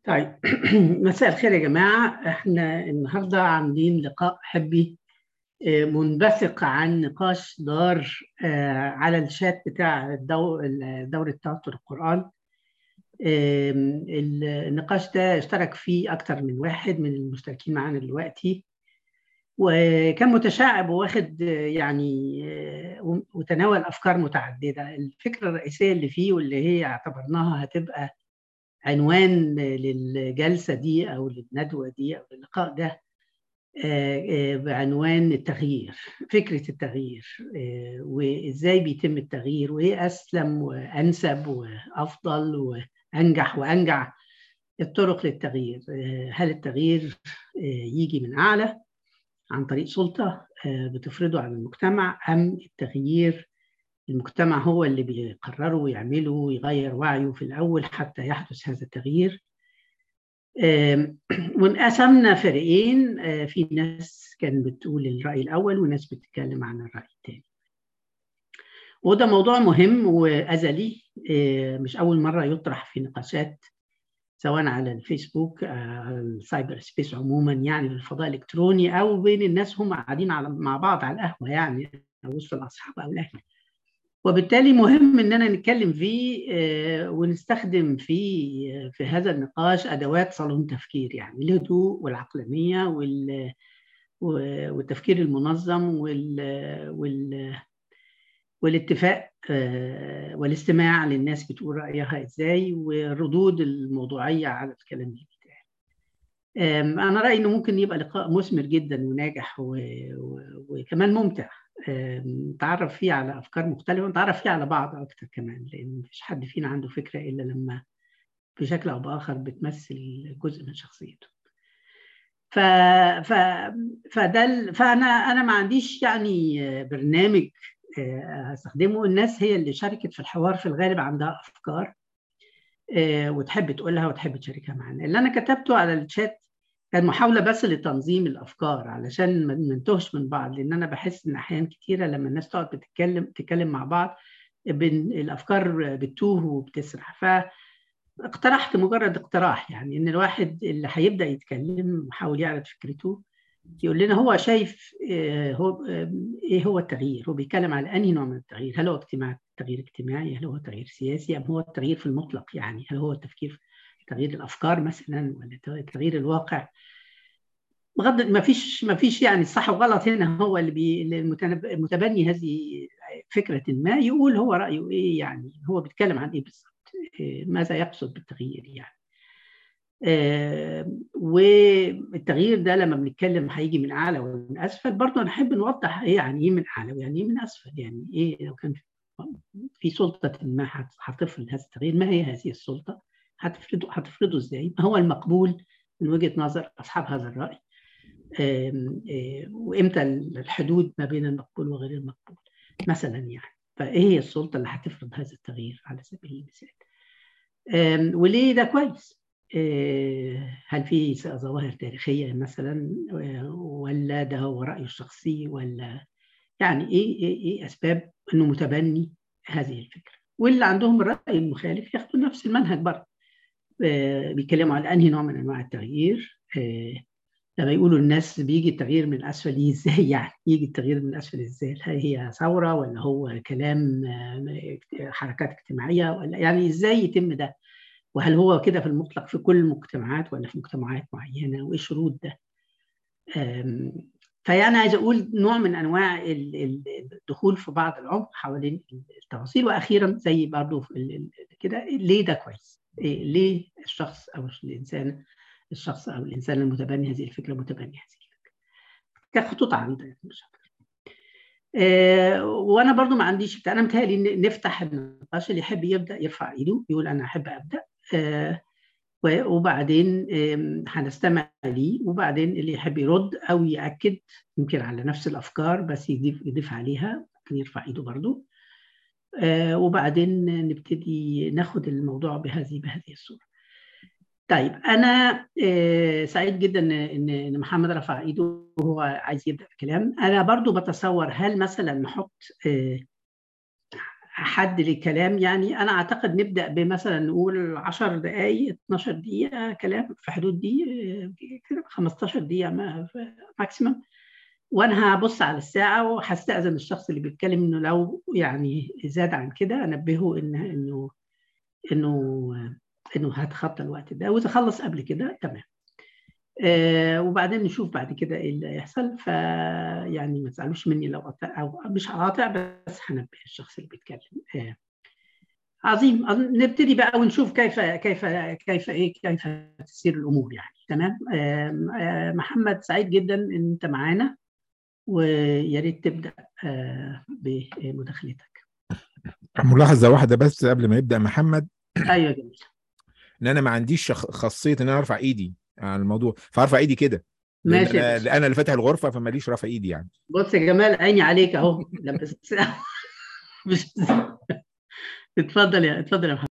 طيب مساء الخير يا جماعة احنا النهاردة عاملين لقاء حبي منبثق عن نقاش دار على الشات بتاع دورة توتر القرآن النقاش ده اشترك فيه أكتر من واحد من المشتركين معانا دلوقتي وكان متشعب وواخد يعني وتناول أفكار متعددة الفكرة الرئيسية اللي فيه واللي هي اعتبرناها هتبقى عنوان للجلسة دي أو للندوة دي أو للقاء ده بعنوان التغيير فكرة التغيير وإزاي بيتم التغيير وإيه أسلم وأنسب وأفضل وأنجح وأنجع الطرق للتغيير هل التغيير يجي من أعلى عن طريق سلطة بتفرضه على المجتمع أم التغيير المجتمع هو اللي بيقرره ويعمله ويغير وعيه في الأول حتى يحدث هذا التغيير وانقسمنا فريقين في ناس كان بتقول الرأي الأول وناس بتتكلم عن الرأي الثاني وده موضوع مهم وأزلي مش أول مرة يطرح في نقاشات سواء على الفيسبوك على السايبر سبيس عموما يعني الفضاء الإلكتروني أو بين الناس هم قاعدين على مع بعض على القهوة يعني أو وسط الأصحاب أو الأهل وبالتالي مهم اننا نتكلم فيه ونستخدم فيه في هذا النقاش ادوات صالون تفكير يعني الهدوء والعقلانيه وال والتفكير المنظم وال, وال والاتفاق والاستماع للناس بتقول رايها ازاي والردود الموضوعيه على الكلام اللي بيتقال انا رايي انه ممكن يبقى لقاء مثمر جدا وناجح وكمان ممتع نتعرف فيه على افكار مختلفه ونتعرف فيه على بعض اكتر كمان لان مفيش حد فينا عنده فكره الا لما بشكل او باخر بتمثل جزء من شخصيته ف ف فده فانا انا ما عنديش يعني برنامج هستخدمه الناس هي اللي شاركت في الحوار في الغالب عندها افكار وتحب تقولها وتحب تشاركها معانا اللي انا كتبته على الشات كان محاوله بس لتنظيم الافكار علشان ما ننتهش من بعض لان انا بحس ان احيان كتيره لما الناس تقعد بتتكلم تتكلم مع بعض الافكار بتوه وبتسرح فاقترحت مجرد اقتراح يعني ان الواحد اللي هيبدا يتكلم يحاول يعرض فكرته يقول لنا هو شايف هو ايه هو التغيير هو بيتكلم على انهي نوع من التغيير هل هو اجتماع تغيير اجتماعي هل هو تغيير سياسي ام هو التغيير في المطلق يعني هل هو التفكير تغيير الافكار مثلا ولا تغيير الواقع بغض ما فيش ما فيش يعني الصح وغلط هنا هو اللي بي المتبني هذه فكره ما يقول هو رايه ايه يعني هو بيتكلم عن ايه بالظبط ماذا يقصد بالتغيير يعني آه والتغيير ده لما بنتكلم هيجي من اعلى ومن اسفل برضه نحب نوضح ايه يعني ايه من اعلى ويعني ايه من اسفل يعني ايه لو كان في سلطه ما هتفرض هذا التغيير ما هي هذه السلطه هتفرضه هتفرضه ازاي؟ ما هو المقبول من وجهه نظر اصحاب هذا الراي؟ وامتى الحدود ما بين المقبول وغير المقبول؟ مثلا يعني فايه هي السلطه اللي هتفرض هذا التغيير على سبيل المثال؟ وليه ده كويس؟ هل في ظواهر تاريخيه مثلا ولا ده هو رايه الشخصي ولا يعني ايه ايه, إيه اسباب انه متبني هذه الفكره؟ واللي عندهم الراي المخالف ياخدوا نفس المنهج برضه بيتكلموا على انهي نوع من انواع التغيير لما يقولوا الناس بيجي التغيير من اسفل ازاي يعني يجي التغيير من اسفل ازاي هل هي ثوره ولا هو كلام حركات اجتماعيه ولا يعني ازاي يتم ده وهل هو كده في المطلق في كل المجتمعات ولا في مجتمعات معينه وايه شروط ده فيعني عايز اقول نوع من انواع الدخول في بعض العمق حوالين التفاصيل واخيرا زي برضه كده ليه ده كويس إيه ليه الشخص او الانسان الشخص او الانسان المتبني هذه الفكره متبني هذه الفكره كخطوط عريضه يعني مش اكتر آه وانا برضو ما عنديش بتاع انا متهيألي نفتح النقاش اللي يحب يبدا يرفع ايده يقول انا احب ابدا آه وبعدين هنستمع ليه وبعدين اللي يحب يرد او ياكد يمكن على نفس الافكار بس يضيف يضيف عليها ممكن يرفع ايده برضو آه وبعدين نبتدي ناخد الموضوع بهذه بهذه الصوره. طيب انا آه سعيد جدا ان ان محمد رفع ايده وهو عايز يبدا الكلام، انا برضو بتصور هل مثلا نحط آه حد للكلام يعني انا اعتقد نبدا بمثلا نقول 10 دقائق 12 دقيقه كلام في حدود دي كده 15 دقيقه ماكسيمم وانا هبص على الساعه وهستاذن الشخص اللي بيتكلم انه لو يعني زاد عن كده انبهه ان انه انه انه هتخطى الوقت ده واذا خلص قبل كده تمام آه وبعدين نشوف بعد كده ايه اللي هيحصل فيعني ما تزعلوش مني لو قطع او مش هقاطع بس هنبه الشخص اللي بيتكلم آه عظيم نبتدي بقى ونشوف كيف كيف كيف ايه كيف تسير الامور يعني تمام آه محمد سعيد جدا ان انت معانا ويا ريت تبدا آه بمداخلتك ملاحظه واحده بس قبل ما يبدا محمد ايوه جميل ان انا ما عنديش خاصيه ان انا ارفع ايدي على الموضوع فارفع ايدي كده ماشي انا انا اللي فاتح الغرفه فماليش رافع ايدي يعني بص يا جمال عيني عليك اهو بس مش اتفضل يا اتفضل يا محمد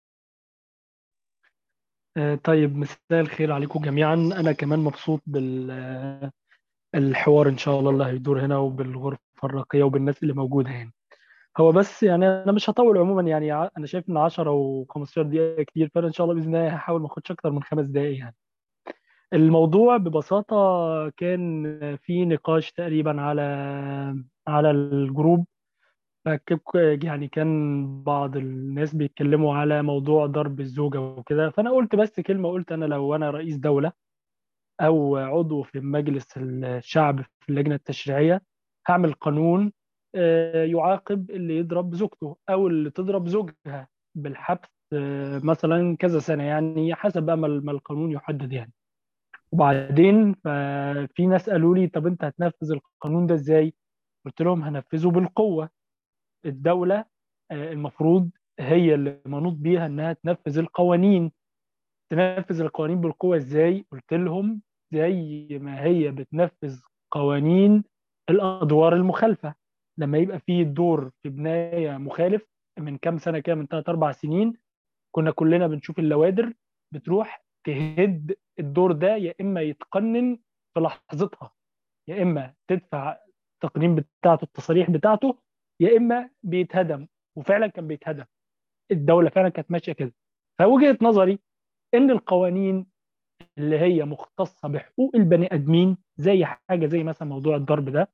طيب مساء الخير عليكم جميعا انا كمان مبسوط بال الحوار ان شاء الله اللي هيدور هنا وبالغرفه الراقيه وبالناس اللي موجوده هنا هو بس يعني انا مش هطول عموما يعني انا شايف ان 10 و15 دقيقه كتير فانا ان شاء الله باذن الله هحاول ما اخدش اكتر من خمس دقائق يعني الموضوع ببساطه كان في نقاش تقريبا على على الجروب يعني كان بعض الناس بيتكلموا على موضوع ضرب الزوجه وكده فانا قلت بس كلمه قلت انا لو انا رئيس دوله او عضو في مجلس الشعب في اللجنه التشريعيه هعمل قانون يعاقب اللي يضرب زوجته او اللي تضرب زوجها بالحبس مثلا كذا سنه يعني حسب بقى ما القانون يحدد يعني وبعدين ففي ناس قالوا لي طب انت هتنفذ القانون ده ازاي قلت لهم هنفذه بالقوه الدوله المفروض هي اللي منوط بيها انها تنفذ القوانين تنفذ القوانين بالقوه ازاي قلت لهم زي ما هي بتنفذ قوانين الادوار المخالفه لما يبقى في دور في بنايه مخالف من كام سنه كده من ثلاث اربع سنين كنا كلنا بنشوف اللوادر بتروح تهد الدور ده يا اما يتقنن في لحظتها يا اما تدفع التقنين بتاعته التصاريح بتاعته يا اما بيتهدم وفعلا كان بيتهدم الدوله فعلا كانت ماشيه كده فوجهه نظري ان القوانين اللي هي مختصه بحقوق البني ادمين زي حاجه زي مثلا موضوع الضرب ده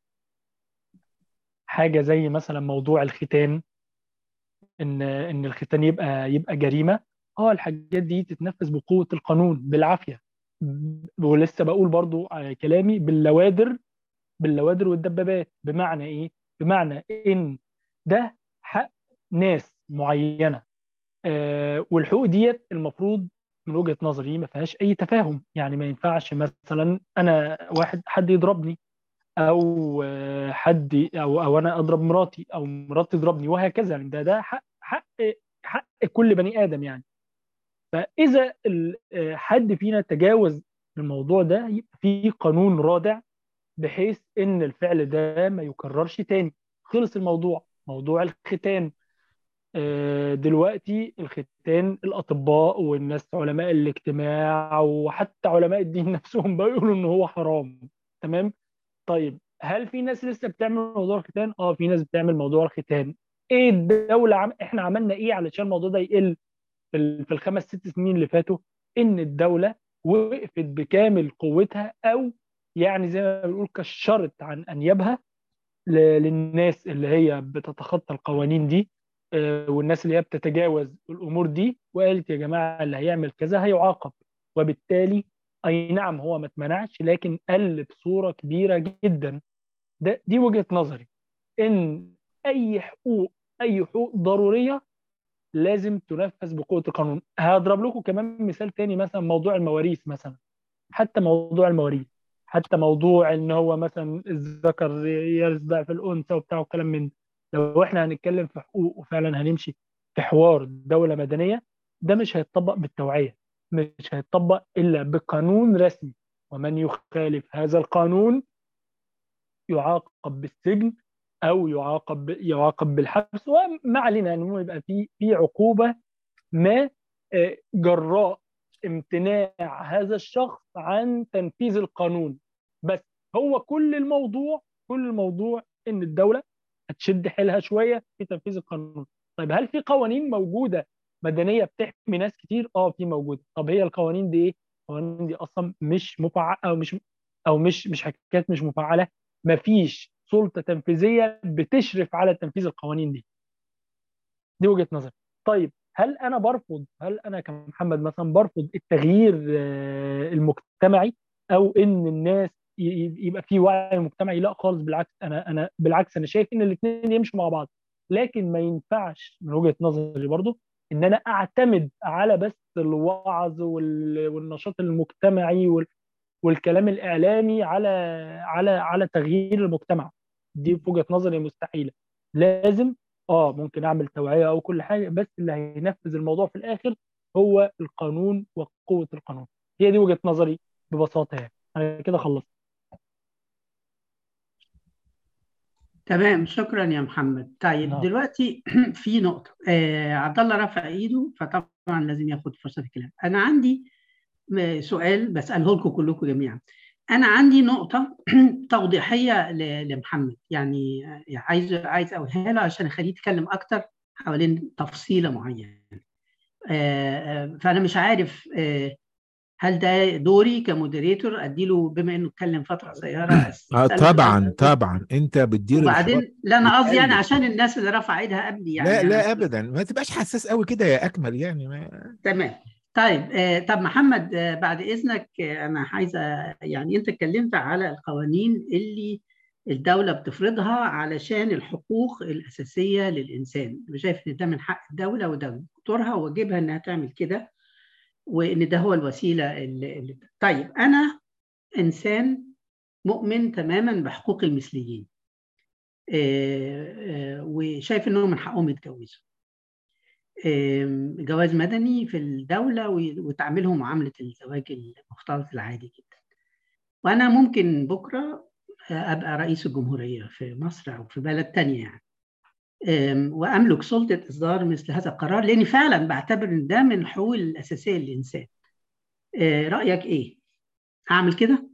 حاجه زي مثلا موضوع الختان ان ان الختان يبقى يبقى جريمه اه الحاجات دي تتنفذ بقوه القانون بالعافيه ولسه بقول برضو كلامي باللوادر باللوادر والدبابات بمعنى ايه بمعنى ان ده حق ناس معينه آه والحقوق ديت المفروض من وجهه نظري ما فيهاش اي تفاهم يعني ما ينفعش مثلا انا واحد حد يضربني او حد او او انا اضرب مراتي او مراتي تضربني وهكذا يعني ده ده حق حق حق كل بني ادم يعني فاذا حد فينا تجاوز الموضوع ده يبقى في قانون رادع بحيث ان الفعل ده ما يكررش تاني خلص الموضوع موضوع الختان دلوقتي الختان الاطباء والناس علماء الاجتماع وحتى علماء الدين نفسهم بيقولوا ان هو حرام تمام طيب هل في ناس لسه بتعمل موضوع الختان اه في ناس بتعمل موضوع الختان ايه الدوله عم... احنا عملنا ايه علشان الموضوع ده يقل في, في الخمس ست سنين اللي فاتوا ان الدوله وقفت بكامل قوتها او يعني زي ما بنقول كشرت عن انيابها للناس اللي هي بتتخطى القوانين دي والناس اللي هي بتتجاوز الامور دي وقالت يا جماعه اللي هيعمل كذا هيعاقب وبالتالي اي نعم هو ما اتمنعش لكن قل بصوره كبيره جدا ده دي وجهه نظري ان اي حقوق اي حقوق ضروريه لازم تنفذ بقوه القانون هضرب لكم كمان مثال تاني مثلا موضوع المواريث مثلا حتى موضوع المواريث حتى موضوع ان هو مثلا الذكر يرث ضعف الانثى وبتاع والكلام من لو احنا هنتكلم في حقوق وفعلا هنمشي في حوار دوله مدنيه ده مش هيتطبق بالتوعيه مش هيتطبق الا بقانون رسمي ومن يخالف هذا القانون يعاقب بالسجن او يعاقب يعاقب بالحبس وما علينا انه يبقى في في عقوبه ما جراء امتناع هذا الشخص عن تنفيذ القانون بس هو كل الموضوع كل الموضوع ان الدوله هتشد حيلها شويه في تنفيذ القانون طيب هل في قوانين موجوده مدنيه بتحمي ناس كتير اه في موجوده طب هي القوانين دي ايه القوانين دي اصلا مش مفعله او مش او مش مش حكايه مش مفعله مفيش سلطه تنفيذيه بتشرف على تنفيذ القوانين دي دي وجهه نظري طيب هل انا برفض هل انا كمحمد مثلا برفض التغيير آه، المجتمعي او ان الناس ي- ي- يبقى في وعي مجتمعي لا خالص بالعكس انا انا بالعكس انا شايف ان الاثنين يمشوا مع بعض لكن ما ينفعش من وجهة نظري برضو ان انا اعتمد على بس الوعظ وال- والنشاط المجتمعي وال- والكلام الاعلامي على على على تغيير المجتمع دي في وجهة نظري مستحيلة لازم اه ممكن اعمل توعية او كل حاجة بس اللي هينفذ الموضوع في الاخر هو القانون وقوة القانون هي دي وجهة نظري ببساطة يعني انا كده خلصت تمام شكرا يا محمد طيب نعم. دلوقتي في نقطة آه عبد الله رفع ايده فطبعا لازم ياخد فرصة الكلام أنا عندي م- سؤال بسأله لكم كلكم جميعا أنا عندي نقطة توضيحية ل- لمحمد يعني آه، عايز عايز أقولها له عشان أخليه يتكلم أكتر حوالين تفصيلة معينة آه، آه، فأنا مش عارف آه، هل ده دوري كمودريتور أديله بما إنه اتكلم فترة قصيرة اه أسأله طبعا سؤال؟ طبعا انت بتدير الحوار وبعدين لا انا قصدي يعني بتقلب. عشان الناس اللي رفع ايدها قبلي يعني لا لا أنا- ابدا ما تبقاش حساس قوي كده يا اكمل يعني ما تمام طيب آه طب محمد آه بعد اذنك آه انا عايزه يعني انت اتكلمت على القوانين اللي الدوله بتفرضها علشان الحقوق الاساسيه للانسان أنا شايف ان ده من حق الدوله وده دورها وواجبها انها تعمل كده وان ده هو الوسيله اللي اللي- طيب انا انسان مؤمن تماما بحقوق المثليين آه، آه، وشايف انهم من حقهم يتجوزوا آم، جواز مدني في الدولة و- وتعاملهم معاملة الزواج المختلط العادي جدا وأنا ممكن بكرة آه، أبقى رئيس الجمهورية في مصر أو في بلد تانية يعني آم، وأملك سلطة إصدار مثل هذا القرار لأني فعلا بعتبر إن ده من الحقوق الأساسية للإنسان آه، رأيك إيه؟ أعمل كده؟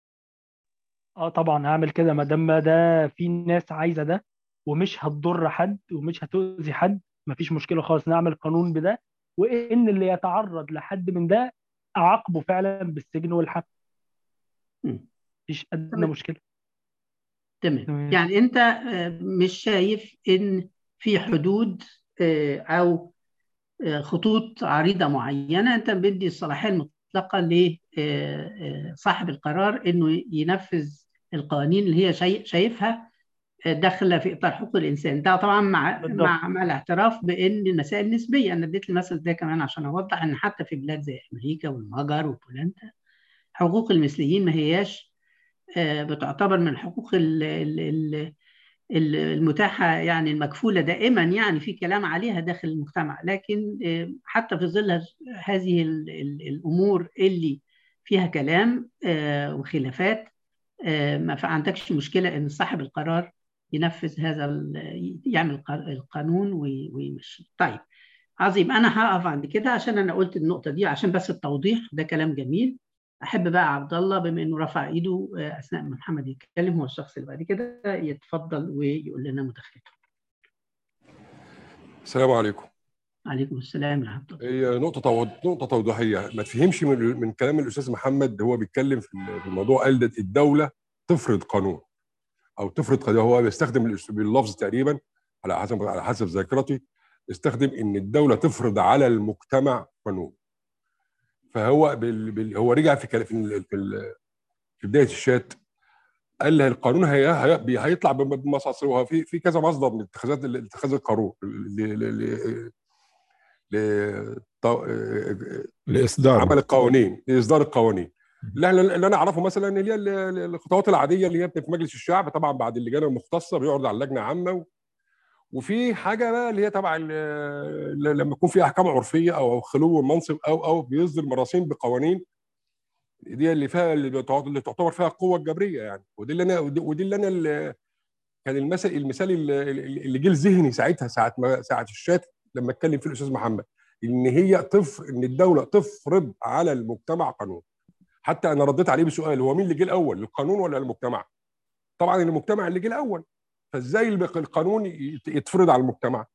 اه طبعا هعمل كده ما دام ده في ناس عايزه ده ومش هتضر حد ومش هتؤذي حد مفيش مشكله خالص نعمل قانون بده وان اللي يتعرض لحد من ده اعاقبه فعلا بالسجن والحبس مم. مفيش ادنى تمام. مشكله تمام تمام. يعني انت آه، مش شايف ان في حدود آه، او آه، خطوط عريضه معينه انت بدي الصلاحيه المطلقه لصاحب القرار انه ينفذ القوانين اللي هي شاي- شايفها آه، داخله في اطار حقوق الانسان ده طبعا مع بالضبط. مع مع الاعتراف بان المسائل نسبيه انا اديت المثل ده كمان عشان اوضح ان حتى في بلاد زي امريكا والمجر وبولندا حقوق المثليين ما هياش آه، بتعتبر من الحقوق ال- ال- ال- ال- المتاحة يعني المكفولة دائما يعني في كلام عليها داخل المجتمع لكن آه، حتى في ظل هذه ال- ال- الأمور اللي فيها كلام آه، وخلافات آه، ما عندكش مشكلة إن صاحب القرار ينفذ هذا ال- يعمل ق- القانون وي- ويمشي طيب عظيم أنا هقف عند كده عشان أنا قلت النقطة دي عشان بس التوضيح ده كلام جميل احب بقى عبد الله بما انه رفع ايده آه، اثناء ما محمد يتكلم هو الشخص اللي بعد كده يتفضل ويقول لنا مداخلته السلام عليكم عليكم السلام ورحمه الله هي نقطة تو... نقطة توضيحية ما تفهمش من, من كلام الأستاذ محمد هو بيتكلم في في الموضوع قال ده الدولة تفرض قانون أو تفرض قانون هو بيستخدم الأسلوب- اللفظ تقريبا على حسب على حسب ذاكرتي استخدم إن الدولة تفرض على المجتمع قانون فهو بال... بال... هو رجع في كل- في ال... في, ال... في بداية الشات قال له القانون هي... هي... بي- هيطلع بم- بمصاص هو في في كذا مصدر من اتخاذات اتخاذ القانون ل... ل... ل... ل... طو... الاصدار عمل القوانين لاصدار القوانين اللي احنا اللي انا اعرفه مثلا اللي هي ال- ال- الخطوات العاديه اللي هي في مجلس الشعب طبعا بعد اللجان المختصه بيعرض على اللجنه عامه و... وفي حاجه بقى اللي هي تبع ال- ال- لما يكون في احكام عرفيه او خلو المنصب او او بيصدر مراسيم بقوانين دي اللي فيها اللي بتع- اللي تعتبر فيها القوه الجبريه يعني ودي اللي انا ودي ودي اللي انا اللي كان المثل المثال اللي اللي جه لذهني ساعتها ساعه ما ساعه الشات لما اتكلم فيه الاستاذ محمد ان هي تف ان الدوله تفرض على المجتمع قانون حتى انا رديت عليه بسؤال هو مين اللي جه الاول القانون ولا المجتمع طبعا المجتمع اللي جه الاول فازاي الب- القانون يت- يتفرض على المجتمع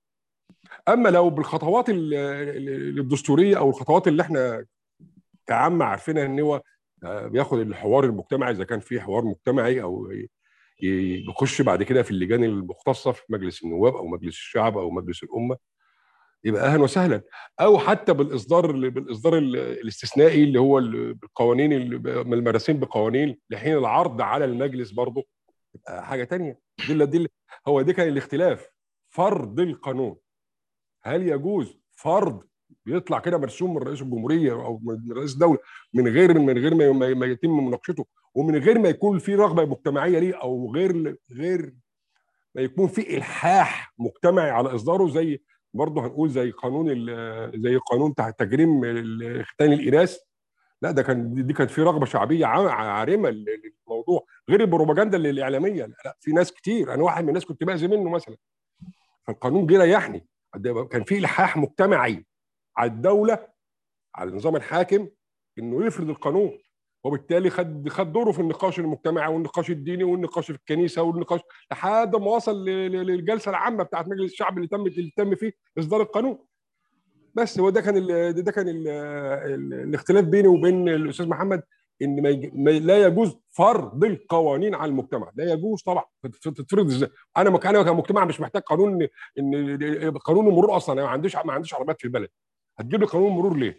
اما لو بالخطوات ال- ال- الدستوريه او الخطوات اللي احنا كعامه عارفينها ان هو آه، بياخد الحوار المجتمعي اذا كان في حوار مجتمعي او ي- ي- بيخش بعد كده في اللجان المختصه في مجلس النواب او مجلس الشعب او مجلس الامه يبقى اهلا وسهلا او حتى بالاصدار بالاصدار ال- الاستثنائي اللي هو ال- بالقوانين اللي ب- المراسيم بقوانين لحين العرض على المجلس برضه يبقى حاجه تانية دي اللي- دي اللي- هو ده كان الاختلاف فرض القانون هل يجوز فرض بيطلع كده مرسوم من رئيس الجمهوريه او من رئيس الدوله من غير من غير ما- ما ما يتم مناقشته ومن غير ما يكون في رغبه مجتمعيه ليه او غير غير ما يكون في الحاح مجتمعي على اصداره زي برضه هنقول زي قانون ال- زي قانون تحت تجريم ال- ختان الاناث لا ده كان دي كانت في رغبه شعبيه عا- عارمه للموضوع غير البروباجندا اللي- الاعلاميه لا في ناس كتير انا واحد من الناس كنت باذي منه مثلا فالقانون جه ريحني ده كان في الحاح مجتمعي على الدوله على النظام الحاكم انه يفرض القانون وبالتالي خد خد دوره في النقاش المجتمعي والنقاش الديني والنقاش في الكنيسه والنقاش لحد ما وصل ل- ل- للجلسه العامه بتاعت مجلس الشعب اللي تم اللي تم فيه اصدار القانون بس هو ده كان ال ده كان ال ال الاختلاف بيني وبين الاستاذ محمد ان ما يج- ما لا يجوز فرض القوانين على المجتمع لا يجوز طبعا تتفرض ازاي انا مك- انا كمجتمع مش محتاج قانون ان قانون المرور اصلا انا ما عنديش ما عنديش عربيات في البلد هتجيب لي قانون مرور ليه؟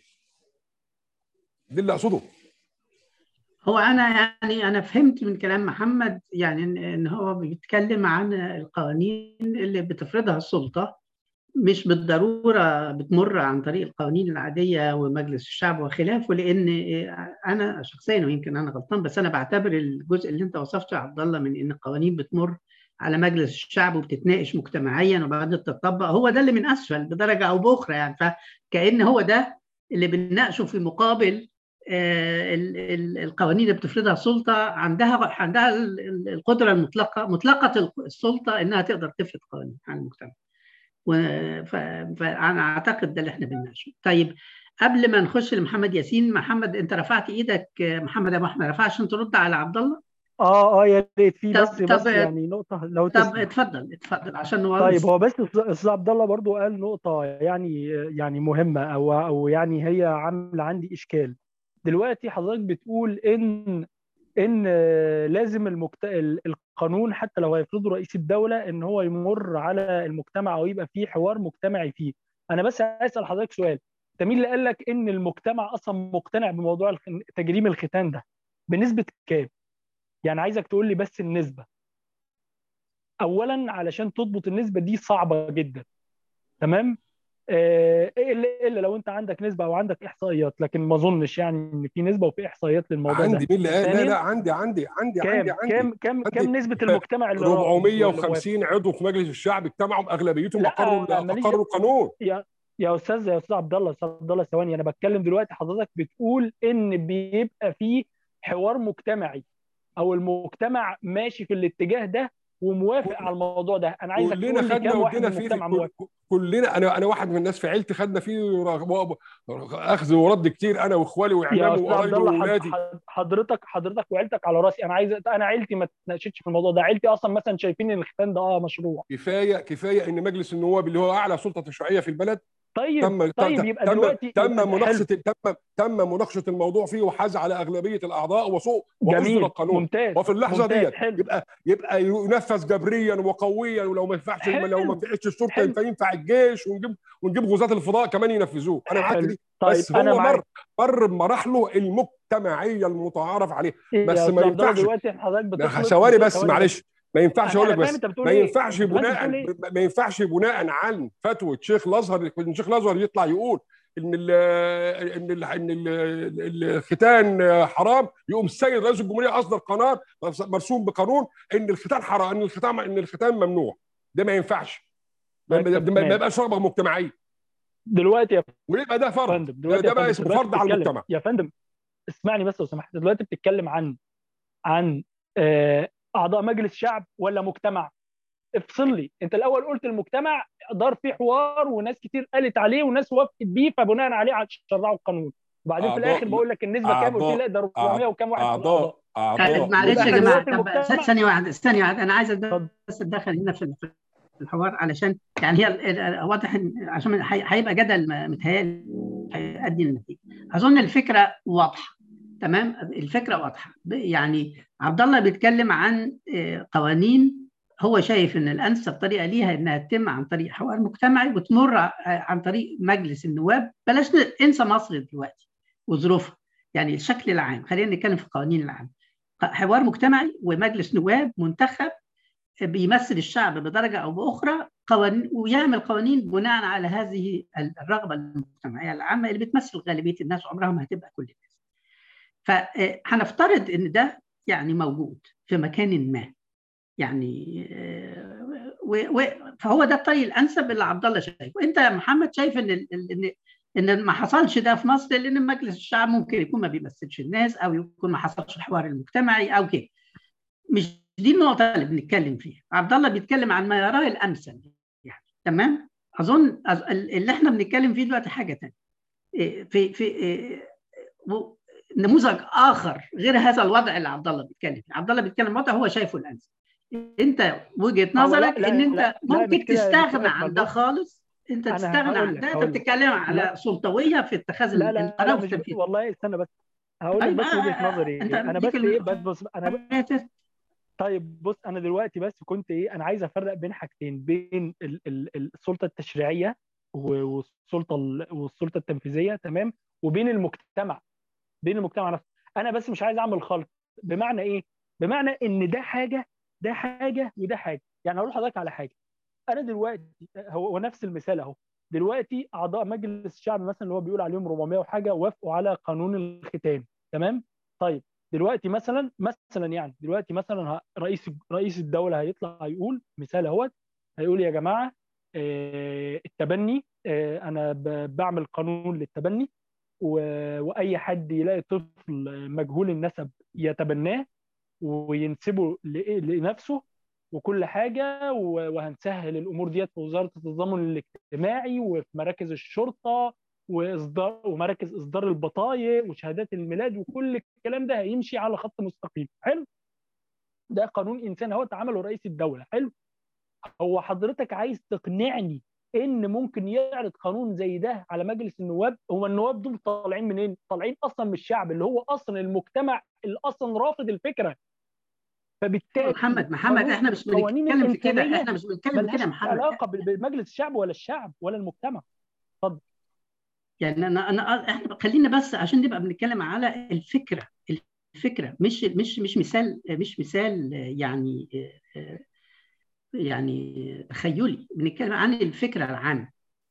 دي اللي اقصده هو انا يعني انا فهمت من كلام محمد يعني ان إن هو بيتكلم عن القوانين اللي بتفرضها السلطه مش بالضروره بتمر عن طريق القوانين العاديه ومجلس الشعب وخلافه لان انا شخصيا ويمكن انا غلطان بس انا بعتبر الجزء اللي انت وصفته يا عبد الله من ان القوانين بتمر على مجلس الشعب وبتتناقش مجتمعيا وبعدين تطبق هو ده اللي من اسفل بدرجه او باخرى يعني فكأن هو ده اللي بنناقشه في مقابل آه، ال- ال- القوانين اللي بتفرضها السلطه عندها عندها ال- ال- القدره المطلقه مطلقه السلطه انها تقدر تفرض قوانين على المجتمع. و- ف- فانا اعتقد ده اللي احنا بنناقشه. طيب قبل ما نخش لمحمد ياسين محمد انت رفعت ايدك آه، محمد ابو احمد رفع عشان ترد على عبد الله؟ اه اه يا ريت في طب- بس طب- بس يعني نقطة لو طب تسمح اتفضل اتفضل عشان نوصل طيب هو بس أستاذ- استاذ عبد الله برضو قال نقطة يعني يعني مهمة او او يعني هي عاملة عندي اشكال دلوقتي حضرتك بتقول ان ان لازم المكت... القانون حتى لو هيفرضه رئيس الدولة ان هو يمر على المجتمع او يبقى فيه حوار مجتمعي فيه انا بس عايز اسال حضرتك سؤال انت مين اللي قال لك ان المجتمع اصلا مقتنع بموضوع الخ- تجريم الختان ده بنسبة كام يعني عايزك تقول لي بس النسبة اولا علشان تضبط النسبه دي صعبه جدا تمام آه، الا الا لو انت عندك نسبه او عندك احصائيات لكن ما اظنش يعني ان في نسبه وفي احصائيات للموضوع عندي ده مين اللي قال لا ثانياً، لا عندي عندي عندي كام عندي عندي كام كام عندي كام نسبه المجتمع اللي اللي 450 عضو في مجلس الشعب اجتمعوا اغلبيتهم لا، اقروا ماليش- اقروا القانون يا يا استاذ يا استاذ عبد الله استاذ عبد الله ثواني انا بتكلم دلوقتي حضرتك بتقول ان بيبقى في حوار مجتمعي او المجتمع ماشي في الاتجاه ده وموافق على الموضوع ده انا عايزك كلنا تقول لي خدنا كام واحد ودينا من فيه المجتمع كل- موافق كلنا انا انا واحد من الناس في عيلتي خدنا فيه رغ- اخذ ورد كتير انا واخوالي يا وعمامي استاذ عبد وقرايبي الله واولادي حض- حض- حضرتك حضرتك وعيلتك على راسي انا عايز انا عيلتي ما تناقشتش في الموضوع ده عيلتي اصلا مثلا شايفين ان الختان ده اه مشروع كفايه كفايه ان مجلس النواب اللي هو اعلى سلطه تشريعيه في البلد طيب تم طيب تم يبقى تم, دلوقتي تم يبقى مناقشه حلو. تم تم مناقشه الموضوع فيه وحاز على اغلبيه الاعضاء وصوت واصدر جميل القانون ممتاز وفي اللحظه ممتاز ديت حلو يبقى يبقى ينفذ جبريا وقويا ولو ما ينفعش حلو. لو ما نفعش الشرطه حلو. ينفع ينفع الجيش ونجيب ونجيب غزاة الفضاء كمان ينفذوه انا معاك حلو. دي طيب بس انا هو معاك مر مر بمراحله المجتمعيه المتعارف عليها يا بس أستاذ ما عبد الله ينفعش دلوقتي حضرتك بتخلط ثواني بس ثواني معلش ما ينفعش أنا- اقول لك أنا بس فاهم أنت بتقول ما إيه. ينفعش أنت فاهم بناء بتقول إيه. ما ينفعش بناء عن فتوى شيخ الازهر ان شيخ الازهر يطلع يقول ان ال ان ال ان ال الختان حرام يقوم السيد رئيس الجمهوريه اصدر قرار مرسوم بقانون ان الختان حرام ان الختان ان الختان ممنوع ده ما ينفعش ما طيب، ما- ما تمام. يبقاش رغبه مجتمعيه دلوقتي يا ويبقى ده فرض فندم ده, دلوقتي ده يا بقى فندم، اسمه دلوقتي فرض على بتتكلم- المجتمع يا فندم اسمعني بس لو سمحت دلوقتي بتتكلم عن عن آه، اعضاء مجلس شعب ولا مجتمع افصل لي انت الاول قلت المجتمع دار فيه حوار وناس كتير قالت عليه وناس وافقت بيه فبناء عليه شرعوا القانون وبعدين في أعضاء- الاخر بقول لك النسبه كام قلت لي لا ده 400 وكام واحد من اعضاء اعضاء طيب معلش يا يبقى جماعه دلوقتي طب المجتمع- ثانيه واحده ثانيه واحده انا عايز اتفضل. بس اتدخل هنا في في الحوار علشان يعني هي ال- ال- واضح إن عشان هي- هيبقى جدل م- متهيألي هيؤدي للنتيجه اظن الفكره واضحه تمام الفكره واضحه ب- يعني عبد الله بيتكلم عن آه، قوانين هو شايف ان الانسب طريقه ليها انها تتم عن طريق حوار مجتمعي وتمر ع- عن طريق مجلس النواب بلاش ن- انسى مصر دلوقتي وظروفها يعني الشكل العام خلينا نتكلم في القوانين العامه حوار مجتمعي ومجلس نواب منتخب بيمثل الشعب بدرجه او باخرى قوانين ويعمل قوانين بناء على هذه الرغبه المجتمعيه العامه اللي بتمثل غالبيه الناس عمرها ما هتبقى كل الناس. فهنفترض ان ده يعني موجود في مكان ما. يعني آه، و- و- فهو ده الطريق الانسب اللي عبد الله شايفه، انت يا محمد شايف ان ال- ال- ان ان ما حصلش ده في مصر لان مجلس الشعب ممكن يكون ما بيمثلش الناس او يكون ما حصلش الحوار المجتمعي او كده. مش دي النقطة اللي بنتكلم فيها، عبد الله بيتكلم عن ما يراه الأمثل يعني تمام؟ أظن أظ- اللي احنا بنتكلم فيه دلوقتي حاجة تانية. إيه، في في إيه، و- نموذج آخر غير هذا الوضع اللي عبد الله بيتكلم فيه، عبد الله بيتكلم وضع هو شايفه الأنسب. أنت وجهة هو لا- نظرك لا- إن أنت لا- لا، ممكن مش كده- مش تستغنى كده عن ده بص. خالص أنت أنا تستغنى هقول عن لك- ده أنت هقول لك. بتتكلم على لا. سلطوية في اتخاذ لا لا لا القرار مش والتنفيذ. والله استنى بس هقول لك طيب، بس آه، وجهة آه، نظري أنت انا ديك بس ال- ايه بس بص انا ب- طيب بص انا دلوقتي بس كنت ايه انا عايز افرق بين حاجتين بين ال ال ال- السلطه التشريعيه و- والسلطه ال- والسلطه التنفيذيه تمام وبين المجتمع بين المجتمع نفسه انا بس مش عايز اعمل خلط بمعنى ايه بمعنى ان ده حاجه ده حاجه وده حاجه يعني اقول لحضرتك على حاجه انا دلوقتي هو هو نفس المثال اهو دلوقتي اعضاء مجلس الشعب مثلا اللي هو بيقول عليهم 400 وحاجه وافقوا على قانون الختان تمام طيب دلوقتي مثلا مثلا يعني دلوقتي مثلا ه- رئيس رئيس الدوله هيطلع يقول مثال اهوت هيقول يا جماعه آه، التبني آه، انا ب- بعمل قانون للتبني و- واي حد يلاقي طفل مجهول النسب يتبناه وينسبه لإيه؟ لنفسه وكل حاجه و- وهنسهل الامور ديت في وزاره التضامن الاجتماعي وفي مراكز الشرطه واصدار ومراكز اصدار البطايق وشهادات الميلاد وكل الكلام ده هيمشي على خط مستقيم حلو ده قانون انسان هو عمله رئيس الدوله حلو هو حضرتك عايز تقنعني ان ممكن يعرض قانون زي ده على مجلس النواب هو النواب دول طالعين منين طالعين اصلا من الشعب اللي هو اصلا المجتمع اللي اصلا رافض الفكره فبالتالي محمد محمد قانون- احنا مش القوانين بنتكلم في كده الإنسانية احنا مش بنتكلم في كده يا ملهاش محمد علاقه بال- بمجلس الشعب ولا الشعب ولا المجتمع يعني انا انا احنا خلينا بس عشان نبقى بنتكلم على الفكره الفكره مش مش مش مثال مش مثال يعني يعني تخيلي بنتكلم عن الفكره العامه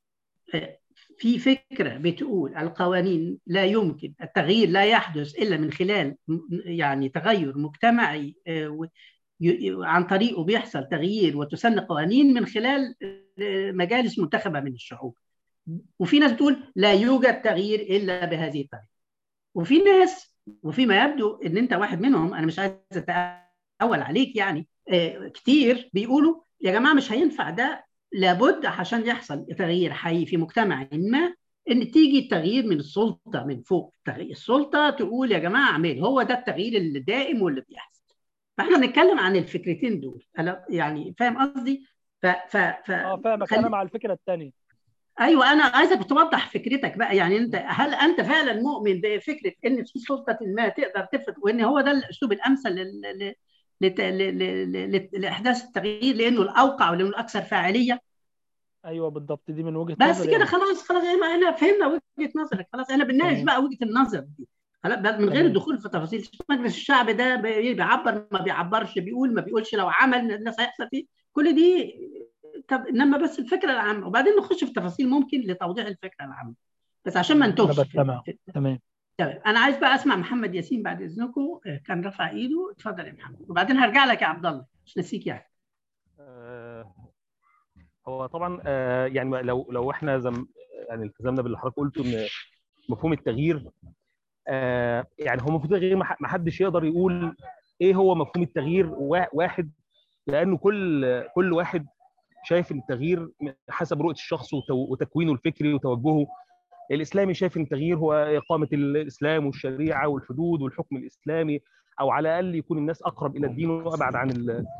في فكره بتقول القوانين لا يمكن التغيير لا يحدث الا من خلال يعني تغير مجتمعي آه، ي- عن طريقه بيحصل تغيير وتسن قوانين من خلال آه، مجالس منتخبه من الشعوب وفي ناس بتقول لا يوجد تغيير الا بهذه الطريقه وفي ناس وفيما يبدو ان انت واحد منهم انا مش عايز اتأول عليك يعني آه، كتير بيقولوا يا جماعه مش هينفع ده لابد عشان يحصل تغيير حقيقي في مجتمع ما ان تيجي التغيير من السلطه من فوق تغيير السلطه تقول يا جماعه اعمل هو ده التغيير الدائم واللي بيحصل فاحنا بنتكلم عن الفكرتين دول أنا يعني فاهم قصدي ف ف ف اه فاهمك خلي- انا مع الفكره الثانيه ايوه انا عايزك توضح فكرتك بقى يعني انت هل انت فعلا مؤمن بفكره ان في سلطه ما تقدر تفرض وان هو ده الاسلوب الامثل لل... لل... لت... ل... ل... ل... لاحداث التغيير لانه الاوقع ولانه الاكثر فاعليه ايوه بالضبط دي من وجهه بس نظري كده أنا. خلاص خلاص احنا احنا فهمنا وجهه نظرك خلاص احنا بنناقش تمام. بقى وجهه النظر دي خلاص بقى من غير تمام. الدخول في تفاصيل مجلس الشعب ده بي- بيعبر ما بيعبرش بيقول ما بيقولش لو عمل الناس هيحصل فيه كل دي طب انما بس الفكره العامه وبعدين نخش في تفاصيل ممكن لتوضيح الفكره العامه بس عشان ما أنا نتوهش في- بستمع. في- تمام تمام انا عايز بقى اسمع محمد ياسين بعد اذنكم آه، كان رفع ايده اتفضل يا محمد وبعدين هرجع لك يا عبد الله مش نسيك يعني آه، هو طبعا آه، يعني لو لو احنا زم يعني التزمنا باللي حضرتك قلته ان مفهوم التغيير آه، يعني هو مفهوم التغيير ما ح- ما حدش يقدر يقول ايه هو مفهوم التغيير وا- واحد لانه كل كل واحد شايف ان التغيير حسب رؤيه الشخص وتو- وتكوينه الفكري وتوجهه الاسلامي شايف ان التغيير هو اقامه الاسلام والشريعه والحدود والحكم الاسلامي او على الاقل يكون الناس اقرب الى الدين وابعد عن ال... و...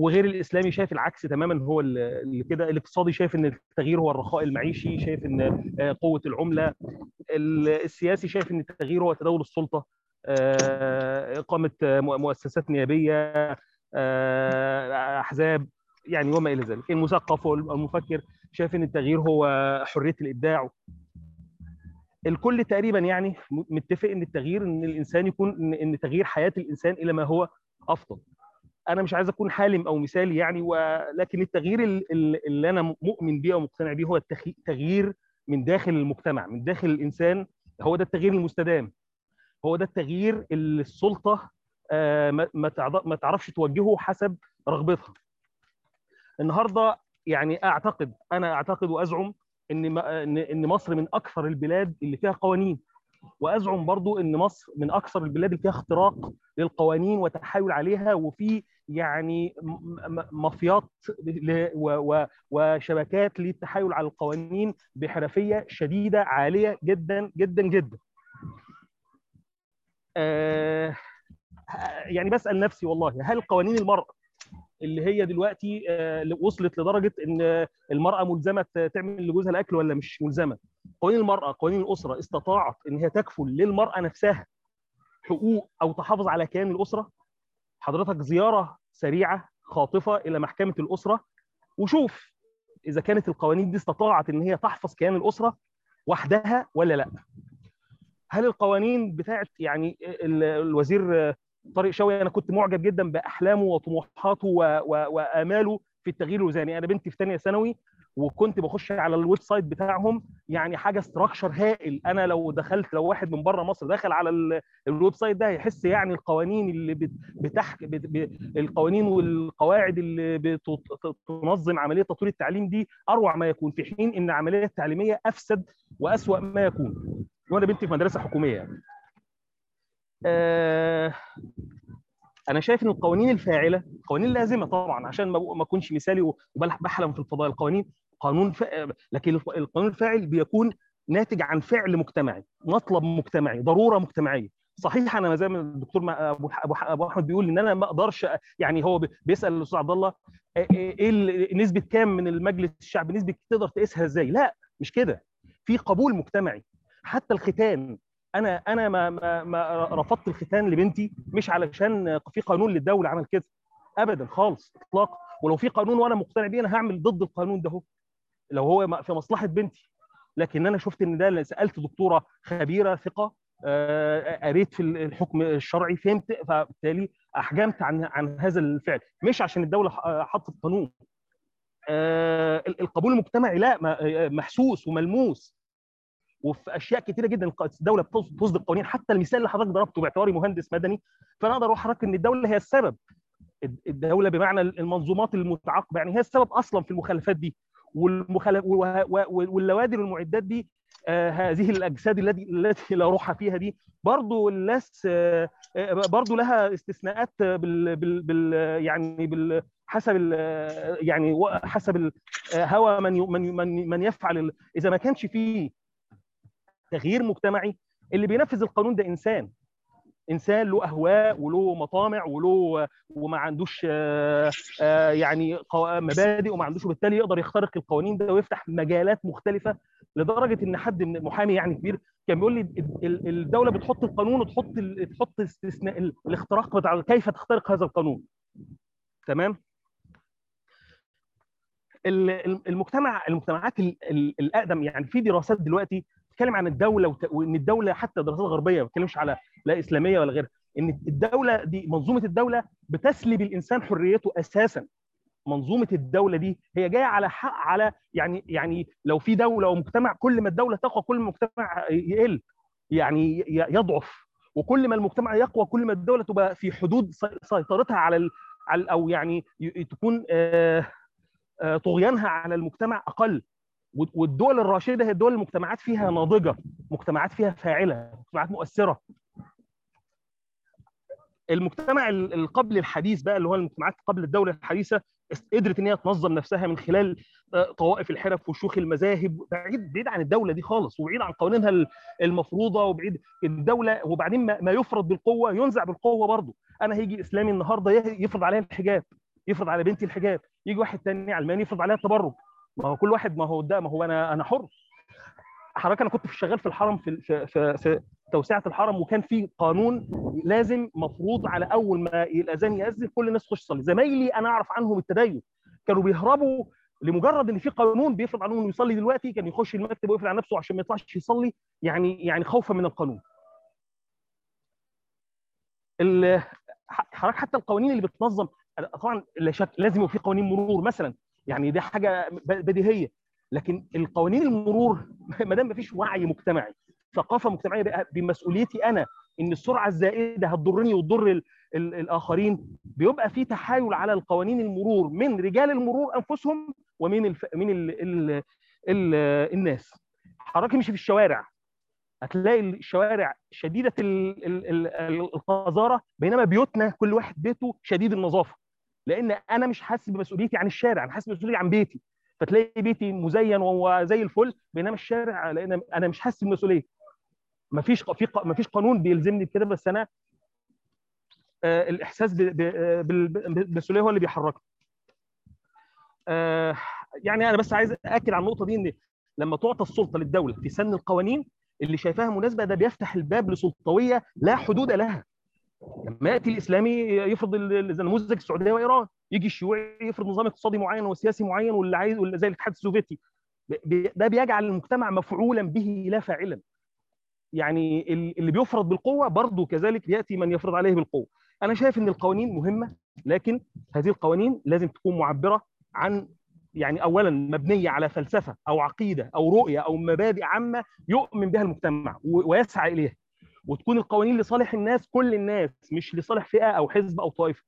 وغير الاسلامي شايف العكس تماما هو اللي كده الاقتصادي شايف ان التغيير هو الرخاء المعيشي شايف ان قوه العمله السياسي شايف ان التغيير هو تداول السلطه اقامه مؤسسات نيابيه احزاب يعني وما الى ذلك المثقف والمفكر شايف ان التغيير هو حريه الابداع الكل تقريبا يعني متفق ان التغيير ان الانسان يكون ان تغيير حياه الانسان الى ما هو افضل انا مش عايز اكون حالم او مثالي يعني ولكن التغيير اللي انا مؤمن بيه ومقتنع بيه هو التغيير من داخل المجتمع من داخل الانسان هو ده التغيير المستدام هو ده التغيير اللي السلطه ما تعرفش توجهه حسب رغبتها النهارده يعني اعتقد انا اعتقد وازعم ان ان مصر من اكثر البلاد اللي فيها قوانين وازعم برضو ان مصر من اكثر البلاد اللي فيها اختراق للقوانين وتحايل عليها وفي يعني مافيات وشبكات للتحايل على القوانين بحرفيه شديده عاليه جدا جدا جدا. آه يعني بسال نفسي والله هل قوانين المراه اللي هي دلوقتي وصلت لدرجه ان المراه ملزمه تعمل لجوزها الاكل ولا مش ملزمه؟ قوانين المراه قوانين الاسره استطاعت ان هي تكفل للمراه نفسها حقوق او تحافظ على كيان الاسره حضرتك زياره سريعه خاطفه الى محكمه الاسره وشوف اذا كانت القوانين دي استطاعت ان هي تحفظ كيان الاسره وحدها ولا لا هل القوانين بتاعت يعني الوزير طارق شوقي انا كنت معجب جدا باحلامه وطموحاته واماله في التغيير الوزاني انا بنتي في ثانيه ثانوي وكنت بخش على الويب سايت بتاعهم يعني حاجه استراكشر هائل انا لو دخلت لو واحد من بره مصر دخل على الويب سايت ده هيحس يعني القوانين اللي بتحك القوانين والقواعد اللي بتنظم عمليه تطوير التعليم دي اروع ما يكون في حين ان العمليه التعليميه افسد واسوا ما يكون وانا بنتي في مدرسه حكوميه يعني. آه انا شايف ان القوانين الفاعله قوانين لازمه طبعا عشان ما اكونش مثالي وبحلم في الفضاء القوانين قانون ف... لكن القانون الفاعل بيكون ناتج عن فعل مجتمعي مطلب مجتمعي ضروره مجتمعيه صحيح انا زي ما الدكتور ابو ابو احمد بيقول ان انا ما اقدرش يعني هو بيسال الاستاذ عبد الله ايه نسبه كام من المجلس الشعب نسبه تقدر تقيسها ازاي لا مش كده في قبول مجتمعي حتى الختان انا انا ما ما, ما رفضت الختان لبنتي مش علشان في قانون للدوله عمل كده ابدا خالص اطلاقا ولو في قانون وانا مقتنع بيه انا هعمل ضد القانون ده هو لو هو في مصلحه بنتي لكن انا شفت ان ده سالت دكتوره خبيره ثقه قريت في الحكم الشرعي فهمت فبالتالي احجمت عن عن هذا الفعل مش عشان الدوله حطت قانون القبول المجتمعي لا محسوس وملموس وفي اشياء كثيره جدا الدوله بتصدر قوانين حتى المثال اللي حضرتك ضربته باعتباري مهندس مدني فانا اقدر احرك ان الدوله هي السبب الدوله بمعنى المنظومات المتعاقبه يعني هي السبب اصلا في المخالفات دي والمخالف واللوادر والمعدات دي آه هذه الاجساد التي التي لا روح فيها دي برضه الناس آه برضه لها استثناءات بال, بال, بال يعني بال حسب ال يعني حسب هوى من من من, من يفعل اذا ما كانش فيه تغيير مجتمعي اللي بينفذ القانون ده انسان انسان له اهواء وله مطامع وله وما عندوش يعني مبادئ وما عندوش وبالتالي يقدر يخترق القوانين ده ويفتح مجالات مختلفه لدرجه ان حد من محامي يعني كبير كان بيقول لي الدوله بتحط القانون وتحط تحط استثناء الاختراق بتاع كيف تخترق هذا القانون تمام المجتمع المجتمعات الاقدم يعني في دراسات دلوقتي بتتكلم عن الدوله وان الدوله حتى دراسات غربيه ما بتتكلمش على لا اسلاميه ولا غيرها ان الدوله دي منظومه الدوله بتسلب الانسان حريته اساسا منظومه الدوله دي هي جايه على حق على يعني يعني لو في دوله ومجتمع كل ما الدوله تقوى كل ما المجتمع يقل يعني يضعف وكل ما المجتمع يقوى كل ما الدوله تبقى في حدود سيطرتها على ال على او يعني تكون طغيانها على المجتمع اقل والدول الراشده هي الدول المجتمعات فيها ناضجه مجتمعات فيها فاعله مجتمعات مؤثره المجتمع القبل الحديث بقى اللي هو المجتمعات قبل الدوله الحديثه قدرت ان هي تنظم نفسها من خلال طوائف الحرف وشيوخ المذاهب بعيد بعيد عن الدوله دي خالص وبعيد عن قوانينها المفروضه وبعيد الدوله وبعدين ما يفرض بالقوه ينزع بالقوه برضه انا هيجي اسلامي النهارده يفرض عليا الحجاب يفرض على بنتي الحجاب يجي واحد تاني علماني يفرض عليها التبرج ما هو كل واحد ما هو ده ما هو انا انا حر حضرتك انا كنت في شغال في الحرم في في في, في توسعه الحرم وكان في قانون لازم مفروض على اول ما الاذان ياذن كل الناس تخش تصلي زمايلي انا اعرف عنهم التدين كانوا بيهربوا لمجرد ان في قانون بيفرض عليهم انه يصلي دلوقتي كان يخش المكتب ويقفل على نفسه عشان ما يطلعش يصلي يعني يعني خوفا من القانون ال- حضرتك حتى القوانين اللي بتنظم طبعا لا شك لازم يبقى في قوانين مرور مثلا يعني دي حاجه ب- بديهيه لكن القوانين المرور ما دام مفيش وعي مجتمعي ثقافه مجتمعيه بقى بمسؤوليتي انا ان السرعه الزائده هتضرني وتضر ال- ال- الاخرين بيبقى في تحايل على القوانين المرور من رجال المرور انفسهم ومن الف... من ال... ال... ال... الناس حضرتك مشي في الشوارع هتلاقي الشوارع شديده ال... ال... ال... القذاره بينما بيوتنا كل واحد بيته شديد النظافه لان انا مش حاسس بمسؤوليتي عن الشارع انا حاسس بمسؤوليتي عن بيتي فتلاقي بيتي مزين وهو زي الفل بينما الشارع لان انا مش حاسس بالمسؤوليه مفيش في مفيش قانون بيلزمني بكده بس انا آه، الاحساس ب- ب- بال- بالمسؤوليه هو اللي بيحركني آه، يعني انا بس عايز اكد على النقطه دي ان لما تعطى السلطه للدوله في سن القوانين اللي شايفاها مناسبه ده بيفتح الباب لسلطويه لا حدود لها لما ياتي الاسلامي يفرض ال- ال- نموذج السعوديه وايران يجي الشيوعي يفرض نظام اقتصادي معين وسياسي معين واللي عايز واللي زي الاتحاد السوفيتي ب- ب- ده بيجعل المجتمع مفعولا به لا فاعلا يعني ال- اللي بيفرض بالقوه برضه كذلك ياتي من يفرض عليه بالقوه انا شايف ان القوانين مهمه لكن هذه القوانين لازم تكون معبره عن يعني اولا مبنيه على فلسفه او عقيده او رؤيه او مبادئ عامه يؤمن بها المجتمع و- ويسعى اليها وتكون القوانين لصالح الناس كل الناس مش لصالح فئه او حزب او طائفه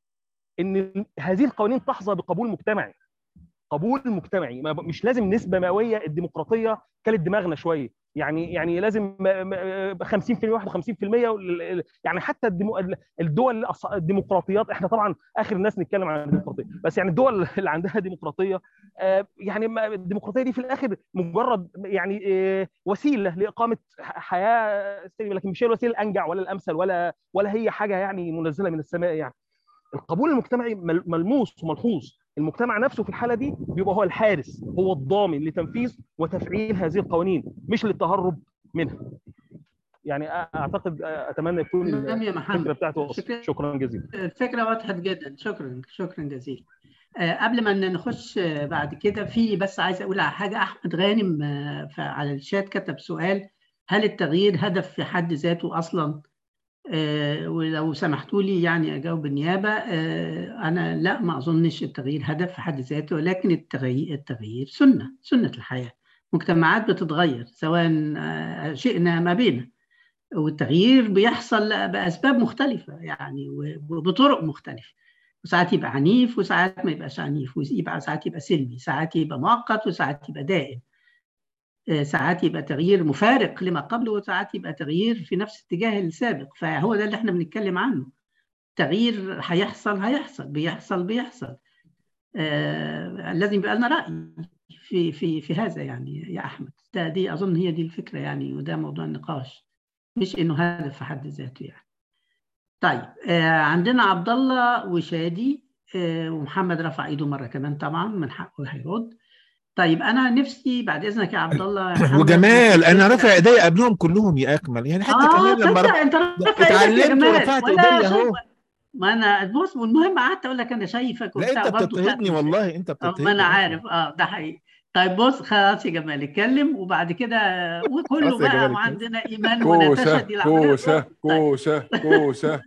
ان هذه القوانين تحظى بقبول مجتمعي قبول مجتمعي ما- مش لازم نسبه مئويه الديمقراطيه كلت دماغنا شويه يعني يعني لازم م- م- 50% 51% وال- يعني حتى الديمو- الدول الأص- الديمقراطيات احنا طبعا اخر الناس نتكلم عن الديمقراطيه بس يعني الدول اللي عندها ديمقراطيه آه، يعني ما- الديمقراطيه دي في الاخر مجرد يعني آه، وسيله لاقامه ح- حياه سليمه لكن مش هي الوسيله الانجع ولا الامثل ولا ولا هي حاجه يعني منزله من السماء يعني القبول المجتمعي مل- ملموس وملحوظ المجتمع نفسه في الحاله دي بيبقى هو الحارس هو الضامن لتنفيذ وتفعيل هذه القوانين مش للتهرب منها يعني أ- اعتقد اتمنى يكون تمام يا الفكره محمد بتاعته وصلت. شكرا. شكرا جزيلا الفكرة وضحت جدا شكرا شكرا جزيلا آه، قبل ما نخش آه، بعد كده في بس عايز اقول على حاجة احمد غانم آه، ف- على الشات كتب سؤال هل التغيير هدف في حد ذاته اصلا آه، ولو سمحتوا لي يعني اجاوب بالنيابة آه، انا لا ما اظنش التغيير هدف في حد ذاته ولكن التغيير التغيير سنة سنة الحياة مجتمعات بتتغير سواء آه، شئنا ما بينا والتغيير بيحصل بأسباب مختلفة يعني وبطرق مختلفة وساعات يبقى عنيف وساعات ما يبقاش عنيف ويبقى ساعات يبقى سلمي ساعات يبقى مؤقت وساعات يبقى دائم آه، ساعات يبقى تغيير مفارق لما قبله وساعات يبقى تغيير في نفس اتجاه السابق فهو ده اللي احنا بنتكلم عنه تغيير هيحصل هيحصل بيحصل بيحصل آه لازم يبقى لنا رأي في في في هذا يعني يا احمد ده دي اظن هي دي الفكره يعني وده موضوع النقاش مش انه هدف في حد ذاته يعني طيب آه عندنا عبد الله وشادي آه ومحمد رفع ايده مره كمان طبعا من حقه هيرد طيب انا نفسي بعد اذنك يا عبد الله يا محمد، وجمال انا نفسي- رافع ايديا قبلهم كلهم يا اكمل يعني حتى اه كمان لما تصدق رفع انت رافع ايدك يا اتعلمت جمال ورفعت ولا ايديا اهو شيء. ما انا بص والمهم قعدت اقول لك انا شايفك لا وبتاع انت برضه بتضطهدني خدت- والله انت اه بتضطهدني ما انا عارف اه ده حقيقي طيب بص خلاص يا جمال اتكلم وبعد كده وكله خلاص يا بقى جمال وعندنا ايمان ونتاشا كوشه دي العمليه كوشه طيب. كوشه كوشه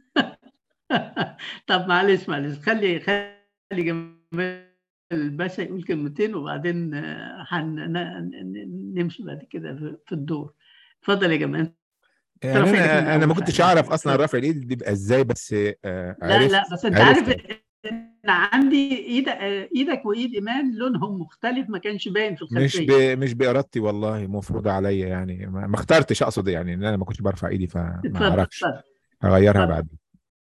طب معلش معلش خلي خلي جمال الباشا يقول كلمتين وبعدين آه، هن ن- ن- نمشي بعد كده في- في الدور اتفضل يا جمال يعني رافع ايدك من انا انا ما الأول كنتش فعلا. اعرف اصلا رفع الايد بيبقى ازاي بس آه، لا عرفت لا بس انت عرفت. عارف ان عندي ايد ايدك وايد ايمان لونهم مختلف ما كانش باين في مش الخلفيه ب... مش بارادتي والله مفروضه عليا يعني ما ما اخترتش اقصد يعني ان انا ما كنتش برفع ايدي فما اتفضل اعرفش اتفضل هغيرها اتفضل. بعدين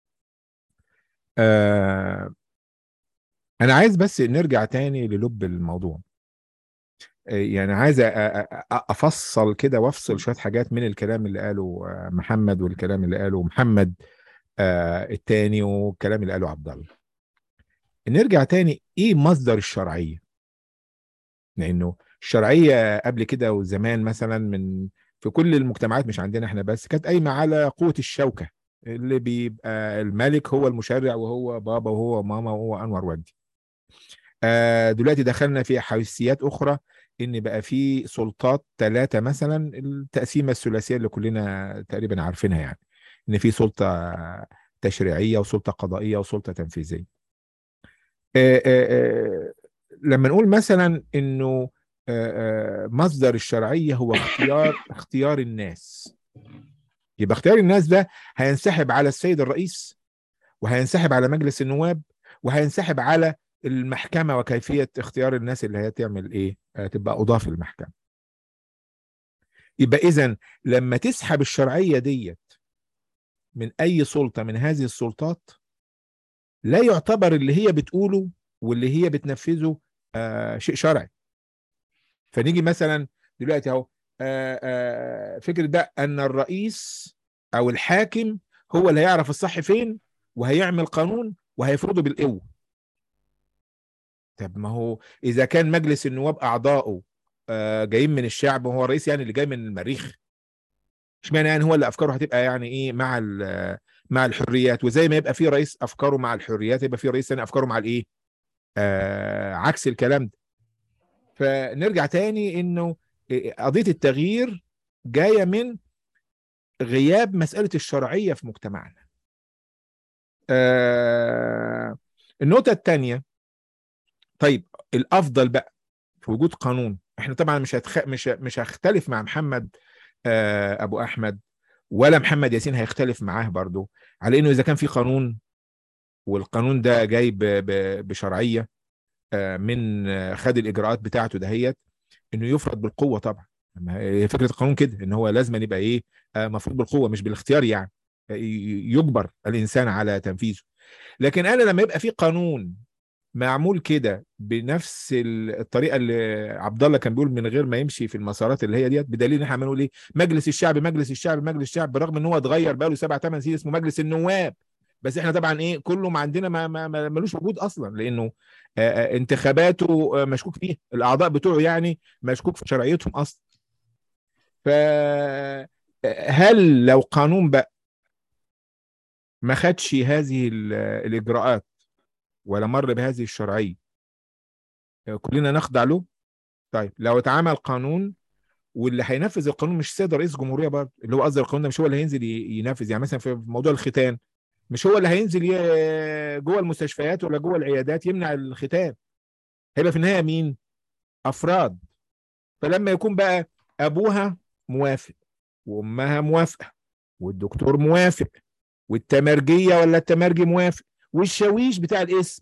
آه انا عايز بس نرجع تاني للب الموضوع آه، يعني عايز أ- أ- أ- افصل كده وافصل شويه حاجات من الكلام اللي قاله آه، محمد والكلام اللي قاله محمد آه التاني والكلام اللي قاله عبد الله نرجع تاني ايه مصدر الشرعيه لانه الشرعيه قبل كده وزمان مثلا من في كل المجتمعات مش عندنا احنا بس كانت قايمه على قوه الشوكه اللي بيبقى الملك هو المشرع وهو بابا وهو ماما وهو انور وجدي آه دلوقتي دخلنا في حيثيات اخرى ان بقى في سلطات ثلاثه مثلا التقسيمه الثلاثيه اللي كلنا تقريبا عارفينها يعني ان في سلطه تشريعيه وسلطه قضائيه وسلطه تنفيذيه آه آه آه لما نقول مثلا انه مصدر الشرعيه هو اختيار اختيار الناس يبقى اختيار الناس ده هينسحب على السيد الرئيس وهينسحب على مجلس النواب وهينسحب على المحكمه وكيفيه اختيار الناس اللي هي تعمل ايه تبقى قضاه في المحكمه يبقى اذا لما تسحب الشرعيه ديت من اي سلطه من هذه السلطات لا يعتبر اللي هي بتقوله واللي هي بتنفذه آه شيء شرعي فنيجي مثلا دلوقتي اهو فكره ده ان الرئيس او الحاكم هو اللي هيعرف الصح فين وهيعمل قانون وهيفرضه بالقوه طب ما هو اذا كان مجلس النواب اعضائه آه جايين من الشعب وهو الرئيس يعني اللي جاي من المريخ اشمعنى يعني هو اللي افكاره هتبقى يعني ايه مع مع الحريات وزي ما يبقى في رئيس افكاره مع الحريات يبقى في رئيس ثاني افكاره مع الايه آه عكس الكلام ده فنرجع تاني انه قضيه التغيير جايه من غياب مساله الشرعيه في مجتمعنا آه النقطه الثانيه طيب الافضل بقى في وجود قانون احنا طبعا مش هتخ... مش مش هختلف مع محمد آه ابو احمد ولا محمد ياسين هيختلف معاه برضو على انه اذا كان في قانون والقانون ده جاي ب... ب... بشرعيه آه من خد الاجراءات بتاعته دهيت انه يفرض بالقوه طبعا فكره القانون كده ان هو لازم يبقى ايه آه مفروض بالقوه مش بالاختيار يعني يجبر الانسان على تنفيذه لكن انا لما يبقى في قانون معمول كده بنفس الطريقه اللي عبد الله كان بيقول من غير ما يمشي في المسارات اللي هي ديت بدليل ان احنا بنقول ايه مجلس الشعب مجلس الشعب مجلس الشعب برغم ان هو اتغير بقى له سبع ثمان سنين اسمه مجلس النواب بس احنا طبعا ايه كله ما عندنا ما, ما, ما ملوش وجود اصلا لانه آه انتخاباته مشكوك فيها الاعضاء بتوعه يعني مشكوك في شرعيتهم اصلا فهل لو قانون بقى ما خدش هذه الاجراءات ولا مر بهذه الشرعيه كلنا نخضع له طيب لو اتعمل قانون واللي هينفذ القانون مش السيد رئيس الجمهوريه برضه اللي هو قصدي القانون ده مش هو اللي هينزل ينفذ يعني مثلا في موضوع الختان مش هو اللي هينزل جوه المستشفيات ولا جوه العيادات يمنع الختان هيبقى في النهايه مين افراد فلما يكون بقى ابوها موافق وامها موافقه والدكتور موافق والتمرجيه ولا التمرجي موافق والشاويش بتاع الاسم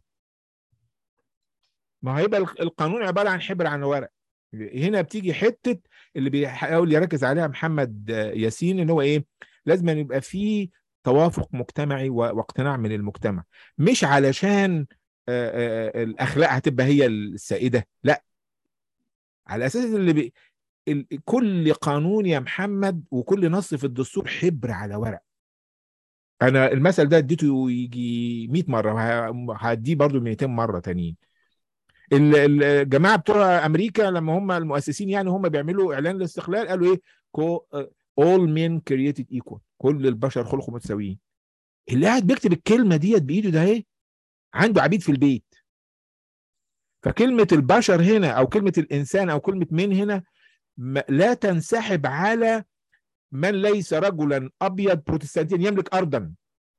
ما هيبقى القانون عباره عن حبر عن ورق هنا بتيجي حته اللي بيحاول يركز عليها محمد ياسين ان هو ايه لازم يبقى فيه توافق مجتمعي واقتناع من المجتمع مش علشان الاخلاق هتبقى هي السائده لا على اساس اللي بي... كل قانون يا محمد وكل نص في الدستور حبر على ورق انا المثل ده اديته يجي 100 مره هديه برضو 200 مره تانيين الجماعه بتوع امريكا لما هم المؤسسين يعني هم بيعملوا اعلان الاستقلال قالوا ايه all men created equal كل البشر خلقوا متساويين اللي قاعد بيكتب الكلمه ديت بايده ده ايه عنده عبيد في البيت فكلمه البشر هنا او كلمه الانسان او كلمه من هنا لا تنسحب على من ليس رجلا ابيض بروتستانتيا يملك ارضا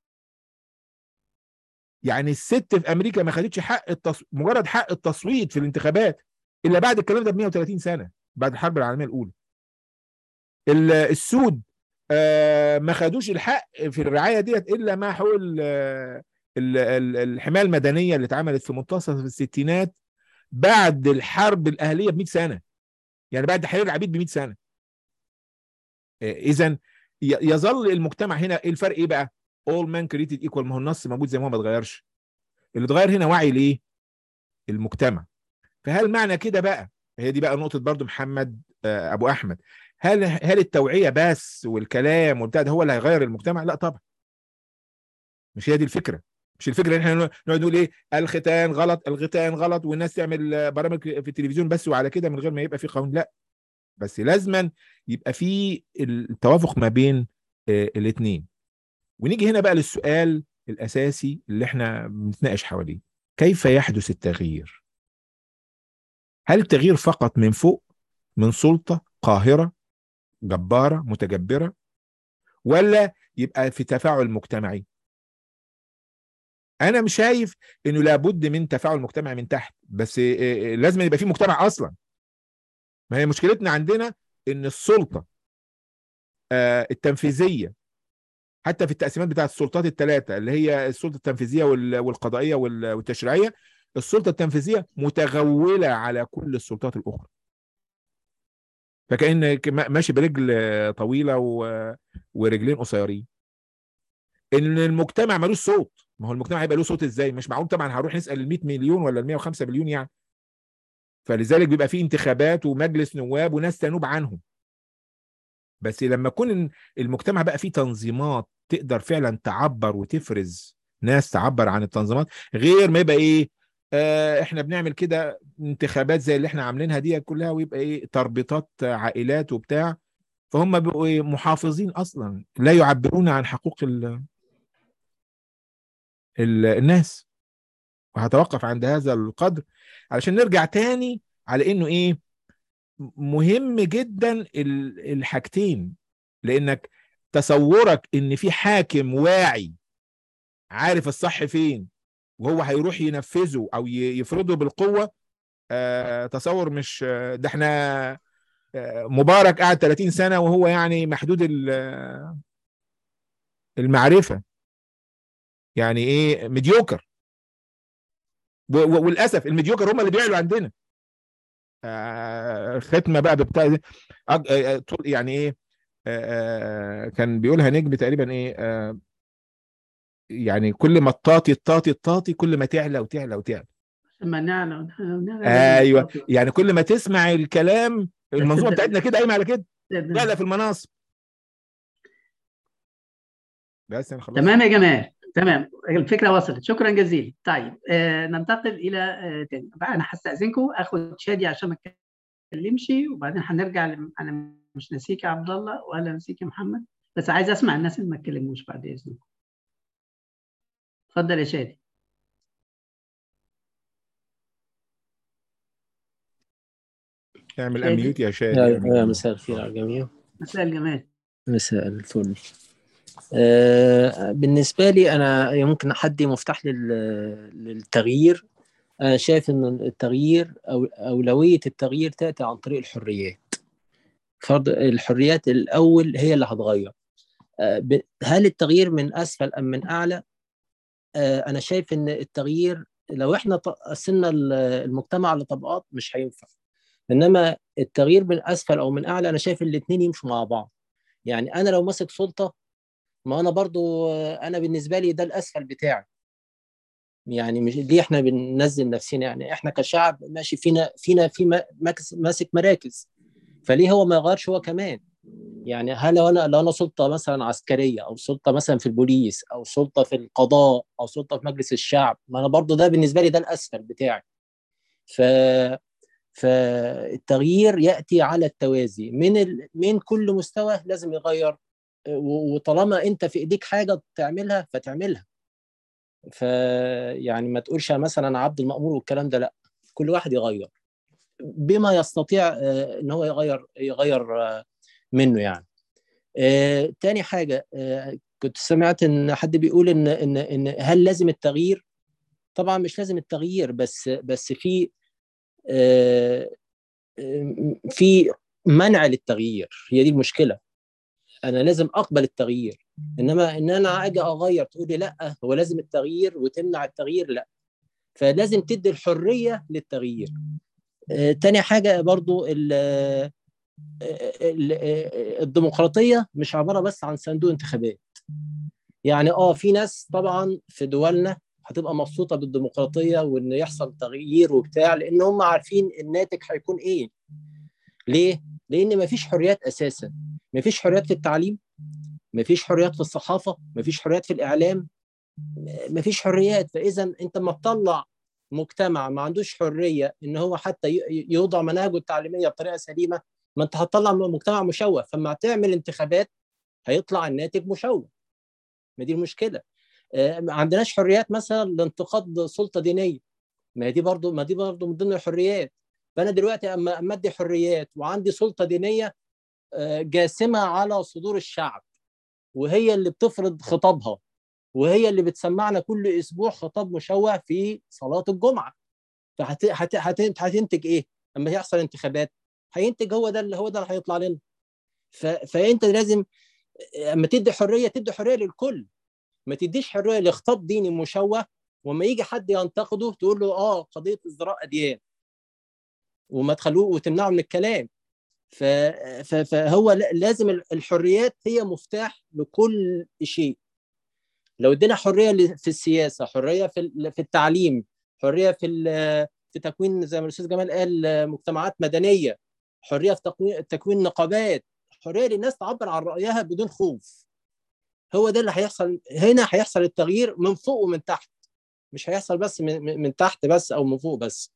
يعني الست في امريكا ما خدتش حق التص... مجرد حق التصويت في الانتخابات الا بعد الكلام ده ب 130 سنه بعد الحرب العالميه الاولى السود آه ما خدوش الحق في الرعايه ديت الا مع حقوق الحمايه المدنيه اللي اتعملت في منتصف الستينات بعد الحرب الاهليه ب 100 سنه يعني بعد تحرير العبيد ب 100 سنه اذا يظل المجتمع هنا ايه الفرق ايه بقى all men created equal ما هو النص موجود زي ما هو ما اتغيرش اللي اتغير هنا وعي ليه المجتمع فهل معنى كده بقى هي دي بقى نقطه برضو محمد ابو احمد هل هل التوعيه بس والكلام والبتاع ده هو اللي هيغير المجتمع لا طبعا مش هي دي الفكره مش الفكره ان احنا نقعد نقول ايه الختان غلط الختان غلط والناس تعمل برامج في التلفزيون بس وعلى كده من غير ما يبقى في قانون لا بس لازما يبقى في التوافق ما بين الاثنين ونيجي هنا بقى للسؤال الاساسي اللي احنا بنتناقش حواليه كيف يحدث التغيير هل التغيير فقط من فوق من سلطه قاهره جباره متجبره ولا يبقى في تفاعل مجتمعي انا مش شايف انه لابد من تفاعل مجتمعي من تحت بس لازم يبقى في مجتمع اصلا ما هي مشكلتنا عندنا ان السلطه التنفيذيه حتى في التقسيمات بتاعت السلطات الثلاثه اللي هي السلطه التنفيذيه والقضائيه والتشريعيه السلطه التنفيذيه متغوله على كل السلطات الاخرى فكأن ماشي برجل طويله ورجلين قصيرين ان المجتمع ملوش صوت ما هو المجتمع هيبقى له صوت ازاي مش معقول طبعا هروح نسال ال 100 مليون ولا ال 105 مليون يعني فلذلك بيبقى في انتخابات ومجلس نواب وناس تنوب عنهم بس لما يكون المجتمع بقى فيه تنظيمات تقدر فعلا تعبر وتفرز ناس تعبر عن التنظيمات غير ما يبقى ايه آه احنا بنعمل كده انتخابات زي اللي احنا عاملينها دي كلها ويبقى ايه تربيطات عائلات وبتاع فهم بيبقوا إيه محافظين اصلا لا يعبرون عن حقوق ال ال الناس وهتوقف عند هذا القدر علشان نرجع تاني على انه ايه مهم جدا الحاجتين لانك تصورك ان في حاكم واعي عارف الصح فين وهو هيروح ينفذه او يفرضه بالقوه آه تصور مش ده احنا آه مبارك قعد 30 سنه وهو يعني محدود المعرفه يعني ايه مديوكر وللاسف المديوكر هم اللي بيعلوا عندنا آه ختمه بقى بتاع يعني ايه آه كان بيقولها نجم تقريبا ايه آه يعني كل ما الطاطي الطاطي الطاطي كل ما تعلى وتعلى وتعلى لما نعلى ايوه يعني كل ما تسمع الكلام المنظومه بتاعتنا كده قايمه على كده تعلى في المناصب بس انا خلاص تمام يا جمال تمام الفكره وصلت شكرا جزيلا طيب آه ننتقل الى آه تاني بقى انا هستاذنكم اخد شادي عشان ما اتكلمش وبعدين هنرجع ل... انا مش ناسيك يا عبد الله ولا ناسيك يا محمد بس عايز اسمع الناس اللي ما اتكلموش بعد اذنكم اتفضل يا شادي اعمل اميوت يا شادي يا مساء الخير على الجميع مساء الجمال مساء الفل آه بالنسبة لي أنا يمكن حدي مفتاح للتغيير أنا شايف إن التغيير أو أولوية التغيير تأتي عن طريق الحريات فرض الحريات الأول هي اللي هتغير آه هل التغيير من أسفل أم من أعلى آه أنا شايف إن التغيير لو إحنا قسمنا المجتمع لطبقات مش هينفع إنما التغيير من أسفل أو من أعلى أنا شايف الاتنين يمشوا مع بعض يعني أنا لو ماسك سلطة ما انا برضو انا بالنسبه لي ده الاسفل بتاعي يعني مش ليه احنا بننزل نفسنا يعني احنا كشعب ماشي فينا فينا في ماسك مراكز فليه هو ما يغيرش هو كمان يعني هل لو انا لو انا سلطه مثلا عسكريه او سلطه مثلا في البوليس او سلطه في القضاء او سلطه في مجلس الشعب ما انا برضو ده بالنسبه لي ده الاسفل بتاعي ف فالتغيير ياتي على التوازي من ال... من كل مستوى لازم يغير وطالما انت في ايديك حاجه تعملها فتعملها فيعني ما تقولش مثلا عبد المأمور والكلام ده لا كل واحد يغير بما يستطيع ان هو يغير يغير منه يعني تاني حاجه كنت سمعت ان حد بيقول ان ان ان هل لازم التغيير طبعا مش لازم التغيير بس بس في في منع للتغيير هي دي المشكله انا لازم اقبل التغيير انما ان انا اجي اغير تقول لي لا هو لازم التغيير وتمنع التغيير لا فلازم تدي الحريه للتغيير آه تاني حاجه برضو ال ال الديمقراطيه مش عباره بس عن صندوق انتخابات يعني اه في ناس طبعا في دولنا هتبقى مبسوطه بالديمقراطيه وان يحصل تغيير وبتاع لان هم عارفين الناتج هيكون ايه ليه لان مفيش حريات اساسا مفيش حريات في التعليم مفيش حريات في الصحافه مفيش حريات في الاعلام مفيش حريات فاذا انت لما تطلع مجتمع ما عندوش حريه ان هو حتى ي- يوضع مناهجه التعليميه بطريقه سليمه ما انت هتطلع مجتمع مشوه فلما تعمل انتخابات هيطلع الناتج مشوه ما دي المشكله آه، ما عندناش حريات مثلا لانتقاد سلطه دينيه ما هي دي برضو ما دي برضو من ضمن الحريات فانا دلوقتي اما اما ادي حريات وعندي سلطه دينيه آه، جاسمه على صدور الشعب وهي اللي بتفرض خطابها وهي اللي بتسمعنا كل اسبوع خطاب مشوه في صلاه الجمعه فهتنتج ايه؟ اما يحصل انتخابات هينتج هو ده اللي هو ده اللي هيطلع لنا ف... فانت لازم اما تدي حريه تدي حريه للكل ما تديش حريه لخطاب ديني مشوه وما يجي حد ينتقده تقول له اه قضيه ازدراء اديان وما تخلوه وتمنعه من الكلام ف... ف... فهو ل- لازم الحريات هي مفتاح لكل شيء لو ادينا حريه ل- في السياسه حريه في ال- في التعليم حريه في ال- في تكوين زي ما الاستاذ جمال قال مجتمعات مدنيه حريه في تكوين تكوين نقابات حريه للناس تعبر عن رايها بدون خوف هو ده اللي هيحصل هنا هيحصل التغيير من فوق ومن تحت مش هيحصل بس من, من من تحت بس او من فوق بس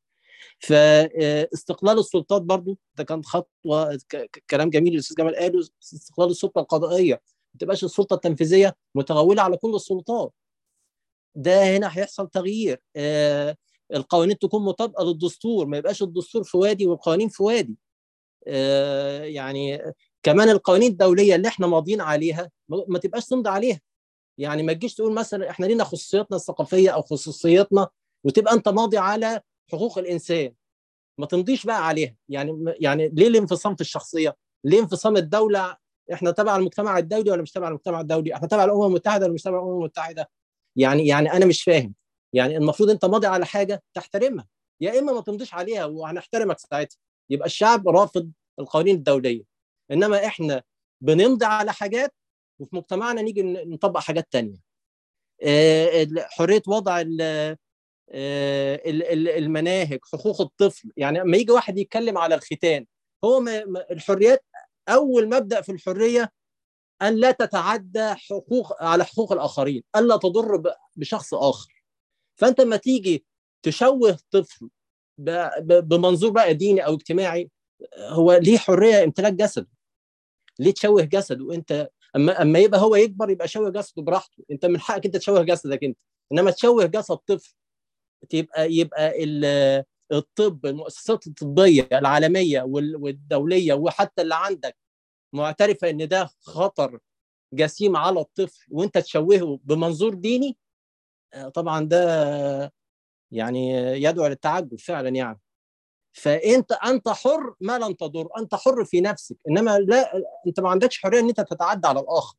فاستقلال السلطات برضو ده كان خطوه ك- ك- كلام جميل الاستاذ جمال قاله استقلال السلطه القضائيه ما تبقاش السلطه التنفيذيه متغوله على كل السلطات ده هنا هيحصل تغيير آه، القوانين تكون مطابقه للدستور ما يبقاش الدستور في وادي والقوانين في وادي آه، يعني كمان القوانين الدوليه اللي احنا ماضيين عليها ما ما تبقاش تمضي عليها يعني ما تجيش تقول مثلا احنا لينا خصوصياتنا الثقافيه او خصوصياتنا وتبقى انت ماضي على حقوق الانسان ما تمضيش بقى عليها يعني يعني ليه الانفصام في الشخصيه؟ ليه انفصام الدوله احنا تبع المجتمع الدولي ولا مش تبع المجتمع الدولي؟ احنا تبع الامم المتحده ولا مش تبع الامم المتحده؟ يعني يعني انا مش فاهم يعني المفروض انت ماضي على حاجه تحترمها يا اما ما تمضيش عليها وهنحترمك ساعتها يبقى الشعب رافض القوانين الدوليه انما احنا بنمضي على حاجات وفي مجتمعنا نيجي ن- نطبق حاجات تانية آه، ال- حريه وضع ال- آه، ال- ال- المناهج حقوق الطفل يعني لما يجي واحد يتكلم على الختان هو ما ما- الحريات اول مبدا في الحريه ان لا تتعدى حقوق على حقوق الاخرين الا تضر ب- بشخص اخر فانت لما تيجي تشوه طفل ب- ب- بمنظور بقى ديني او اجتماعي هو ليه حريه امتلاك جسده ليه تشوه جسده وانت اما اما يبقى هو يكبر يبقى شوه جسده براحته انت من حقك انت تشوه جسدك انت انما تشوه جسد طفل تبقى يبقى ال- الطب المؤسسات الطبيه العالميه وال- والدوليه وحتى اللي عندك معترفه ان ده خطر جسيم على الطفل وانت تشوهه بمنظور ديني آه، طبعا ده يعني يدعو للتعجب فعلا يعني فانت انت حر ما لم تضر انت حر في نفسك انما لا انت ما عندكش حريه ان انت تتعدى على الاخر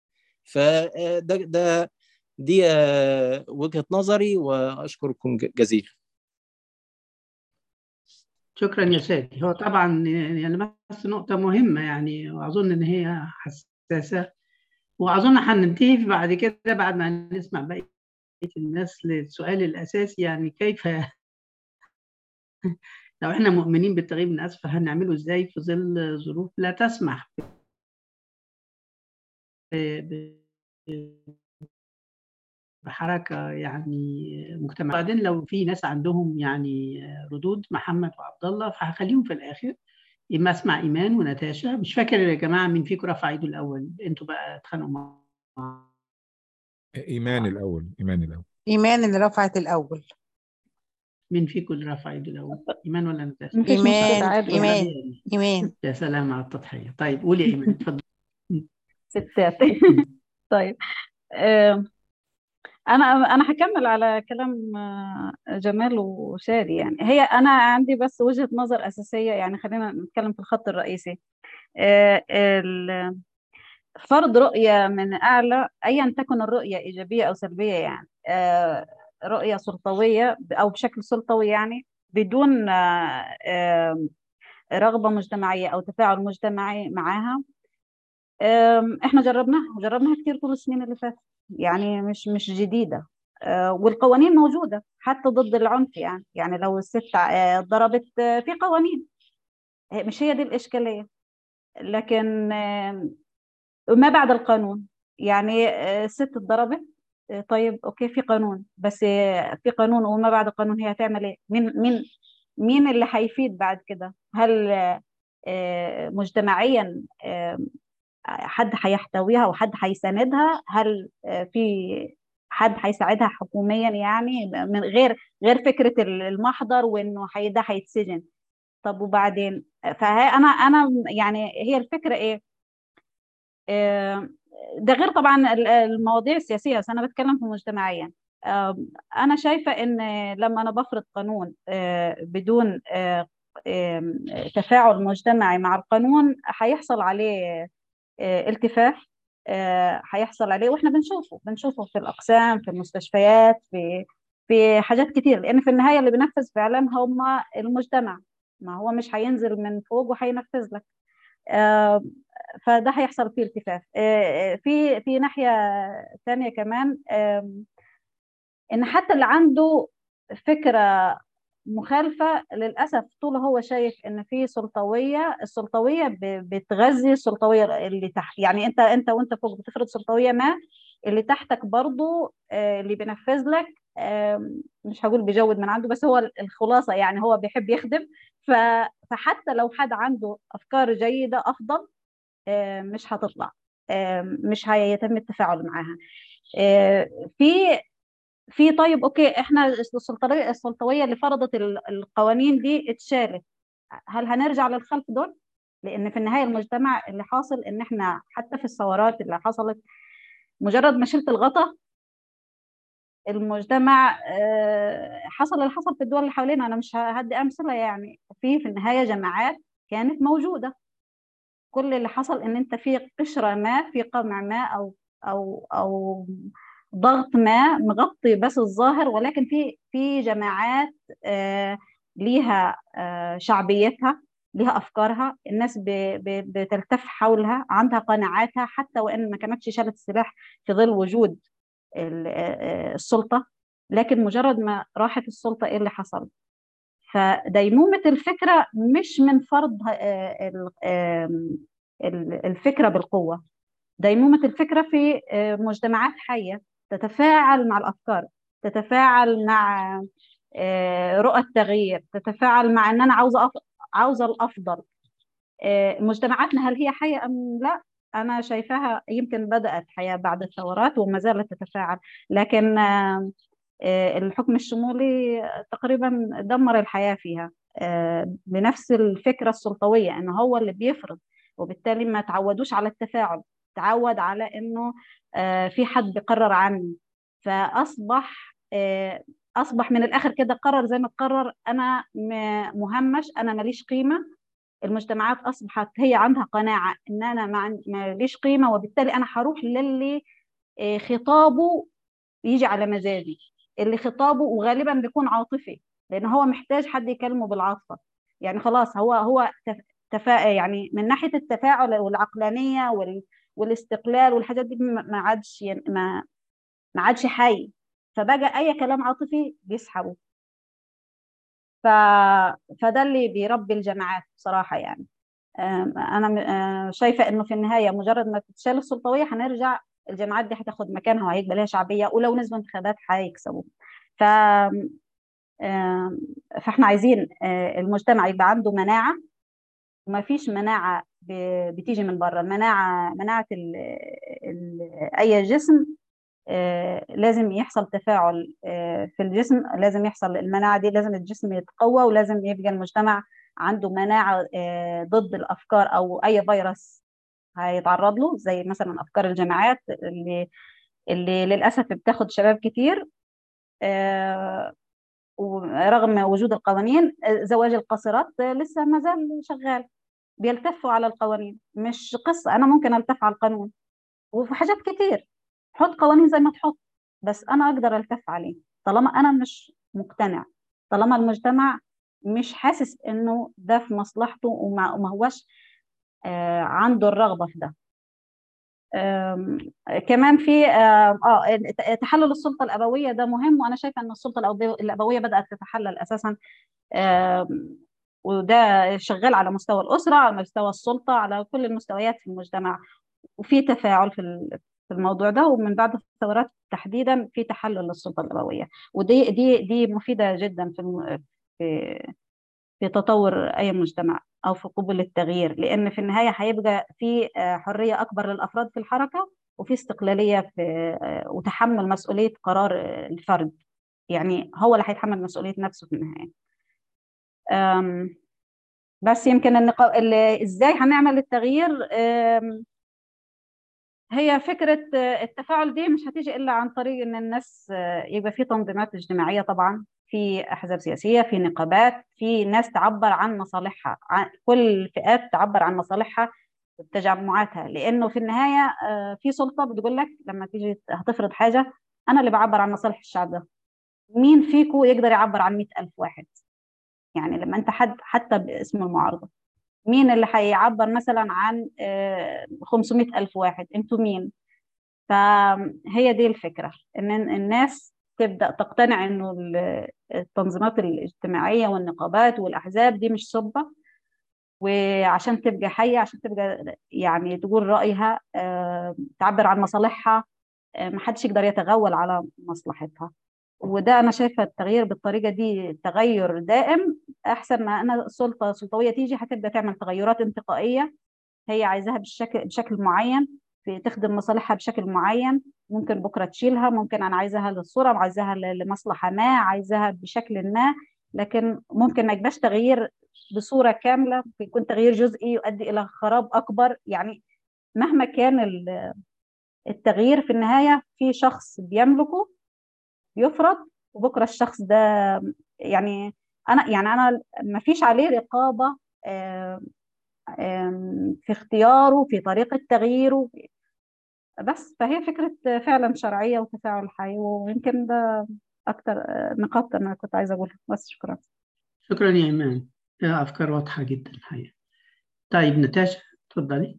فده ده دي آه، وجهه نظري واشكركم ج- جزيلا شكرا يا شادي هو طبعا يعني بس نقطة مهمة يعني وأظن إن هي حساسة وأظن هننتهي بعد كده بعد ما نسمع بقية الناس للسؤال الأساسي يعني كيف لو إحنا مؤمنين بالتغيير من أسفل هنعمله إزاي في ظل ظروف لا تسمح ب- ب- بحركة يعني مجتمع بعدين لو في ناس عندهم يعني ردود محمد وعبد الله فهخليهم في الآخر إما أسمع إيمان ونتاشا مش فاكر يا جماعة مين فيكم رفع إيده الأول أنتوا بقى اتخانقوا مع ايمان الاول ايمان الاول إيمان اللي رفعت الأول مين فيكم اللي رفع إيده الأول إيمان ولا نتاشا؟ مفيش مشكلة إيمان عادي يعني إيمان إيمان يا سلام على التضحية طيب قولي يا إيمان اتفضل ستات طيب آه، انا انا هكمل على كلام آه، جمال وشادي يعني هي انا عندي بس وجهة نظر اساسية يعني خلينا نتكلم في الخط الرئيسي آه، ال- فرض رؤية من اعلى ايا تكن الرؤية ايجابية او سلبية يعني آه، رؤية سلطوية او بشكل سلطوي يعني بدون آه، آه، رغبة مجتمعية او تفاعل مجتمعي معاها أم، احنا جربناها وجربناها كتير طول السنين اللي فاتت يعني مش مش جديدة أه، والقوانين موجودة حتى ضد العنف يعني يعني لو الست أه، ضربت أه، في قوانين هي- مش هي دي الإشكالية لكن أم، ما بعد القانون يعني أه، الست اتضربت طيب اوكي في قانون بس في قانون وما بعد القانون هي هتعمل ايه مين مين مين اللي هيفيد بعد كده هل آه، مجتمعيا آه، حد هيحتويها وحد هيساندها هل آه، في حد هيساعدها حكوميا يعني من غير غير فكرة المحضر وانه هي- ده هيتسجن طب وبعدين فهي انا انا يعني هي الفكرة ايه آه، ده غير طبعا ال- المواضيع السياسية بس أنا بتكلم في مجتمعيا آم، أنا شايفة إن لما أنا بفرض قانون آه، بدون آه، آم، تفاعل مجتمعي مع القانون هيحصل عليه آه، التفاف آه، هيحصل عليه واحنا بنشوفه بنشوفه في الأقسام في المستشفيات في في حاجات كتير لأن في النهاية اللي بينفذ فعلا هم المجتمع ما هو مش هينزل من فوق وهينفذ لك آه، فده هيحصل فيه التفاف آه، في في ناحية ثانية كمان آم، إن حتى اللي عنده فكرة مخالفة للأسف طول هو شايف إن في سلطوية السلطوية ب- بتغذي السلطوية اللي تحت يعني أنت أنت وأنت فوق بتفرض سلطوية ما اللي تحتك برضو آه، اللي بينفذ لك آم، مش هقول بيجود من عنده بس هو الخلاصة يعني هو بيحب يخدم ف- فحتى لو حد عنده أفكار جيدة أفضل آه، مش هتطلع آه، مش هيتم التفاعل معاها آه، في في طيب اوكي احنا السلطويه السلطويه اللي فرضت ال- القوانين دي اتشالت هل هنرجع للخلف دول؟ لان في النهايه المجتمع اللي حاصل ان احنا حتى في الثورات اللي حصلت مجرد ما شلت الغطا المجتمع آه، حصل اللي حصل في الدول اللي حوالينا انا مش هدي امثله يعني في في النهايه جماعات كانت موجوده كل اللي حصل ان انت في قشره ما في قمع ما او او او ضغط ما مغطي بس الظاهر ولكن في في جماعات آه، ليها آه، شعبيتها ليها افكارها الناس ب- ب- بتلتف حولها عندها قناعاتها حتى وان ما كانتش شالت السلاح في ظل وجود ال- آه، السلطه لكن مجرد ما راحت السلطه ايه اللي حصل؟ فديمومة الفكرة مش من فرض آه، ال- آم، ال- الفكرة بالقوة ديمومة الفكرة في آه، مجتمعات حية تتفاعل مع الأفكار تتفاعل مع آه، رؤى التغيير تتفاعل مع أن أنا عاوزة أف- عاوزة الأفضل آه، مجتمعاتنا هل هي حية أم لا؟ أنا شايفاها يمكن بدأت حياة بعد الثورات وما زالت تتفاعل لكن آه، آه، الحكم الشمولي تقريبا دمر الحياة فيها آه، بنفس الفكرة السلطوية إنه هو اللي بيفرض وبالتالي ما تعودوش على التفاعل تعود على إنه آه، في حد بيقرر عني فأصبح آه، أصبح من الآخر كده قرر زي ما تقرر أنا م- مهمش أنا ماليش قيمة المجتمعات أصبحت هي عندها قناعة إن أنا ما عن- ماليش قيمة وبالتالي أنا هروح للي آه، خطابه يجي على مزاجي اللي خطابه وغالبا بيكون عاطفي لان هو محتاج حد يكلمه بالعاطفه يعني خلاص هو هو تف- تفا يعني من ناحيه التفاعل والعقلانيه وال والاستقلال والحاجات دي ما ما عادش ين- ما ما عادش حي فبقى اي كلام عاطفي بيسحبه ف... فده اللي بيربي الجماعات بصراحه يعني آم، انا م- آه، شايفه انه في النهايه مجرد ما تتشال السلطويه هنرجع الجماعات دي هتاخد مكانها وهيبقى لها شعبيه ولو نزلوا انتخابات هيكسبوا ف آم، فاحنا عايزين آه، المجتمع يبقى عنده مناعه وما فيش مناعه ب- بتيجي من بره المناعه مناعه ال ال اي جسم آه، لازم يحصل تفاعل آه، في الجسم لازم يحصل المناعه دي لازم الجسم يتقوى ولازم يبقى المجتمع عنده مناعه آه، ضد الافكار او اي فيروس هيتعرض له زي مثلا افكار الجماعات اللي اللي للاسف بتاخد شباب كتير آه، ورغم وجود القوانين آه، زواج القاصرات آه، لسه ما زال شغال بيلتفوا على القوانين مش قصة أنا ممكن ألتف على القانون وفي حاجات كتير حط قوانين زي ما تحط بس أنا أقدر ألتف عليه طالما أنا مش مقتنع طالما المجتمع مش حاسس إنه ده في مصلحته وما وما هوش آه، عنده الرغبة في ده آم، كمان في آم، اه تحلل السلطه الابويه ده مهم وانا شايفه ان السلطه الأبوية- الابويه بدات تتحلل اساسا آم، وده شغال على مستوى الاسره على مستوى السلطه على كل المستويات في المجتمع وفي تفاعل في ال- في الموضوع ده ومن بعد الثورات تحديدا في تحلل للسلطه الابويه ودي دي دي مفيده جدا في الم- في في تطور اي مجتمع او في قبول التغيير لان في النهايه هيبقى في آه، حريه اكبر للافراد في الحركه وفي استقلاليه في آه، وتحمل مسؤوليه قرار آه، الفرد يعني هو اللي هيتحمل مسؤوليه نفسه في النهايه أم، بس يمكن النقا... ال- ازاي هنعمل التغيير أم، هي فكرة آه، التفاعل دي مش هتيجي إلا عن طريق إن الناس آه، يبقى في تنظيمات اجتماعية طبعا في أحزاب سياسية في نقابات في ناس تعبر عن مصالحها عن كل فئات تعبر عن مصالحها بتجمعاتها لأنه في النهاية آه، في سلطة بتقول لك لما تيجي هتفرض حاجة أنا اللي بعبر عن مصالح الشعب ده مين فيكم يقدر يعبر عن مئة ألف واحد يعني لما أنت حد حتى باسم المعارضة مين اللي هيعبر مثلا عن آه، 500 ألف واحد انتوا مين فهي دي الفكرة ان الناس تبدأ تقتنع انه ال- التنظيمات الاجتماعية والنقابات والأحزاب دي مش سبة وعشان تبقى حية عشان تبقى يعني تقول رأيها آه، تعبر عن مصالحها آه، محدش يقدر يتغول على مصلحتها وده أنا شايفة التغيير بالطريقة دي تغير دائم أحسن ما أنا السلطة سلطوية تيجي هتبدأ تعمل تغيرات انتقائية هي عايزاها بالشكل بشكل معين في تخدم مصالحها بشكل معين ممكن بكرة تشيلها ممكن أنا عايزاها للصورة عايزاها ل- لمصلحة ما عايزاها بشكل ما لكن ممكن ما يبقاش تغيير بصورة كاملة يكون تغيير جزئي يؤدي إلى خراب أكبر يعني مهما كان ال- التغيير في النهاية في شخص بيملكه يفرض وبكرة الشخص ده يعني أنا يعني أنا ما فيش عليه رقابة آه، آم، في اختياره في طريقة تغييره بس فهي فكرة فعلا شرعية وتفاعل حي ويمكن ده أكتر آه، نقاط أنا كنت عايزة أقولها بس شكرا شكرا يا إيمان آه، أفكار واضحة جدا الحقيقة طيب نتاشا اتفضلي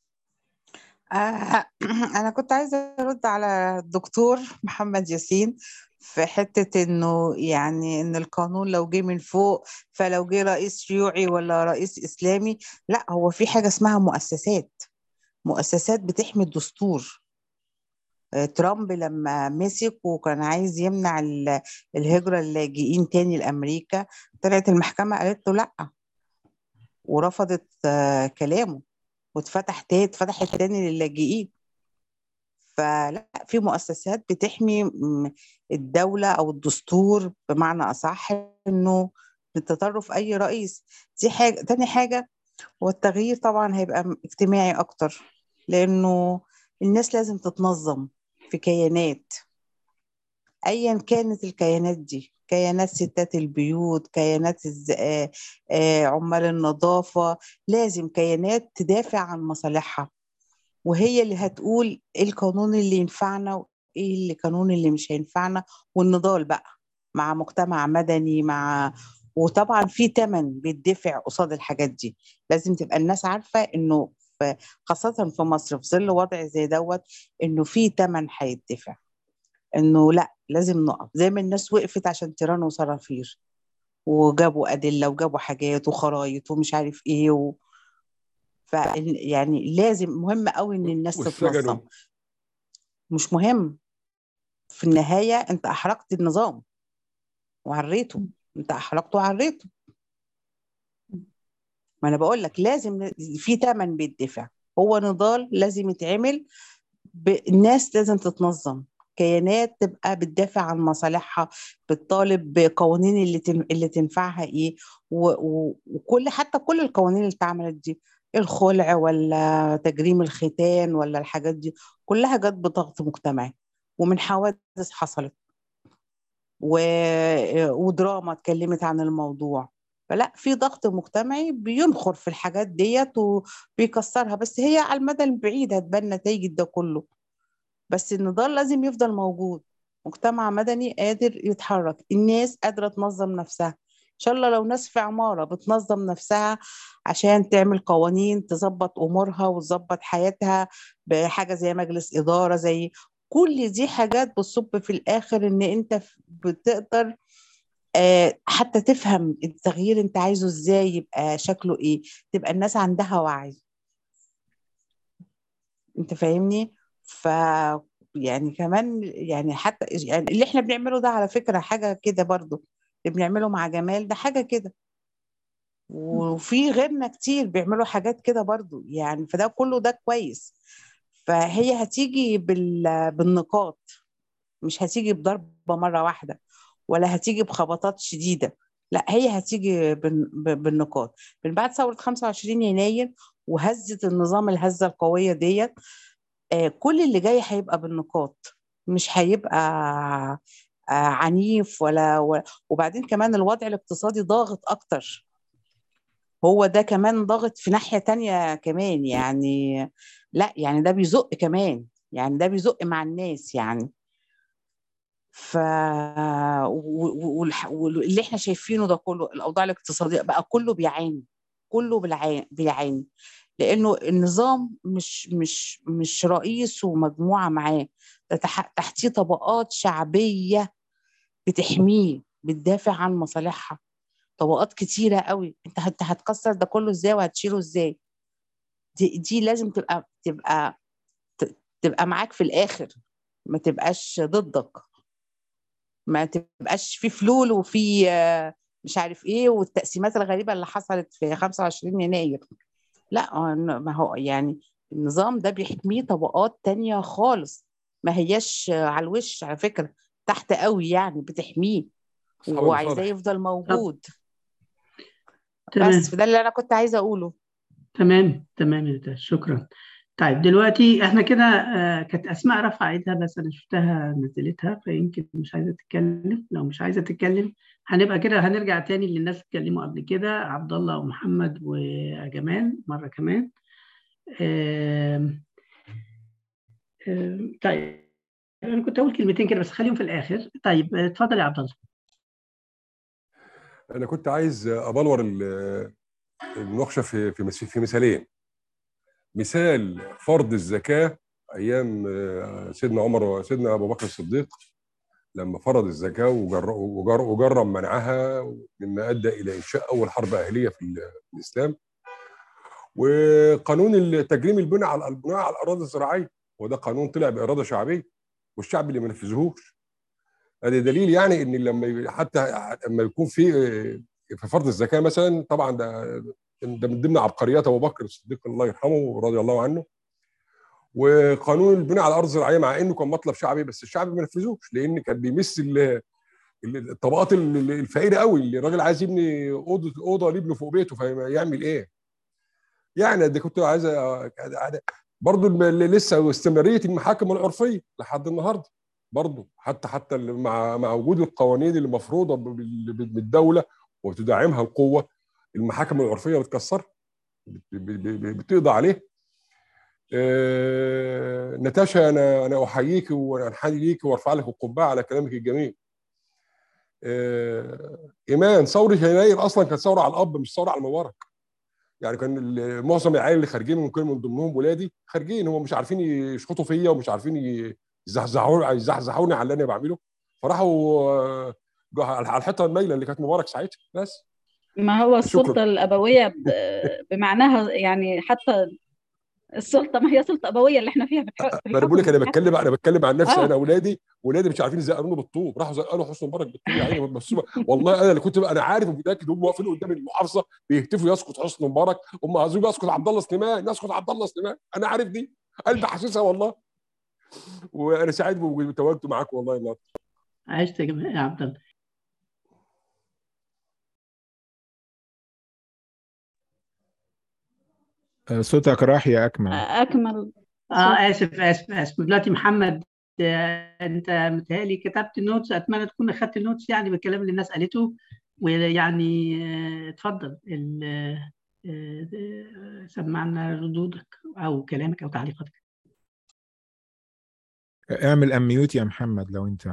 آه، أنا كنت عايزة أرد على الدكتور محمد ياسين في حتة إنه يعني إن القانون لو جه من فوق فلو جه رئيس شيوعي ولا رئيس إسلامي لا هو في حاجة اسمها مؤسسات مؤسسات بتحمي الدستور آه، ترامب لما مسك وكان عايز يمنع ال- الهجرة اللاجئين تاني لأمريكا طلعت المحكمة قالت له لأ ورفضت آه، كلامه واتفتح تاني اتفتحت تاني للاجئين فلا في مؤسسات بتحمي م- الدولة أو الدستور بمعنى أصح إنه من تطرف أي رئيس دي حاجة تاني حاجة هو التغيير طبعا هيبقى م- اجتماعي أكتر لأنه الناس لازم تتنظم في كيانات ايا كانت الكيانات دي كيانات ستات البيوت كيانات الز... آه، آه، عمال النظافة لازم كيانات تدافع عن مصالحها وهي اللي هتقول ايه القانون اللي ينفعنا وايه القانون اللي مش هينفعنا والنضال بقى مع مجتمع مدني مع وطبعا في تمن بيدفع قصاد الحاجات دي لازم تبقى الناس عارفة انه في خاصة في مصر في ظل وضع زي دوت انه في تمن هيدفع انه لا لازم نقف زي ما الناس وقفت عشان تيران وصرافير وجابوا أدلة وجابوا حاجات وخرايط ومش عارف ايه و... ف يعني لازم مهم قوي ان الناس والسجنوا تتنظم مش مهم في النهاية انت احرقت النظام وعريته انت احرقته وعريته ما انا بقول لك لازم في ثمن بيدفع هو نضال لازم يتعمل ب... الناس لازم تتنظم كيانات تبقى بتدافع عن مصالحها بتطالب بقوانين اللي تن... اللي تنفعها ايه و... و... وكل حتى كل القوانين اللي اتعملت دي الخلع ولا تجريم الختان ولا الحاجات دي كلها جت بضغط مجتمعي ومن حوادث حصلت و... ودراما اتكلمت عن الموضوع فلا في ضغط مجتمعي بينخر في الحاجات ديت وبيكسرها بس هي على المدى البعيد هتبان نتائج ده كله بس النضال لازم يفضل موجود مجتمع مدني قادر يتحرك الناس قادرة تنظم نفسها إن شاء الله لو ناس في عمارة بتنظم نفسها عشان تعمل قوانين تظبط أمورها وتظبط حياتها بحاجة زي مجلس إدارة زي كل دي حاجات بتصب في الآخر إن أنت بتقدر آه، حتى تفهم التغيير أنت عايزه إزاي يبقى شكله إيه تبقى الناس عندها وعي أنت فاهمني ف يعني كمان يعني حتى يعني اللي احنا بنعمله ده على فكرة حاجة كده برضو اللي بنعمله مع جمال ده حاجة كده وفي غيرنا كتير بيعملوا حاجات كده برضو يعني فده كله ده كويس فهي هتيجي بال... بالنقاط مش هتيجي بضربة مرة واحدة ولا هتيجي بخبطات شديدة لا هي هتيجي بال... ب- بالنقاط من بعد ثورة 25 يناير وهزة النظام الهزة القوية ديت آه، كل اللي جاي هيبقى بالنقاط مش هيبقى آه، عنيف ولا و- وبعدين كمان الوضع الاقتصادي ضاغط أكتر هو ده كمان ضاغط في ناحية تانية كمان يعني لا يعني ده بيزق كمان يعني ده بيزق مع الناس يعني ف و- و- والح- واللي احنا شايفينه ده كله الاوضاع الاقتصاديه بقى كله بيعاني كله بالعا- بيعاني لانه النظام مش مش مش رئيس ومجموعه معاه ده تح- تحتيه طبقات شعبيه بتحميه بتدافع عن مصالحها طبقات كتيره قوي انت هت- هتكسر ده كله ازاي وهتشيله ازاي دي, دي لازم تبقى تبقى ت- تبقى معاك في الاخر ما تبقاش ضدك ما تبقاش في فلول وفي آه، مش عارف ايه والتقسيمات الغريبه اللي حصلت في 25 يناير لا آه، ما هو يعني النظام ده بيحميه طبقات تانية خالص ما هياش آه، على الوش على فكره تحت قوي يعني بتحميه اصحاب وعايزاه المصالح يفضل موجود تمام بس فده اللي انا كنت عايزه اقوله تمام تمام يا دكتور، شكرا طيب دلوقتي احنا كده آه، كانت اسماء رفع ايدها بس انا شفتها نزلتها فيمكن مش عايزه تتكلم لو مش عايزه تتكلم هنبقى كده هنرجع تاني للناس اللي اتكلموا قبل كده عبد الله ومحمد وجمال مره كمان آم، آم، طيب انا كنت اقول كلمتين كده بس خليهم في الاخر طيب آه، اتفضل يا عبد الله انا كنت عايز ابلور ال- المناقشه في في مس- في مثالين مثال فرض الزكاه ايام آه، سيدنا عمر وسيدنا ابو بكر الصديق لما فرض الزكاه وجر- وجر- وجرم منعها مما ادى الى انشاء اول حرب اهليه في ال- في الاسلام وقانون التجريم البناء على البناء على الاراضي الزراعيه وده قانون طلع باراده شعبيه والشعب اللي ما نفذهوش هذا دليل يعني ان لما ي- حتى لما يكون في في فرض الزكاه مثلا طبعا ده ده من ضمن عبقريات ابو بكر الصديق الله يرحمه ورضي الله عنه وقانون البناء على الارض الزراعيه مع انه كان مطلب شعبي بس الشعب ما نفذوش لان كان بيمس ال- ال- الطبقات ال- الفقيره قوي اللي الراجل عايز يبني اوضه اوضه لابنه فوق بيته فيعمل ايه؟ يعني ده كنت عايز أ- برضه الم- اللي لسه استمراريه المحاكم العرفيه لحد النهارده برضه حتى حتى اللي مع مع وجود القوانين اللي مفروضه ب- بال- بالدوله وتدعمها القوه المحاكم العرفيه بتكسرها بت- ب- ب- بتقضي عليه آه، نتاشا انا انا احييك وانحني ليك وارفع لك القبعه على كلامك الجميل آه، ايمان ثوره يناير اصلا كانت ثوره على الاب مش ثوره على المبارك يعني كان ال- معظم العيال اللي خارجين ممكن من ضمنهم ولادي خارجين هم مش عارفين يشخطوا فيا ومش عارفين ي- يزحزحوا يزحزحوني على اللي انا بعمله فراحوا آه، جو- على الحته المايله اللي كانت مبارك ساعتها بس ما هو شكرا السلطة الأبوية ب- بمعناها يعني حتى السلطة ما هي سلطة أبوية اللي احنا فيها في الح- في ما انا بقول لك الحكم انا بتكلم انا بتكلم عن نفسي اه انا اولادي ولادي مش عارفين يزقروني بالطوب راحوا زقروا حسني مبارك بالطوب يا عيني بس والله انا اللي كنت بقى انا عارف ومتاكد هم واقفين قدام المحافظه بيهتفوا يسقط حسني مبارك هم عايزين يسقط عبد الله سليمان يسقط عبد الله سليمان انا عارف دي قلبي حاسسها والله وانا سعيد بتواجدي معاكم والله النهارده عشت يا جماعة يا عبد الله آه، صوتك راح يا أكمل أكمل اه صوت اسف اسف اسف دلوقتي محمد آه، انت متهيألي كتبت نوتس اتمنى تكون اخدت النوتس يعني بالكلام اللي الناس قالته ويعني آه، اتفضل ال- آه، آه، سمعنا ردودك او كلامك او تعليقاتك اعمل أميوت يا محمد لو أنت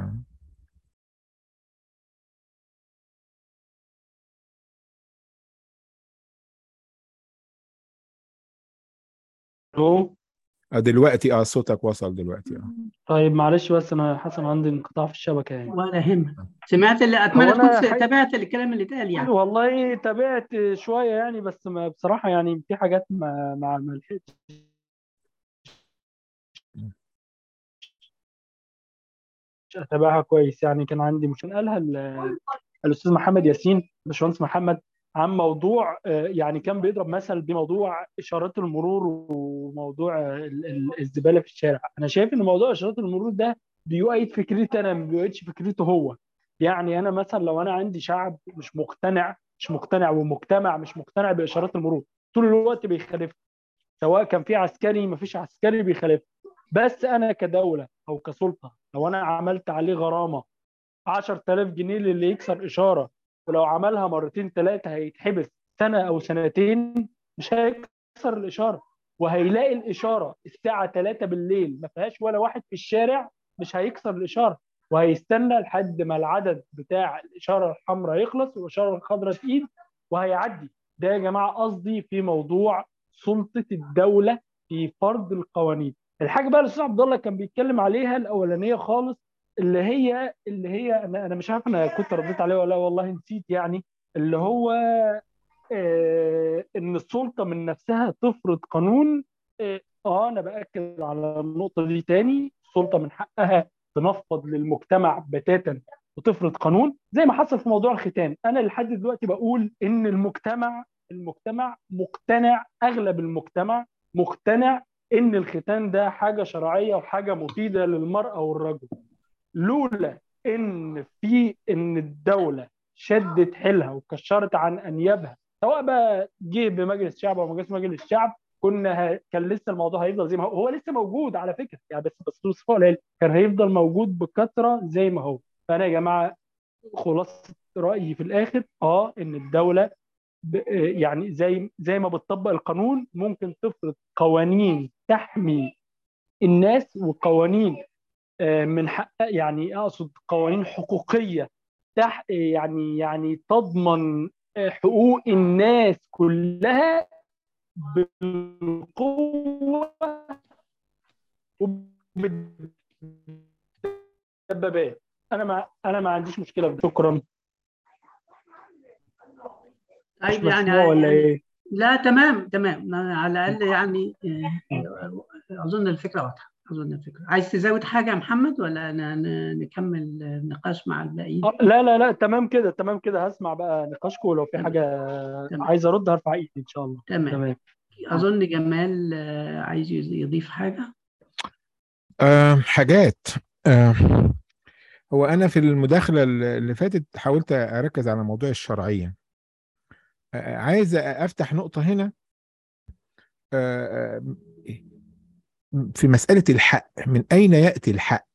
الو آه، دلوقتي اه صوتك وصل دلوقتي اه طيب معلش بس انا حسن عندي انقطاع في الشبكه يعني ولا يهمك سمعت اللي هو اتمنى تكون انا س- حي... تابعت الكلام اللي اتقال يعني والله تابعت شويه يعني بس ما بصراحه يعني في حاجات ما ما ما لحقتش اتابعها كويس يعني كان عندي مش قالها ال- الاستاذ محمد ياسين باشمهندس محمد عن موضوع آه، يعني كان بيضرب مثل بموضوع اشارات المرور وموضوع ال- ال- الزباله في الشارع انا شايف ان موضوع اشارات المرور ده بيؤيد فكرتي انا ما بيؤيدش فكرته هو يعني انا مثلا لو انا عندي شعب مش مقتنع مش مقتنع ومجتمع مش مقتنع باشارات المرور طول الوقت بيخالف سواء كان في عسكري ما فيش عسكري بيخالف بس انا كدوله او كسلطه لو انا عملت عليه غرامه 10000 جنيه للي يكسر اشاره ولو عملها مرتين ثلاثه هيتحبس سنه او سنتين مش هيكسر الاشاره وهيلاقي الاشاره الساعه 3 بالليل ما فيهاش ولا واحد في الشارع مش هيكسر الاشاره وهيستنى لحد ما العدد بتاع الاشاره الحمراء يخلص والاشاره الخضراء تقيل وهيعدي ده يا جماعه قصدي في موضوع سلطه الدوله في فرض القوانين الحاجه بقى اللي الاستاذ عبد الله كان بيتكلم عليها الاولانيه خالص اللي هي اللي هي انا انا مش عارف انا كنت رديت عليه ولا لا، والله نسيت يعني اللي هو آه ان السلطه من نفسها تفرض قانون اه آه، انا باكد على النقطه دي تاني السلطه من حقها تنفض للمجتمع بتاتا وتفرض قانون زي ما حصل في موضوع الختان انا لحد دلوقتي بقول ان المجتمع المجتمع مقتنع اغلب المجتمع مقتنع ان الختان ده حاجه شرعيه وحاجه مفيده للمراه والرجل لولا ان في ان الدوله شدت حيلها وكشرت عن انيابها سواء بقى جه بمجلس الشعب او ما جاش مجلس الشعب كنا ه... كان لسه الموضوع هيفضل زي ما هو هو لسه موجود على فكره يعني بس بس بصفه قليله كان هيفضل موجود بكثره زي ما هو فانا يا جماعه خلاصه رايي في الاخر اه ان الدوله ب... يعني زي زي ما بتطبق القانون ممكن تفرض قوانين تحمي الناس وقوانين آه، من حق يعني اقصد قوانين حقوقيه تح يعني يعني تضمن آه، حقوق الناس كلها بالقوه وبالدبابات انا ما انا ما عنديش مشكله في ده. شكرا مش طيب يعني, مسموع ولا يعني ايه لا تمام تمام على الاقل يعني آه، اظن الفكره واضحه اظن الفكره عايز تزود حاجه يا محمد ولا ن- ن- نكمل النقاش مع الباقيين آه، لا لا لا تمام كده تمام كده هسمع بقى نقاشكم ولو في تمام. حاجه تمام. عايز ارد هرفع ايدي ان شاء الله تمام تمام اظن جمال آه، عايز يضيف حاجه آه حاجات آه هو أنا في المداخلة اللي فاتت حاولت أركز على موضوع الشرعية آه عايز أفتح نقطة هنا آه آه، في مسألة الحق من أين يأتي الحق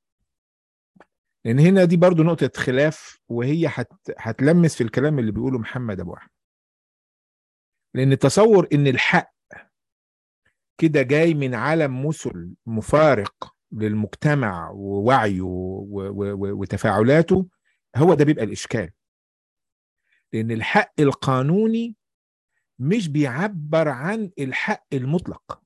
لأن هنا دي برضو نقطة خلاف وهي هت هتلمس في الكلام اللي بيقوله محمد أبو أحمد لأن تصور إن الحق كده جاي من عالم مثل مفارق للمجتمع ووعيه و- و- و- وتفاعلاته هو ده بيبقى الإشكال لأن الحق القانوني مش بيعبر عن الحق المطلق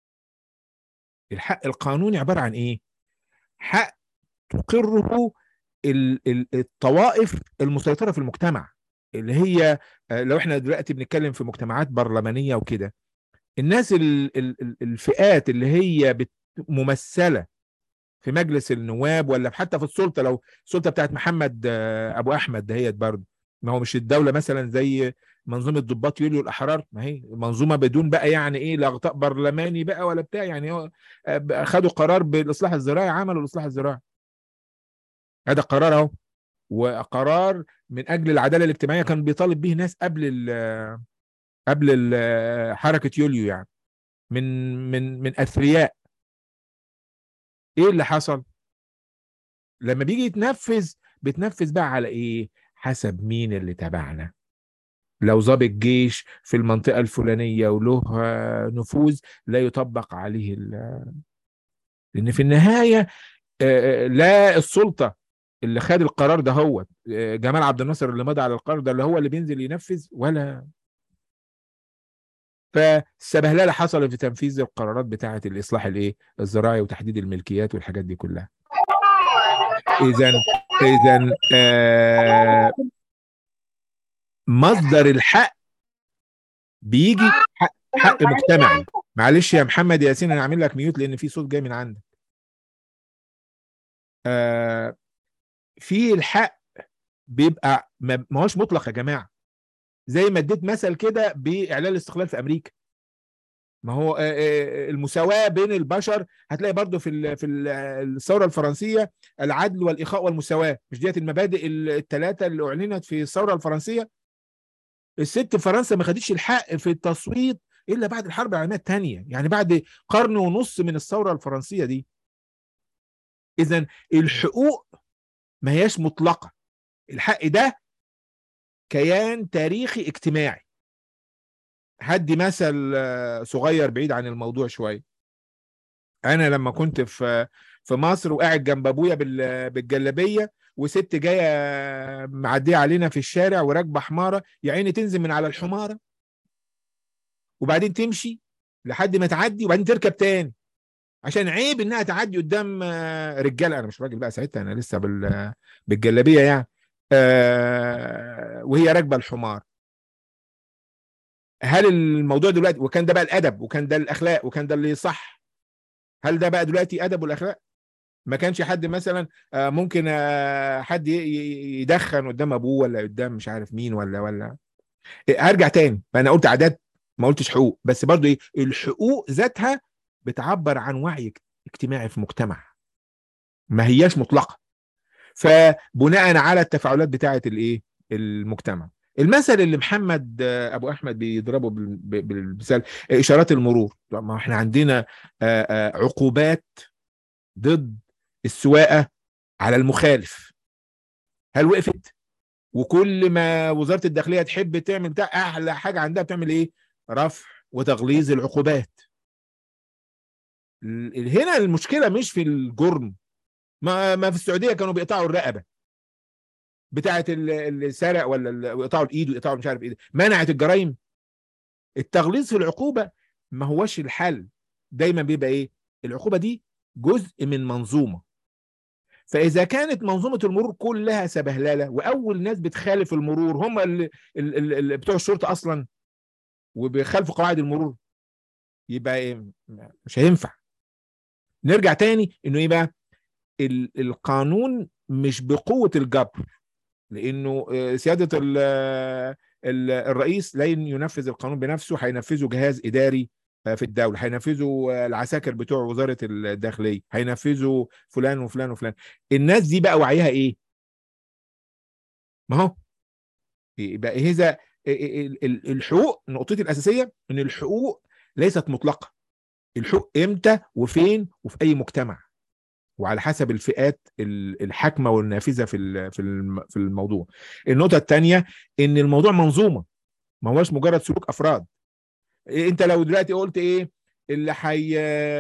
الحق القانوني عبارة عن إيه؟ حق تقره ال- ال- الطوائف المسيطرة في المجتمع اللي هي آه، لو احنا دلوقتي بنتكلم في مجتمعات برلمانية وكده الناس ال- ال- ال- الفئات اللي هي بت- ممثلة في مجلس النواب ولا حتى في السلطة لو السلطة بتاعت محمد آه، أبو أحمد دهيت برضه ما هو مش الدولة مثلا زي منظومة ضباط يوليو الأحرار ما هي منظومة بدون بقى يعني إيه لا غطاء برلماني بقى ولا بتاع يعني هو آه، بقى خدوا قرار بالإصلاح الزراعي عملوا الإصلاح الزراعي هذا قرار أهو وقرار من أجل العدالة الاجتماعية كان بيطالب به ناس قبل ال قبل ال- حركة يوليو يعني من من من أثرياء ايه اللي حصل لما بيجي يتنفذ بتنفذ بقى على ايه حسب مين اللي تبعنا لو ضابط جيش في المنطقة الفلانية وله آه، نفوذ لا يطبق عليه ال- لأن في النهاية آه، لا السلطة اللي خد القرار ده هو آه، جمال عبد الناصر اللي مضى على القرار ده اللي هو اللي بينزل ينفذ ولا فالسبهلله حصلت في تنفيذ القرارات بتاعه الاصلاح الايه الزراعي وتحديد الملكيات والحاجات دي كلها اذا اذا آه مصدر الحق بيجي حق, حق مجتمعي معلش يا محمد ياسين انا عامل لك ميوت لان في صوت جاي من عندك آه في الحق بيبقى ما ما هوش مطلق يا جماعه زي ما اديت مثل كده باعلان الاستقلال في امريكا ما هو آه، آه، المساواه بين البشر هتلاقي برضو في ال- في ال- الثوره الفرنسيه العدل والاخاء والمساواه مش ديت المبادئ الثلاثه اللي اعلنت في الثوره الفرنسيه الست في فرنسا ما خدتش الحق في التصويت الا بعد الحرب العالميه الثانيه يعني بعد قرن ونص من الثوره الفرنسيه دي اذا الحقوق ما هياش مطلقه الحق ده كيان تاريخي اجتماعي هدي مثل آه، صغير بعيد عن الموضوع شويه انا لما كنت في في مصر وقاعد جنب ابويا بال- بالجلابيه وست جايه معديه علينا في الشارع وراكبه حماره يا عيني تنزل من على الحماره وبعدين تمشي لحد ما تعدي وبعدين تركب تاني عشان عيب انها تعدي قدام آه، رجاله انا مش راجل بقى ساعتها انا لسه بال بالجلابيه يعني آه، وهي راكبه الحمار هل الموضوع دلوقتي وكان ده بقى الادب وكان ده الاخلاق وكان ده اللي صح هل ده بقى دلوقتي ادب والاخلاق ما كانش حد مثلا آه، ممكن آه، حد ي- ي- يدخن قدام ابوه ولا قدام مش عارف مين ولا ولا إيه، هرجع تاني انا قلت عادات ما قلتش حقوق بس برضو ايه الحقوق ذاتها بتعبر عن وعي اجتماعي في مجتمع ما هياش مطلقه فبناء على التفاعلات بتاعه الايه المجتمع المثل اللي محمد آه، ابو احمد بيضربه بال- ب- بالمثال آه، اشارات المرور طب ما احنا عندنا آه، آه، عقوبات ضد السواقه على المخالف هل وقفت وكل ما وزاره الداخليه تحب تعمل بتاع احلى حاجه عندها بتعمل ايه رفع وتغليظ العقوبات ال- هنا المشكله مش في الجرم ما ما في السعوديه كانوا بيقطعوا الرقبه بتاعه ال- اللي سرق ولا اللي يقطعوا الايد ويقطعوا مش عارف ايه منعت الجرائم التغليظ في العقوبه ما هوش الحل دايما بيبقى ايه العقوبه دي جزء من منظومه فاذا كانت منظومه المرور كلها سبهلله واول ناس بتخالف المرور هم اللي, اللي, اللي بتوع الشرطه اصلا وبيخالفوا قواعد المرور يبقى إيه؟ مش هينفع نرجع تاني انه ايه بقى ال- القانون مش بقوه الجبر لانه آه، سياده ال- ال- الرئيس لن ينفذ القانون بنفسه هينفذه جهاز اداري آه، في الدوله هينفذه آه، العساكر بتوع وزاره الداخليه هينفذه فلان وفلان وفلان الناس دي بقى وعيها ايه ما هو يبقى اذا ال- ال- الحقوق نقطتي الاساسيه ان الحقوق ليست مطلقه الحقوق امتى وفين وفي اي مجتمع وعلى حسب الفئات ال- الحاكمه والنافذه في ال- في الم- في الموضوع النقطه الثانيه ان الموضوع منظومه ما هوش مجرد سلوك افراد إيه انت لو دلوقتي قلت ايه اللي حي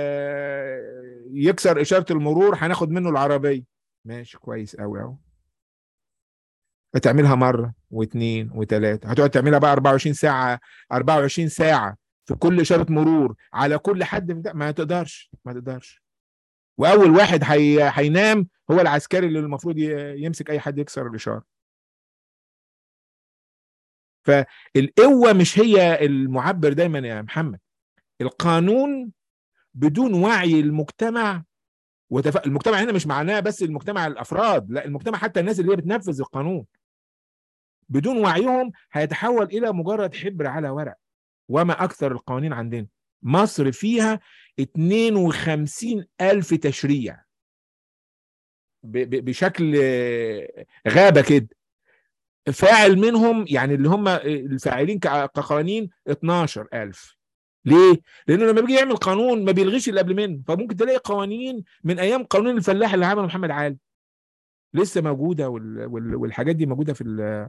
يكسر اشاره المرور هناخد منه العربيه ماشي كويس قوي اهو هتعملها مره واثنين وثلاثه هتقعد تعملها بقى 24 ساعه 24 ساعه في كل اشاره مرور على كل حد من ده ما تقدرش ما تقدرش واول واحد هي... هينام هو العسكري اللي المفروض ي... يمسك اي حد يكسر الاشاره فالقوه مش هي المعبر دايما يا محمد القانون بدون وعي المجتمع وتف... المجتمع هنا مش معناه بس المجتمع الافراد لا المجتمع حتى الناس اللي هي بتنفذ القانون بدون وعيهم هيتحول الى مجرد حبر على ورق وما اكثر القوانين عندنا مصر فيها 52 ألف تشريع ب... ب... بشكل غابة كده فاعل منهم يعني اللي هم الفاعلين كقوانين 12 ألف ليه؟ لأنه لما بيجي يعمل قانون ما بيلغيش اللي قبل منه فممكن تلاقي قوانين من أيام قانون الفلاح اللي عمله محمد علي لسه موجودة وال... وال... والحاجات دي موجودة في ال...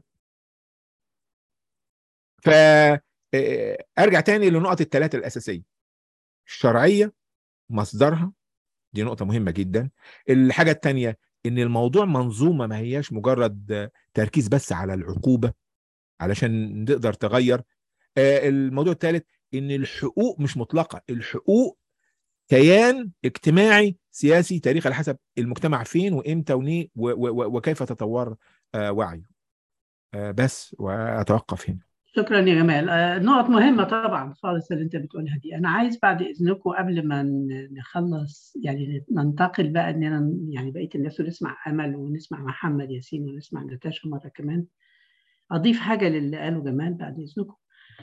ف ارجع تاني لنقط الثلاثه الاساسيه الشرعيه مصدرها دي نقطه مهمه جدا الحاجه الثانيه ان الموضوع منظومه ما هياش مجرد تركيز بس على العقوبه علشان تقدر تغير الموضوع الثالث ان الحقوق مش مطلقه الحقوق كيان اجتماعي سياسي تاريخي على حسب المجتمع فين وامتى ونيه وكيف تطور وعيه بس واتوقف هنا شكرا يا جمال آه، نقط مهمة طبعا خالص اللي انت بتقولها دي انا عايز بعد اذنكم قبل ما ن- نخلص يعني ننتقل بقى اننا ن- يعني بقية الناس ونسمع امل ونسمع محمد ياسين ونسمع نتاشا مرة كمان اضيف حاجة للي قاله جمال بعد اذنكم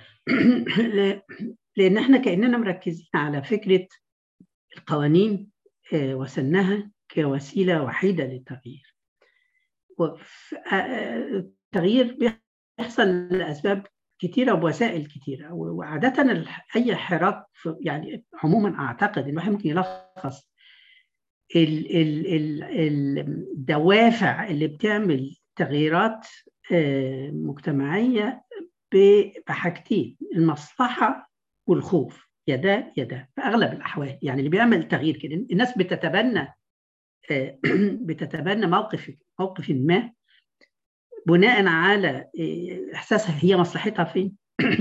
ل- لان احنا كاننا مركزين على فكرة القوانين آه، وسنها كوسيلة وحيدة للتغيير وف- آه، آه، التغيير بيحصل لأسباب كتيرة وبوسائل كتيرة و- وعادة الح- أي حراك في- يعني عموما أعتقد إن الواحد ممكن يلخص ال- ال- ال- الدوافع اللي بتعمل تغييرات آه، مجتمعية ب- بحاجتين المصلحة والخوف يا ده يا ده في أغلب الأحوال يعني اللي بيعمل تغيير كده الناس بتتبنى آه، بتتبنى موقف موقف ما بناء على آه، احساسها هي مصلحتها فين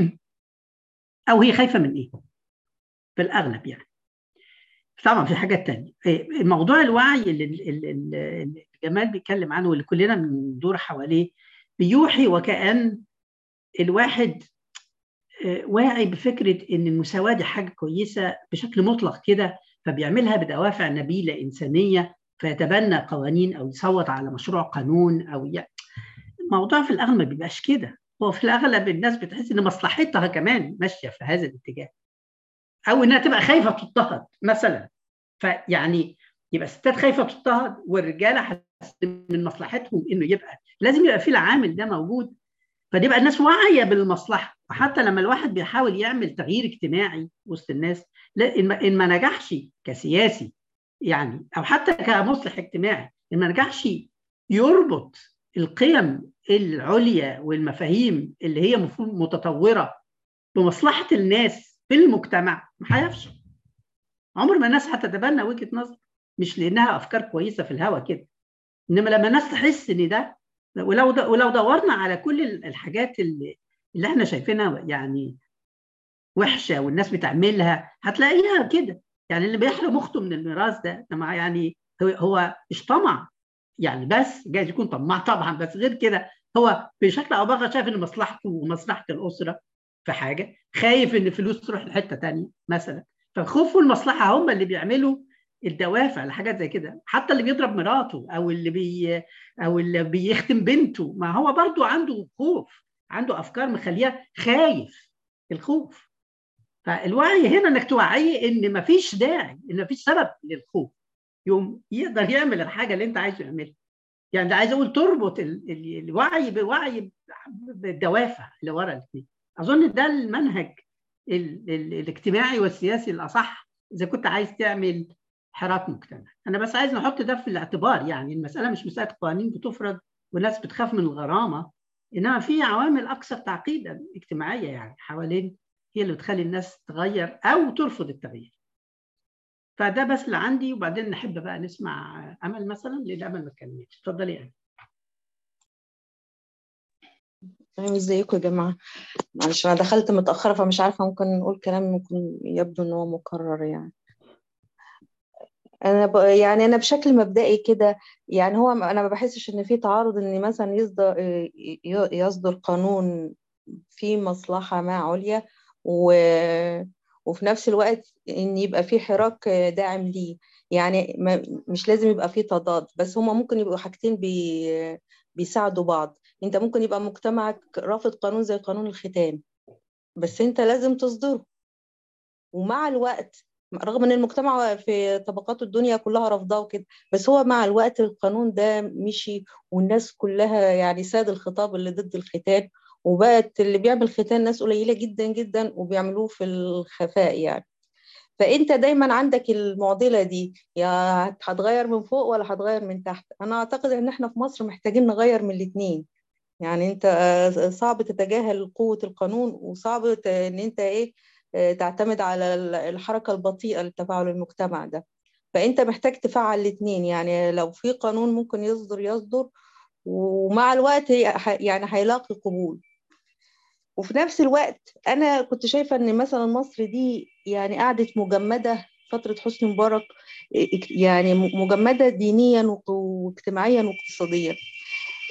او هي خايفه من ايه في الاغلب يعني طبعا في حاجات تانية آه، موضوع الوعي اللي اللي- اللي اللي جمال بيتكلم عنه واللي كلنا بندور حواليه بيوحي وكأن الواحد آه، واعي بفكرة إن المساواة دي حاجة كويسة بشكل مطلق كده فبيعملها بدوافع نبيلة إنسانية فيتبنى قوانين أو يصوت على مشروع قانون أو ي... الموضوع في الأغلب ما بيبقاش كده هو في الأغلب الناس بتحس إن مصلحتها كمان ماشية في هذا الاتجاه أو إنها تبقى خايفة تضطهد مثلا فيعني يبقى الستات خايفة تضطهد والرجالة حاسة من مصلحتهم إنه يبقى لازم يبقى في العامل ده موجود فدي الناس واعيه بالمصلحه وحتى لما الواحد بيحاول يعمل تغيير اجتماعي وسط الناس لا ان ما, إن ما نجحش كسياسي يعني او حتى كمصلح اجتماعي ان ما نجحش يربط القيم العليا والمفاهيم اللي هي مفهوم متطوره بمصلحه الناس في المجتمع ما هيفشل عمر ما الناس هتتبنى وجهه نظر مش لانها افكار كويسه في الهوا كده انما لما الناس تحس ان ده ولو د- ولو دورنا على كل ال- الحاجات اللي اللي احنا شايفينها يعني وحشه والناس بتعملها هتلاقيها كده يعني اللي بيحرم اخته من الميراث ده ده مع- يعني هو, هو مش طمع يعني بس جايز يكون طماع طبعا بس غير كده هو بشكل او باخر شايف ان مصلحته ومصلحه الاسره في حاجه خايف ان الفلوس تروح لحته تانية مثلا فالخوف والمصلحه هم اللي بيعملوا الدوافع لحاجات زي كده حتى اللي بيضرب مراته او اللي بي او اللي بيختم بنته ما هو برضو عنده خوف عنده افكار مخليه خايف الخوف فالوعي هنا انك توعيه ان مفيش داعي ان مفيش سبب للخوف يوم يقدر يعمل الحاجه اللي انت عايزه يعملها يعني ده عايز اقول تربط ال- ال- الوعي بوعي بالدوافع اللي ورا الاثنين اظن ده المنهج ال- ال- الاجتماعي والسياسي الاصح اذا كنت عايز تعمل حراك مجتمعي انا بس عايز نحط ده في الاعتبار يعني المساله مش مساله قوانين بتفرض والناس بتخاف من الغرامه انما في عوامل اكثر تعقيدا اجتماعيه يعني حوالين هي اللي بتخلي الناس تغير او ترفض التغيير فده بس اللي عندي وبعدين نحب بقى نسمع امل مثلا لان امل ما اتكلمتش اتفضلي يا امل تمام ازيكم يا جماعة معلش أنا دخلت متأخرة فمش عارفة ممكن نقول كلام ممكن يبدو إن هو مكرر يعني أنا ب... يعني أنا بشكل مبدئي كده يعني هو أنا ما بحسش إن في تعارض إن مثلا يصدر ي- يصدر قانون فيه مصلحة ما عليا و... وفي نفس الوقت إن يبقى في حراك داعم ليه يعني ما... مش لازم يبقى في تضاد بس هما ممكن يبقوا حاجتين بي... بيساعدوا بعض انت ممكن يبقى مجتمعك رافض قانون زي قانون الختان بس انت لازم تصدره ومع الوقت رغم ان المجتمع في طبقات الدنيا كلها رافضاه وكده بس هو مع الوقت القانون ده مشي والناس كلها يعني ساد الخطاب اللي ضد الختان وبقت اللي بيعمل ختان ناس قليلة جدا جدا وبيعملوه في الخفاء يعني فانت دايما عندك المعضله دي يا هتغير من فوق ولا هتغير من تحت انا اعتقد ان احنا في مصر محتاجين نغير من الاثنين يعني انت صعب تتجاهل قوه القانون وصعب ت- ان انت ايه تعتمد على الحركه البطيئه لتفاعل المجتمع ده فانت محتاج تفعل الاثنين يعني لو في قانون ممكن يصدر يصدر ومع الوقت هي- يعني هيلاقي قبول وفي نفس الوقت انا كنت شايفه ان مثلا مصر دي يعني قعدت مجمده فتره حسني مبارك يعني مجمده دينيا واجتماعيا واقتصاديا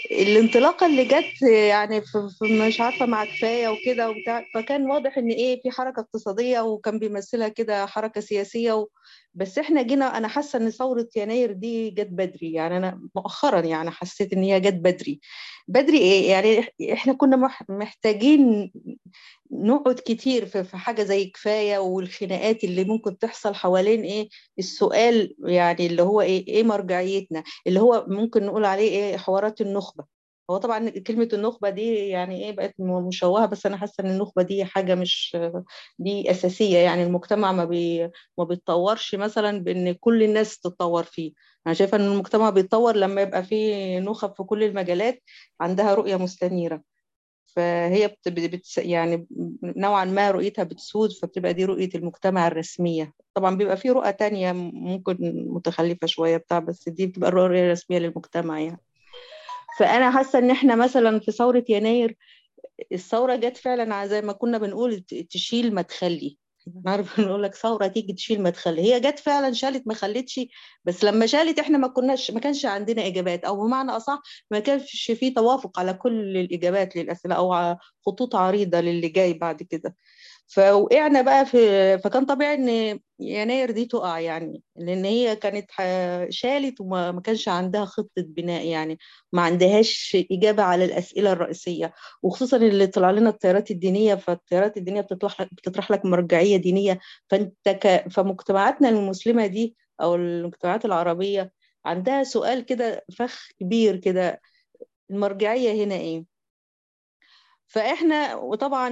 الانطلاقه اللي جت يعني في في مش عارفه مع كفايه وكده وبتاع فكان واضح ان ايه في حركه اقتصاديه وكان بيمثلها كده حركه سياسيه و... بس احنا جينا انا حاسه ان ثوره يناير دي جت بدري يعني انا مؤخرا يعني حسيت ان هي جت بدري بدري ايه يعني احنا كنا مح- محتاجين نقعد كتير في في حاجه زي كفايه والخناقات اللي ممكن تحصل حوالين ايه السؤال يعني اللي هو ايه ايه مرجعيتنا اللي هو ممكن نقول عليه ايه حوارات النخبه هو طبعا كلمة النخبة دي يعني ايه بقت م- مشوهة بس أنا حاسة إن النخبة دي حاجة مش دي أساسية يعني المجتمع ما بي ما بيتطورش مثلا بإن كل الناس تتطور فيه أنا شايفة إن المجتمع بيتطور لما يبقى فيه نخب في كل المجالات عندها رؤية مستنيرة فهي بت... بت... يعني نوعا ما رؤيتها بتسود فبتبقى دي رؤية المجتمع الرسمية طبعا بيبقى في رؤى تانية ممكن متخلفة شوية بتاع بس دي بتبقى الرؤية الرسمية للمجتمع يعني فأنا حاسة إن إحنا مثلا في ثورة يناير الثورة جت فعلا ع- زي ما كنا بنقول ت- تشيل ما تخلي نعرف نقول لك ثورة تيجي تشيل ما تخلي هي جت فعلا شالت ما خلتش بس لما شالت احنا ما كناش ما كانش عندنا اجابات او بمعنى اصح ما كانش في توافق على كل الاجابات للاسئله او ع- خطوط عريضة للي جاي بعد كده فوقعنا بقى في فكان طبيعي ان يناير دي تقع يعني لان هي كانت ح- شالت وما ما كانش عندها خطة بناء يعني ما عندهاش إجابة على الأسئلة الرئيسية وخصوصا اللي طلع لنا التيارات الدينية فالتيارات الدينية بتطرح لك بتطرح لك مرجعية دينية فانت ك... فمجتمعاتنا المسلمة دي أو المجتمعات العربية عندها سؤال كده فخ كبير كده المرجعية هنا إيه فإحنا وطبعا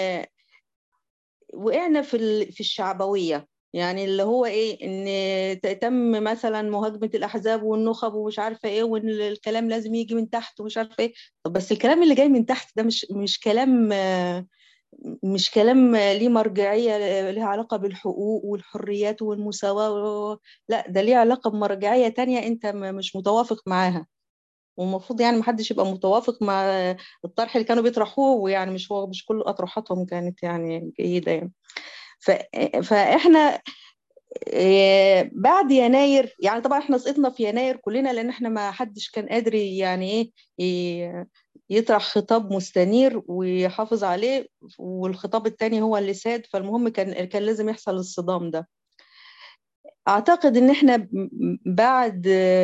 وقعنا في ال- في الشعبويه يعني اللي هو ايه ان ت- تم مثلا مهاجمه الاحزاب والنخب ومش عارفه ايه وان الكلام لازم يجي من تحت ومش عارفه ايه طب بس الكلام اللي جاي من تحت ده مش مش كلام آه، مش كلام آه، ليه مرجعيه آه، ليها علاقه بالحقوق والحريات والمساواه و- لا ده ليه علاقه بمرجعيه تانية انت م- مش متوافق معاها والمفروض يعني محدش يبقى متوافق مع الطرح اللي كانوا بيطرحوه ويعني مش هو مش كل اطروحاتهم كانت يعني جيده يعني ف... فاحنا إيه، بعد يناير يعني طبعا احنا سقطنا في يناير كلنا لان احنا ما حدش كان قادر يعني ايه ي- يطرح خطاب مستنير ويحافظ عليه والخطاب التاني هو اللي ساد فالمهم كان كان لازم يحصل الصدام ده اعتقد ان احنا ب- بعد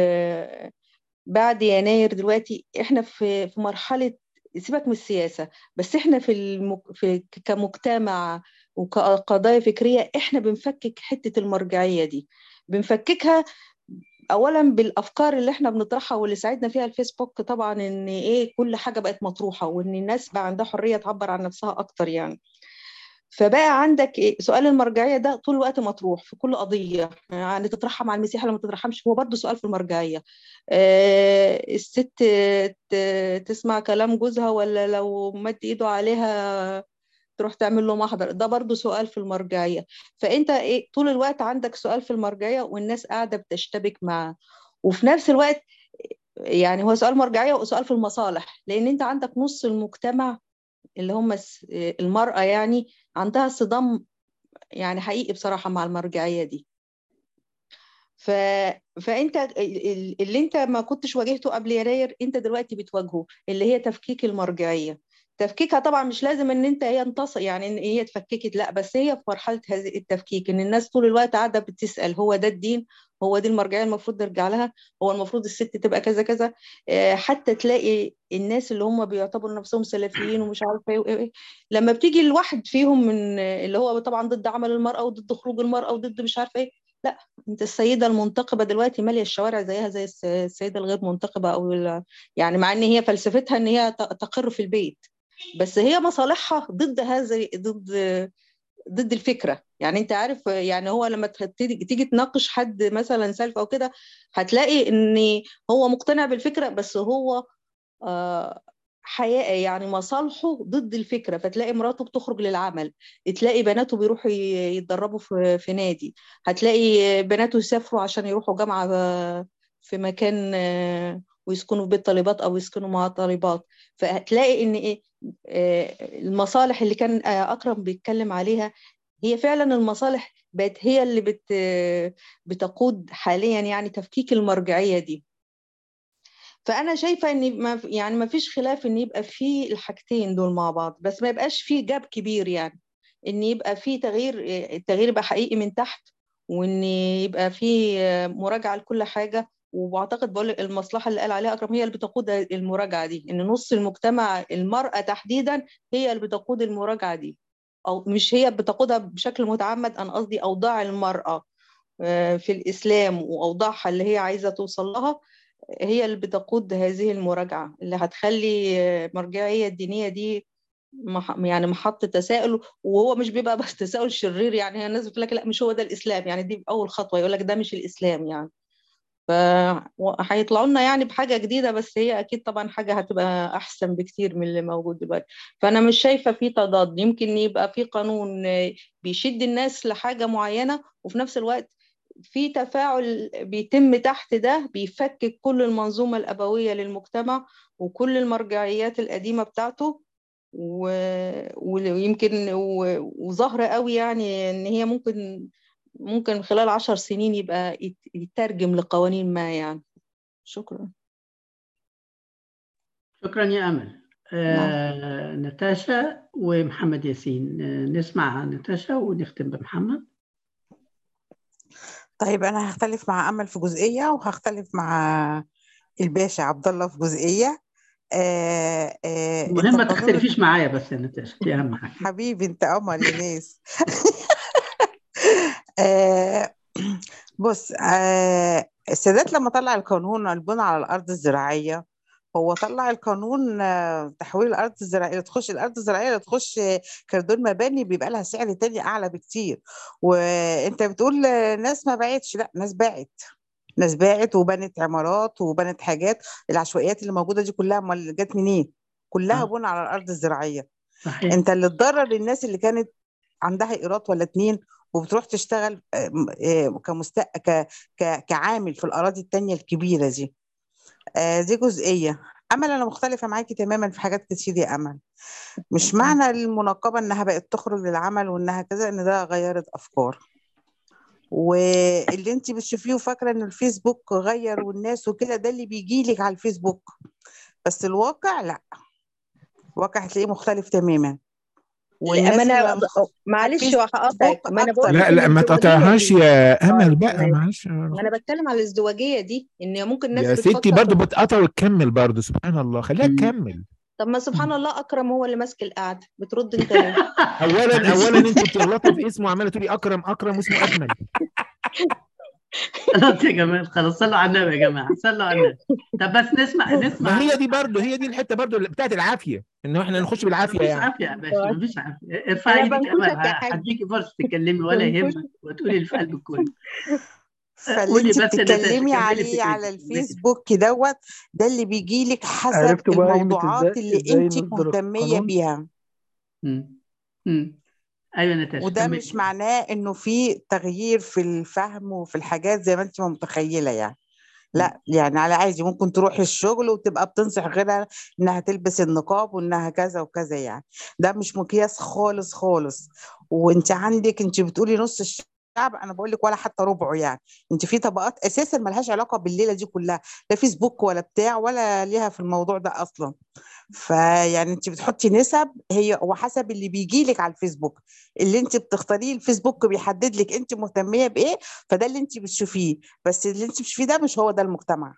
بعد يناير دلوقتي احنا في في مرحلة سيبك من السياسة بس احنا في, المك... في كمجتمع وكقضايا فكرية احنا بنفكك حتة المرجعية دي بنفككها اولا بالافكار اللي احنا بنطرحها واللي ساعدنا فيها الفيسبوك طبعا ان ايه كل حاجة بقت مطروحة وان الناس بقى عندها حرية تعبر عن نفسها اكتر يعني فبقى عندك إيه؟ سؤال المرجعية ده طول الوقت مطروح في كل قضية يعني تطرحها مع المسيح ولا ما تطرحهمش هو برضه سؤال في المرجعية آه، الست ت- تسمع كلام جوزها ولا لو مد ايده عليها تروح تعمل له محضر ده برضه سؤال في المرجعية فانت ايه طول الوقت عندك سؤال في المرجعية والناس قاعدة بتشتبك معاه وفي نفس الوقت يعني هو سؤال مرجعية وسؤال في المصالح لان انت عندك نص المجتمع اللي هم الس- المرأة يعني عندها صدام يعني حقيقي بصراحة مع المرجعية دي ف... فانت ال- ال- اللي انت ما كنتش واجهته قبل يناير انت دلوقتي بتواجهه اللي هي تفكيك المرجعية تفكيكها طبعا مش لازم ان انت هي انتصر يعني ان هي اتفككت لا بس هي في مرحلة هذه التفكيك ان الناس طول الوقت قاعدة بتسأل هو ده الدين هو دي المرجعية المفروض نرجع لها هو المفروض الست تبقى كذا كذا آه، حتى تلاقي الناس اللي هم بيعتبروا نفسهم سلفيين ومش عارفه ايه وإيه وإيه. لما بتيجي الواحد فيهم من اللي هو طبعا ضد عمل المرأة وضد خروج المرأة وضد مش عارفه ايه لا انت السيدة المنتقبة دلوقتي مالية الشوارع زيها زي الس- السيدة الغير منتقبة او ال- يعني مع ان هي فلسفتها ان هي ت- تقر في البيت بس هي مصالحها ضد هذا ضد ضد الفكرة يعني انت عارف يعني هو لما تخ- تيجي تيجي تناقش حد مثلا سلف او كده هتلاقي ان هو مقتنع بالفكرة بس هو آه، حياة يعني مصالحه ضد الفكرة فتلاقي مراته بتخرج للعمل تلاقي بناته بيروحوا ي- يتدربوا في في نادي هتلاقي بناته يسافروا عشان يروحوا جامعة ب- في مكان آه، ويسكنوا في بيت طالبات أو يسكنوا مع طالبات فهتلاقي إن إيه آه، المصالح اللي كان آه، أكرم بيتكلم عليها هي فعلا المصالح بقت هي اللي بت بتقود حاليا يعني تفكيك المرجعية دي فانا شايفه ان ما يعني ما فيش خلاف ان يبقى في الحاجتين دول مع بعض بس ما يبقاش في جاب كبير يعني ان يبقى في تغيير التغيير يبقى حقيقي من تحت وان يبقى في مراجعه لكل حاجه واعتقد بقول المصلحه اللي قال عليها اكرم هي اللي بتقود المراجعه دي ان نص المجتمع المراه تحديدا هي اللي بتقود المراجعه دي او مش هي بتقودها بشكل متعمد انا قصدي اوضاع المراه في الاسلام واوضاعها اللي هي عايزه توصل لها هي اللي بتقود هذه المراجعه اللي هتخلي المرجعيه الدينيه دي يعني محط تساؤل وهو مش بيبقى بس تساؤل شرير يعني هي الناس بتقول لك لا مش هو ده الاسلام يعني دي اول خطوه يقول لك ده مش الاسلام يعني فهيطلعوا لنا يعني بحاجه جديده بس هي اكيد طبعا حاجه هتبقى احسن بكتير من اللي موجود دلوقتي فانا مش شايفه في تضاد يمكن يبقى في قانون بيشد الناس لحاجه معينه وفي نفس الوقت في تفاعل بيتم تحت ده بيفكك كل المنظومه الابويه للمجتمع وكل المرجعيات القديمه بتاعته ويمكن وظاهره قوي يعني ان هي ممكن ممكن خلال عشر سنين يبقى يترجم لقوانين ما يعني شكرا شكرا يا أمل آه نتاشا ومحمد ياسين آه نسمع نتاشا ونختم بمحمد طيب أنا هختلف مع أمل في جزئية وهختلف مع الباشا عبد الله في جزئية آه آه المهم ما تختلفيش معايا بس يا نتاشا دي أهم حاجة حبيبي أنت قمر يا ناس آه بص آه السادات لما طلع القانون البناء على الارض الزراعيه هو طلع القانون آه تحويل الارض الزراعيه تخش الارض الزراعيه تخش كردون مباني بيبقى لها سعر تاني اعلى بكتير وانت بتقول ناس ما باعتش لا ناس باعت ناس باعت وبنت عمارات وبنت حاجات العشوائيات اللي موجوده دي كلها امال جت منين؟ كلها آه. بنى على الارض الزراعيه صحيح انت اللي تضرر الناس اللي كانت عندها ايراد ولا اتنين وبتروح تشتغل كمست... ك... ك... كعامل في الأراضي التانية الكبيرة دي دي جزئية أمل أنا مختلفة معاكي تماما في حاجات كتير يا أمل مش معنى المناقبة إنها بقت تخرج للعمل وإنها كذا إن ده غيرت أفكار واللي انت بتشوفيه وفاكره ان الفيسبوك غير والناس وكده ده اللي بيجي لك على الفيسبوك بس الواقع لا الواقع هتلاقيه مختلف تماما ما انا معلش هقطعك ما انا بقول لا لا ما تقطعهاش يا امل بقى معلش ما انا بتكلم على الازدواجيه دي ان ممكن الناس يا ستي برضه بتقطع وتكمل برضه سبحان الله خليها تكمل طب ما سبحان الله اكرم هو اللي ماسك القعده بترد انت ليه؟ اولا اولا انت بتغلطي في اسمه وعماله تقولي اكرم اكرم واسمه اجمل خلاص يا جماعه خلاص صلوا على النبي يا جماعه صلوا على النبي طب بس نسمع نسمع ما هي دي برضه هي دي الحته برضه بتاعت العافيه ان احنا نخش بالعافيه مفيش يعني عافيه يا باشا مفيش عافيه ارفعي ايدك امل هديكي فرصه تتكلمي ولا يهمك وتقولي اللي في قلبك كله فاللي انت بتتكلمي عليه على الفيسبوك دوت ده اللي بيجي لك حسب الموضوعات اللي انت مهتميه بيها ايوه نتاشا وده مش معناه انه في تغيير في الفهم وفي الحاجات زي ما انت متخيله يعني لا يعني على عادي ممكن تروح الشغل وتبقى بتنصح غيرها انها تلبس النقاب وانها كذا وكذا يعني ده مش مقياس خالص خالص وانت عندك انت بتقولي نص الشعب انا بقول لك ولا حتى ربعه يعني انت في طبقات اساسا ملهاش علاقه بالليله دي كلها لا فيسبوك ولا بتاع ولا ليها في الموضوع ده اصلا فيعني انت بتحطي نسب هي وحسب اللي بيجي لك على الفيسبوك اللي انت بتختاريه الفيسبوك بيحدد لك انت مهتميه بايه فده اللي انت بتشوفيه بس اللي انت بتشوفيه ده مش هو ده المجتمع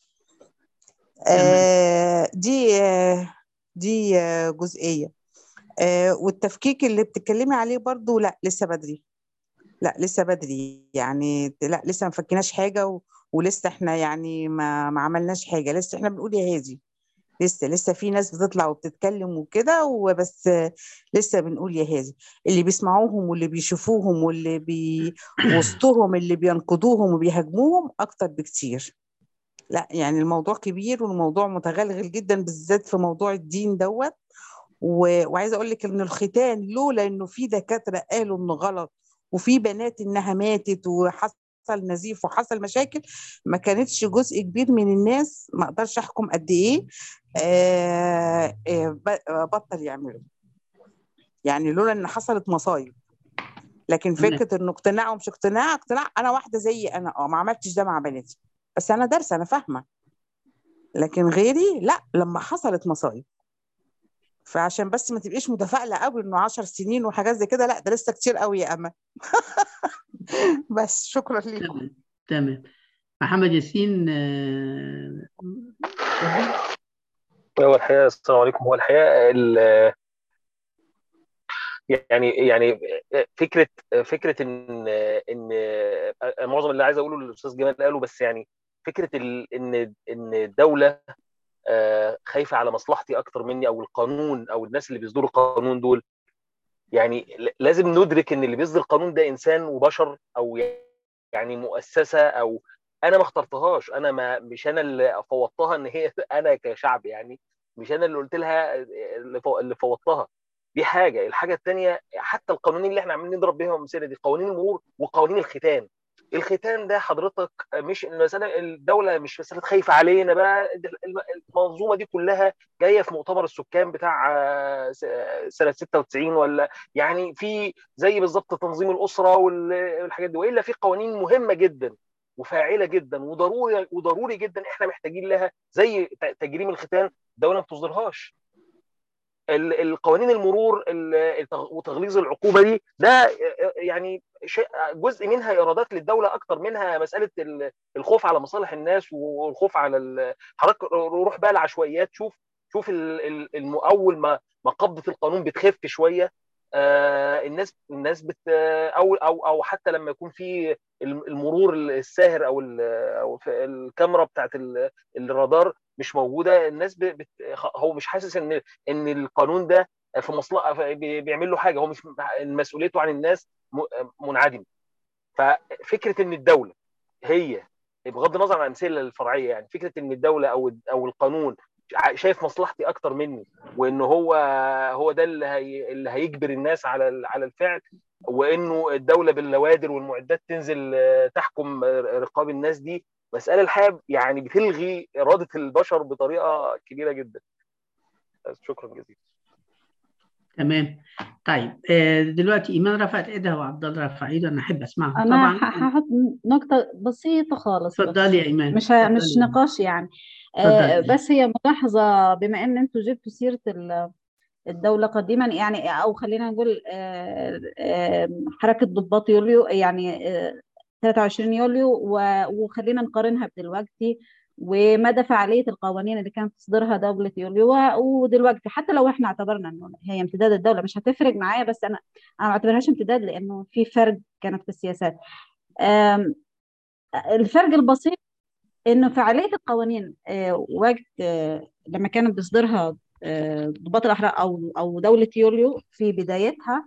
آه دي آه دي آه جزئيه آه والتفكيك اللي بتتكلمي عليه برضو لا لسه بدري لا لسه بدري يعني لا لسه ما فكناش حاجه و... ولسه احنا يعني ما ما عملناش حاجه لسه احنا بنقول يا هادي لسه لسه في ناس بتطلع وبتتكلم وكده وبس لسه بنقول يا هادي اللي بيسمعوهم واللي بيشوفوهم واللي بي وسطهم اللي بينقضوهم وبيهاجموهم اكتر بكتير لا يعني الموضوع كبير والموضوع متغلغل جدا بالذات في موضوع الدين دوت و... وعايزه اقول لك ان الختان لولا انه في دكاتره قالوا انه غلط وفي بنات انها ماتت وحصل نزيف وحصل مشاكل ما كانتش جزء كبير من الناس ما اقدرش احكم قد ايه آه آه بطل يعملوا يعني لولا ان حصلت مصايب لكن فكره انه اقتناع ومش اقتناع اقتناع انا واحده زي انا اه ما عملتش ده مع بناتي بس انا دارسه انا فاهمه لكن غيري لا لما حصلت مصايب فعشان بس ما تبقيش متفائله قوي انه 10 سنين وحاجات زي كده لا ده لسه كتير قوي يا اما بس شكرا لكم تمام تمام محمد ياسين آه، هو الحقيقه السلام عليكم هو الحقيقه ال- يعني يعني فكره فكره ان ان معظم اللي عايز اقوله الاستاذ جمال قاله بس يعني فكره ال- ان ان الدوله آه، خايفه على مصلحتي اكتر مني او القانون او الناس اللي بيصدروا القانون دول يعني ل- لازم ندرك ان اللي بيصدر القانون ده انسان وبشر او يعني مؤسسه او انا ما اخترتهاش انا ما مش انا اللي فوضتها ان هي انا كشعب يعني مش انا اللي قلت لها اللي فو- اللي فوضتها دي حاجه الحاجه الثانيه حتى القوانين اللي احنا عمالين نضرب بيها امثله دي قوانين المرور وقوانين الختان الختان ده حضرتك مش المساله الدوله مش مساله خايفه علينا بقى الم- المنظومه دي كلها جايه في مؤتمر السكان بتاع آه، س- آه، سنه 96 ولا يعني في زي بالظبط تنظيم الاسره وال- والحاجات دي والا في قوانين مهمه جدا وفاعله جدا وضروري وضروري جدا احنا محتاجين لها زي ت- تجريم الختان الدوله ما بتصدرهاش ال- القوانين المرور ال- التغ- وتغليظ العقوبه دي ده يعني شيء جزء منها ايرادات للدوله اكتر منها مساله ال- الخوف على مصالح الناس والخوف على ال- حضرتك روح بقى العشوائيات شوف شوف ال- ال- الم- اول ما ما قبضه القانون بتخف شويه آه، الناس الناس بت او او او حتى لما يكون في الم- المرور الساهر او ال- او في الكاميرا بتاعت ال- الرادار مش موجوده الناس ب- بت هو مش حاسس ان ان القانون ده في مصلحه بي- بيعمل له حاجه هو مش مسؤوليته عن الناس م- منعدمه ففكره ان الدوله هي بغض النظر عن الامثله الفرعيه يعني فكره ان الدوله او او القانون ع- شايف مصلحتي اكتر مني وان هو هو ده اللي هي اللي هيجبر الناس على ال- على الفعل وانه الدوله باللوادر والمعدات تنزل آه، تحكم آه، رقاب الناس دي مساله الحقيقه يعني بتلغي اراده البشر بطريقه كبيره جدا بس شكرا جزيلا تمام طيب آه، دلوقتي ايمان رفعت ايدها وعبد الله رفع ايده انا احب اسمعهم انا طبعا ح- هحط نقطة بسيطة خالص اتفضلي بس يا ايمان مش ه- مش اتفضلي نقاش يعني آه، اتفضلي بس هي ملاحظة بما ان انتوا جبتوا سيرة ال- الدولة قديما يعني او خلينا نقول آه، آه، حركة ضباط يوليو يعني آه، 23 يوليو و- وخلينا نقارنها بدلوقتي ومدى فعالية القوانين اللي كانت تصدرها دولة يوليو و- ودلوقتي حتى لو احنا اعتبرنا انه هي امتداد الدولة مش هتفرق معايا بس انا انا ما اعتبرهاش امتداد لانه في فرق كانت في السياسات آم، الفرق البسيط انه فعاليه القوانين آه، وقت آه، لما كانت بيصدرها آه، ضباط الاحرار او او دوله يوليو في بدايتها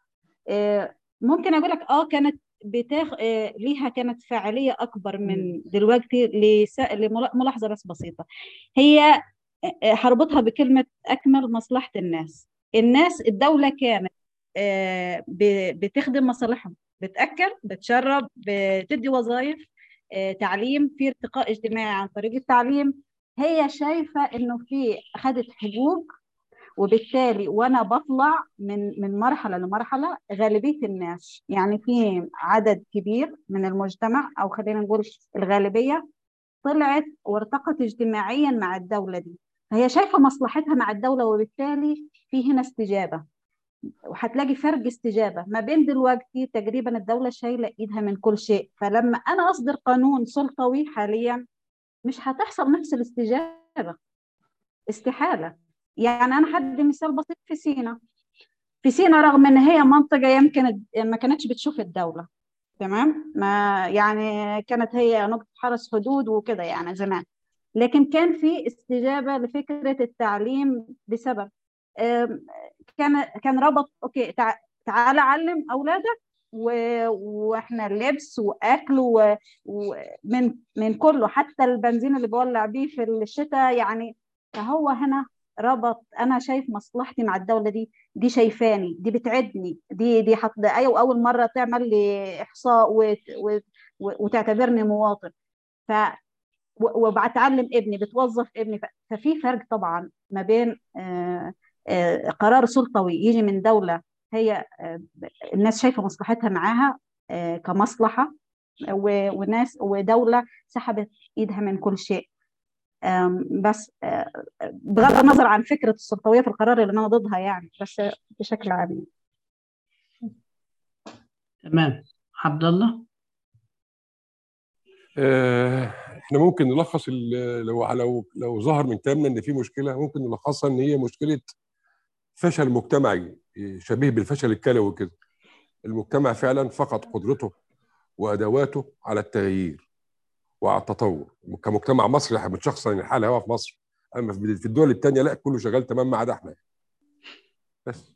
آه، ممكن اقول لك اه كانت بتاخ آه، ليها كانت فاعليه اكبر من دلوقتي لس- لملاحظه بس بسيطه هي آه، آه، هربطها بكلمه اكمل مصلحه الناس الناس الدوله كانت آه، ب- بتخدم مصالحهم بتاكل بتشرب بتدي وظائف آه، تعليم في ارتقاء اجتماعي عن طريق التعليم هي شايفه انه في اخذت حقوق وبالتالي وانا بطلع من من مرحله لمرحله غالبيه الناس يعني في عدد كبير من المجتمع او خلينا نقول الغالبيه طلعت وارتقت اجتماعيا مع الدوله دي فهي شايفه مصلحتها مع الدوله وبالتالي في هنا استجابه وهتلاقي فرق استجابه ما بين دلوقتي تقريبا الدوله شايله ايدها من كل شيء فلما انا اصدر قانون سلطوي حاليا مش هتحصل نفس الاستجابه استحاله يعني انا هدي مثال بسيط في سينا في سينا رغم ان هي منطقه يمكن ما كانتش بتشوف الدوله تمام ما يعني كانت هي نقطه حرس حدود وكده يعني زمان لكن كان في استجابه لفكره التعليم بسبب آم، كان كان ربط اوكي تع- تعال علم اولادك و- واحنا لبس واكل و- ومن من كله حتى البنزين اللي بولع بيه في الشتاء يعني فهو هنا ربط انا شايف مصلحتي مع الدوله دي دي شايفاني دي بتعدني دي دي حط ايوه اول مره تعمل لي احصاء وت- وت- وتعتبرني مواطن ف و- وبتعلم ابني بتوظف ابني ف- ففي فرق طبعا ما بين آه، آه، قرار سلطوي يجي من دولة هي آه، الناس شايفة مصلحتها معاها آه، كمصلحة و- وناس ودولة سحبت ايدها من كل شيء آم، بس آه، بغض النظر عن فكرة السلطوية في القرار اللي أنا ضدها يعني بس بشكل عام يعني. تمام عبد الله آه، احنا ممكن نلخص ال- لو لو لو ظهر من كلامنا ان في مشكله ممكن نلخصها ان هي مشكله فشل مجتمعي شبيه بالفشل الكلوي كده المجتمع فعلا فقد قدرته وادواته على التغيير وعلى التطور كمجتمع مصري احنا بنشخصن ان الحاله هوا في مصر اما في في الدول الثانيه لا كله شغال تمام ما عدا احنا بس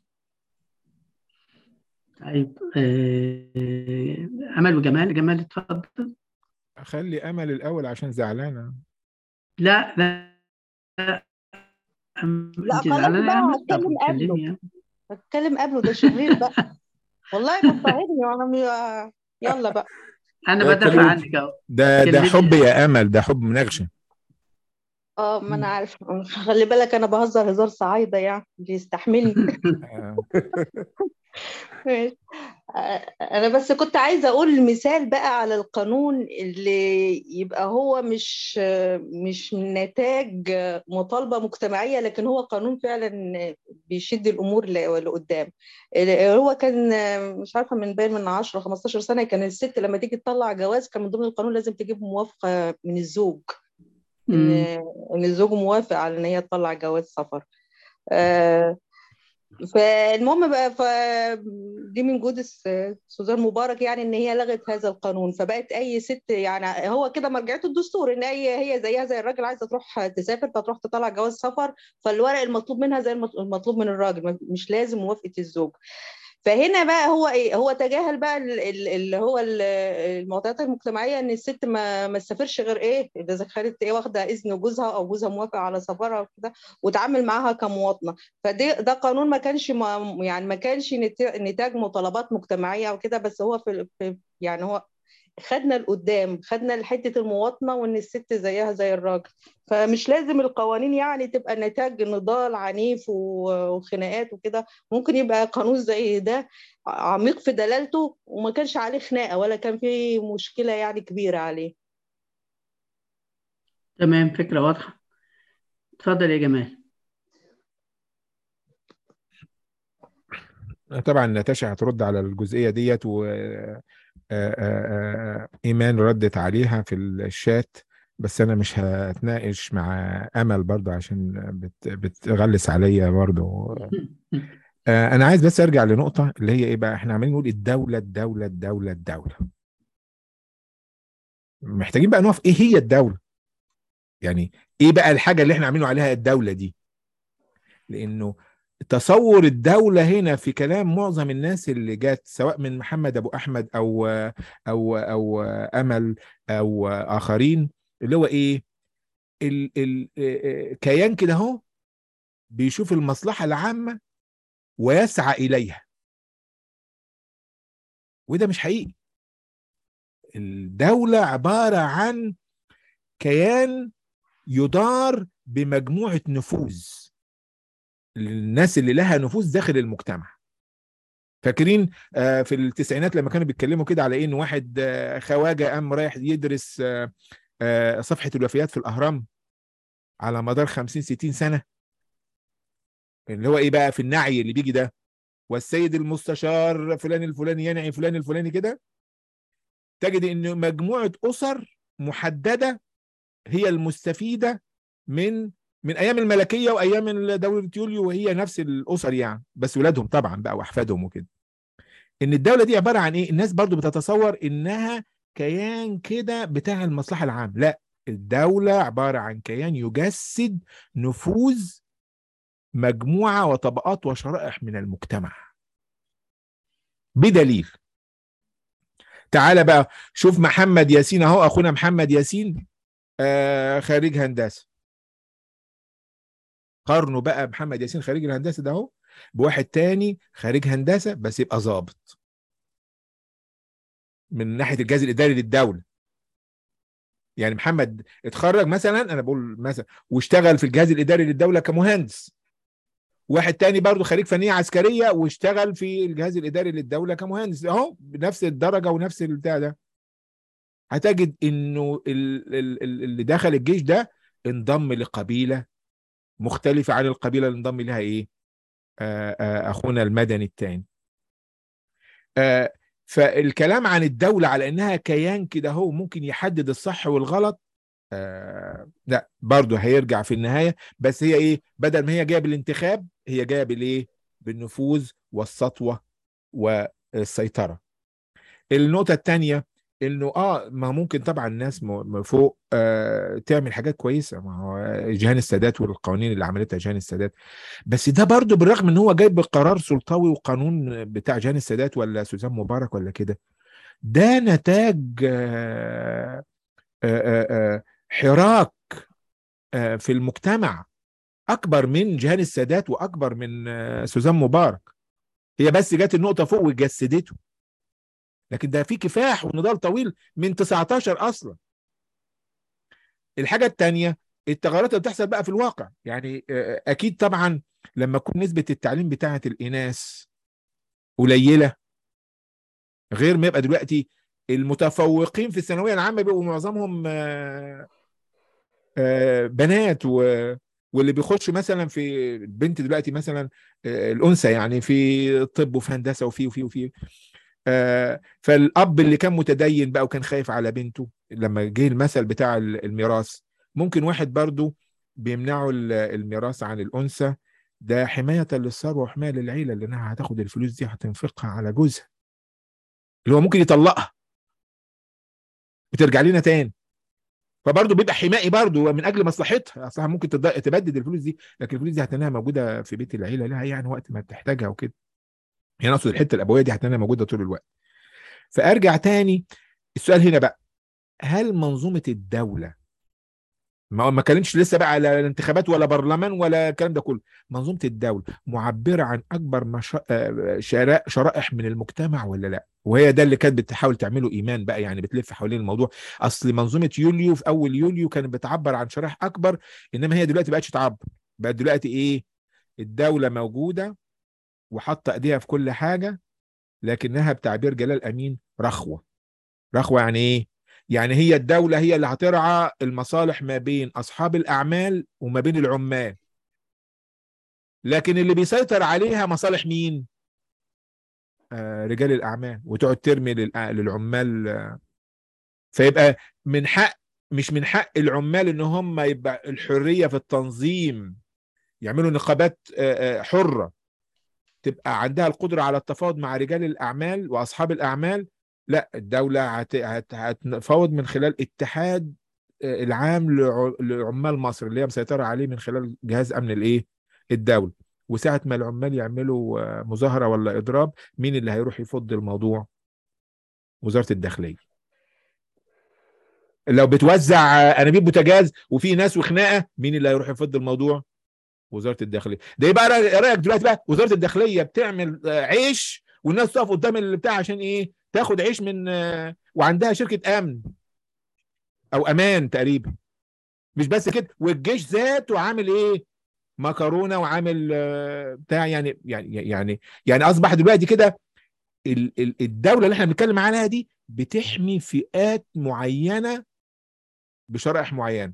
طيب آه، امل وجمال جمال اتفضل خلي امل الاول عشان زعلانه لا لا لا لا انت خلاص زعلانه بقى يا امل طب هتكلم اتكلمي قبله يا هتكلم قبله ده شرير بقى والله بتصاحبني وانا م- يلا بقى انا لا، بدافع اتكلمي. عنك اهو ده ده كلمني. حب يا امل ده حب منغشه اه ما انا عارفه خلي بالك انا بهزر هزار صعايده يعني بيستحملني آه، ماشي. آه، انا بس كنت عايزه اقول مثال بقى على القانون اللي يبقى هو مش مش نتاج مطالبه مجتمعيه لكن هو قانون فعلا بيشد الامور ل- لقدام هو كان مش عارفه من بين من 10 15 سنه كان الست لما تيجي تطلع جواز كان من ضمن القانون لازم تجيب موافقه من الزوج ان مم. ان الزوج موافق على ان هي تطلع جواز سفر آه، فالمهم بقى ف دي من جهود الس- سوزان مبارك يعني ان هي لغت هذا القانون فبقت اي ست يعني هو كده مرجعته الدستور ان هي هي زيها زي الراجل عايزه تروح تسافر فتروح تطلع جواز سفر فالورق المطلوب منها زي المط- المطلوب من الراجل ما- مش لازم موافقه الزوج فهنا بقى هو ايه هو تجاهل بقى ال- ال- اللي هو ال- المعطيات المجتمعيه ان الست ما ما تسافرش غير ايه اذا كانت ايه واخده اذن جوزها او جوزها موافق على سفرها وكده وتعامل معاها كمواطنه فده ده قانون ما كانش ما يعني ما كانش نت- نتاج مطالبات مجتمعيه وكده بس هو في في- يعني هو خدنا لقدام خدنا لحته المواطنه وان الست زيها زي الراجل فمش لازم القوانين يعني تبقى نتاج نضال عنيف و- وخناقات وكده ممكن يبقى قانون زي ده عميق في دلالته وما كانش عليه خناقه ولا كان فيه مشكله يعني كبيره عليه تمام فكره واضحه اتفضل يا جمال طبعا ناتاشا هترد على الجزئيه ديت و آه، آه، آه، ايمان ردت عليها في الشات بس انا مش هتناقش مع امل برضه عشان بت بتغلس عليا برضه آه، انا عايز بس ارجع لنقطه اللي هي ايه بقى احنا عمالين نقول الدوله الدوله الدوله الدوله محتاجين بقى نقف ايه هي الدوله يعني ايه بقى الحاجه اللي احنا عاملين عليها الدوله دي لانه تصور الدولة هنا في كلام معظم الناس اللي جات سواء من محمد أبو أحمد أو أو أو أمل أو آخرين اللي هو إيه ال ال كيان كده أهو بيشوف المصلحة العامة ويسعى إليها وده مش حقيقي الدولة عبارة عن كيان يدار بمجموعة نفوذ الناس اللي لها نفوذ داخل المجتمع فاكرين آه، في التسعينات لما كانوا بيتكلموا كده على ان واحد آه، خواجه قام رايح يدرس آه، آه، صفحه الوفيات في الاهرام على مدار 50 60 سنه اللي هو ايه بقى في النعي اللي بيجي ده والسيد المستشار فلان الفلاني ينعي فلان الفلاني كده تجد ان مجموعه اسر محدده هي المستفيده من من ايام الملكيه وايام دوله يوليو وهي نفس الاسر يعني بس ولادهم طبعا بقى واحفادهم وكده ان الدوله دي عباره عن ايه الناس برضو بتتصور انها كيان كده بتاع المصلحه العامه لا الدوله عباره عن كيان يجسد نفوذ مجموعه وطبقات وشرائح من المجتمع بدليل تعالى بقى شوف محمد ياسين اهو اخونا محمد ياسين آه خريج هندسه قارنوا بقى محمد ياسين خريج الهندسه ده اهو بواحد تاني خريج هندسه بس يبقى ظابط من ناحيه الجهاز الاداري للدوله يعني محمد اتخرج مثلا انا بقول مثلا واشتغل في الجهاز الاداري للدوله كمهندس واحد تاني برضه خريج فنيه عسكريه واشتغل في الجهاز الاداري للدوله كمهندس اهو بنفس الدرجه ونفس البتاع ده هتجد انه ال- ال- ال- اللي دخل الجيش ده انضم لقبيله مختلفه عن القبيله اللي انضم لها ايه آه آه اخونا المدني الثاني آه فالكلام عن الدوله على انها كيان كده هو ممكن يحدد الصح والغلط آه لا برضه هيرجع في النهايه بس هي ايه بدل ما هي جايه بالانتخاب هي جايه بالايه بالنفوذ والسطوه والسيطره النقطه الثانيه انه اه ما ممكن طبعا الناس م- فوق آه تعمل حاجات كويسه ما هو جهان السادات والقوانين اللي عملتها جهان السادات بس ده برضه بالرغم ان هو جايب قرار سلطوي وقانون بتاع جهان السادات ولا سوزان مبارك ولا كده ده نتاج آه آه آه حراك آه في المجتمع اكبر من جهان السادات واكبر من آه سوزان مبارك هي بس جت النقطه فوق وجسدته لكن ده في كفاح ونضال طويل من 19 اصلا الحاجه الثانيه التغيرات اللي بتحصل بقى في الواقع يعني اكيد طبعا لما تكون نسبه التعليم بتاعه الاناث قليله غير ما يبقى دلوقتي المتفوقين في الثانويه العامه بيبقوا معظمهم بنات و واللي بيخش مثلا في البنت دلوقتي مثلا الانثى يعني في طب وفي هندسه وفي وفي وفي آه فالاب اللي كان متدين بقى وكان خايف على بنته لما جه المثل بتاع الميراث ممكن واحد برضو بيمنعه الميراث عن الانثى ده حمايه للثروه وحمايه للعيله لانها هتاخد الفلوس دي هتنفقها على جوزها اللي هو ممكن يطلقها وترجع لنا تاني فبرضه بيبقى حمائي برضه من اجل مصلحتها اصلا ممكن تبدد الفلوس دي لكن الفلوس دي هتلاقيها موجوده في بيت العيله لها يعني وقت ما تحتاجها وكده يعني اقصد الحته الابويه دي هتلاقيها موجوده طول الوقت فارجع تاني السؤال هنا بقى هل منظومه الدوله ما ما كانتش لسه بقى على الانتخابات ولا برلمان ولا الكلام ده كله منظومه الدوله معبره عن اكبر مش... شرائح شرائح من المجتمع ولا لا وهي ده اللي كانت بتحاول تعمله ايمان بقى يعني بتلف حوالين الموضوع اصل منظومه يوليو في اول يوليو كانت بتعبر عن شرائح اكبر انما هي دلوقتي بقتش تعبر بقت دلوقتي ايه الدوله موجوده وحاطه ايديها في كل حاجه لكنها بتعبير جلال امين رخوه رخوه يعني ايه يعني هي الدوله هي اللي هترعى المصالح ما بين اصحاب الاعمال وما بين العمال لكن اللي بيسيطر عليها مصالح مين آه رجال الاعمال وتقعد ترمي للعمال آه فيبقى من حق مش من حق العمال ان هم يبقى الحريه في التنظيم يعملوا نقابات آه حره تبقى عندها القدرة على التفاوض مع رجال الأعمال وأصحاب الأعمال لا الدولة هت... هت... هتفاوض من خلال اتحاد العام لع... لعمال مصر اللي هي مسيطرة عليه من خلال جهاز أمن الإيه الدولة وساعة ما العمال يعملوا مظاهرة ولا إضراب مين اللي هيروح يفض الموضوع وزارة الداخلية لو بتوزع أنابيب بوتاجاز وفي ناس وخناقة مين اللي هيروح يفض الموضوع وزاره الداخليه ده يبقى رايك دلوقتي بقى وزاره الداخليه بتعمل عيش والناس تقف قدام البتاع عشان ايه تاخد عيش من وعندها شركه امن او امان تقريبا مش بس كده والجيش ذاته عامل ايه مكرونه وعامل بتاع يعني يعني يعني يعني اصبح دلوقتي كده الدوله اللي احنا بنتكلم عليها دي بتحمي فئات معينه بشرائح معينه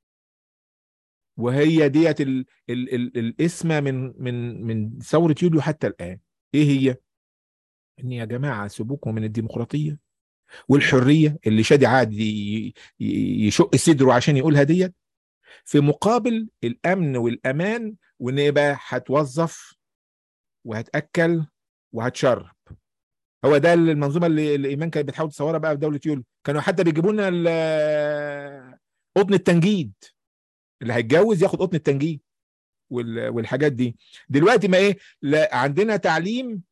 وهي ديت ال ال ال الاسمة من من من ثورة يوليو حتى الآن إيه هي؟ إن يا جماعة سيبوكم من الديمقراطية والحرية اللي شادي عاد يشق صدره عشان يقولها ديت في مقابل الأمن والأمان وإن يبقى هتوظف وهتأكل وهتشرب هو ده المنظومة اللي الإيمان كانت بتحاول تصورها بقى في دولة يوليو كانوا حتى بيجيبوا لنا قطن التنجيد اللي هيتجوز ياخد قطن التنجيد والحاجات دي دلوقتي ما ايه لا عندنا تعليم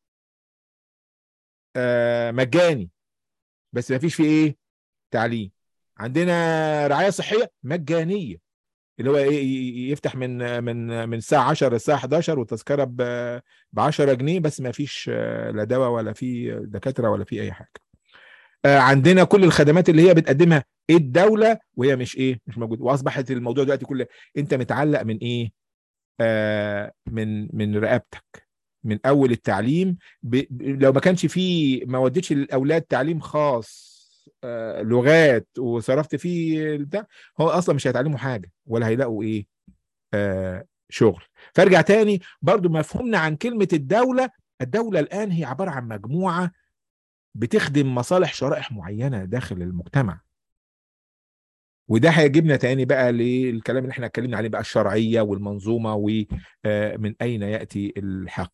آه مجاني بس ما فيش فيه ايه تعليم عندنا رعايه صحيه مجانيه اللي هو ايه يفتح من من من الساعه 10 للساعه 11 والتذكره ب 10 جنيه بس ما فيش لا دواء ولا في دكاتره ولا في اي حاجه عندنا كل الخدمات اللي هي بتقدمها الدوله وهي مش ايه مش موجوده واصبحت الموضوع دلوقتي كله انت متعلق من ايه آه من من رقبتك من اول التعليم ب... لو ما كانش فيه ما وديتش الاولاد تعليم خاص آه، لغات وصرفت فيه ده هو اصلا مش هيتعلموا حاجه ولا هيلاقوا ايه آه شغل فارجع تاني برضو مفهومنا عن كلمه الدوله الدوله الان هي عباره عن مجموعه بتخدم مصالح شرائح معينه داخل المجتمع وده هيجيبنا تاني بقى للكلام اللي احنا اتكلمنا عليه بقى الشرعيه والمنظومه ومن اين ياتي الحق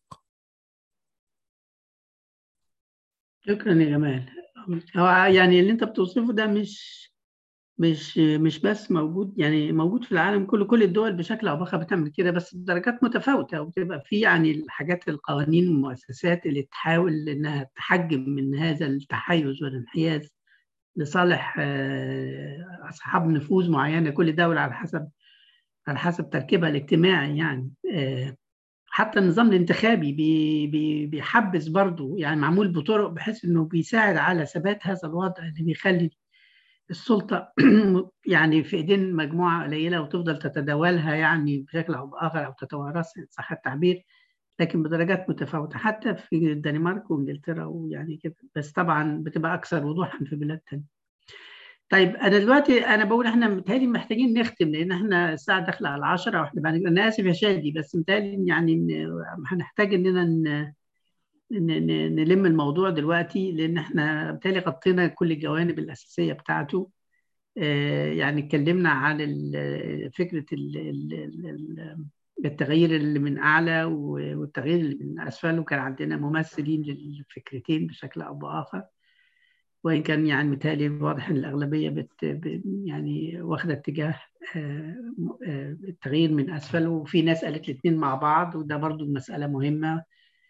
شكرا يا جمال هو يعني اللي انت بتوصفه ده مش مش مش بس موجود يعني موجود في العالم كله كل الدول بشكل او باخر بتعمل كده بس بدرجات متفاوته وبتبقى في يعني الحاجات القوانين والمؤسسات اللي تحاول انها تحجم من هذا التحيز والانحياز لصالح آه، اصحاب نفوذ معينه كل دوله على حسب على حسب تركيبها الاجتماعي يعني آه، حتى النظام الانتخابي بي بي بيحبس برضه يعني معمول بطرق بحيث انه بيساعد على ثبات هذا الوضع اللي بيخلي السلطه يعني في ايدين مجموعه قليله وتفضل تتداولها يعني بشكل او باخر او تتوارثها صح التعبير لكن بدرجات متفاوته حتى في الدنمارك وانجلترا ويعني كده بس طبعا بتبقى اكثر وضوحا في بلاد تانية. طيب انا دلوقتي انا بقول احنا متهيألي محتاجين نختم لان احنا الساعه داخله على 10 واحنا بعد انا اسف يا شادي بس متهيألي يعني إن هنحتاج اننا ن- ن- ن- نلم الموضوع دلوقتي لان احنا بالتالي غطينا كل الجوانب الاساسيه بتاعته آه، يعني اتكلمنا عن ال- فكره ال- ال- ال- التغيير اللي من اعلى والتغيير اللي من اسفل وكان عندنا ممثلين للفكرتين بشكل او باخر وان كان يعني متهيألي واضح ان الاغلبيه بت ب- يعني واخده اتجاه آه، آه، التغيير من اسفل وفي ناس قالت الاثنين مع بعض وده برضو مساله مهمه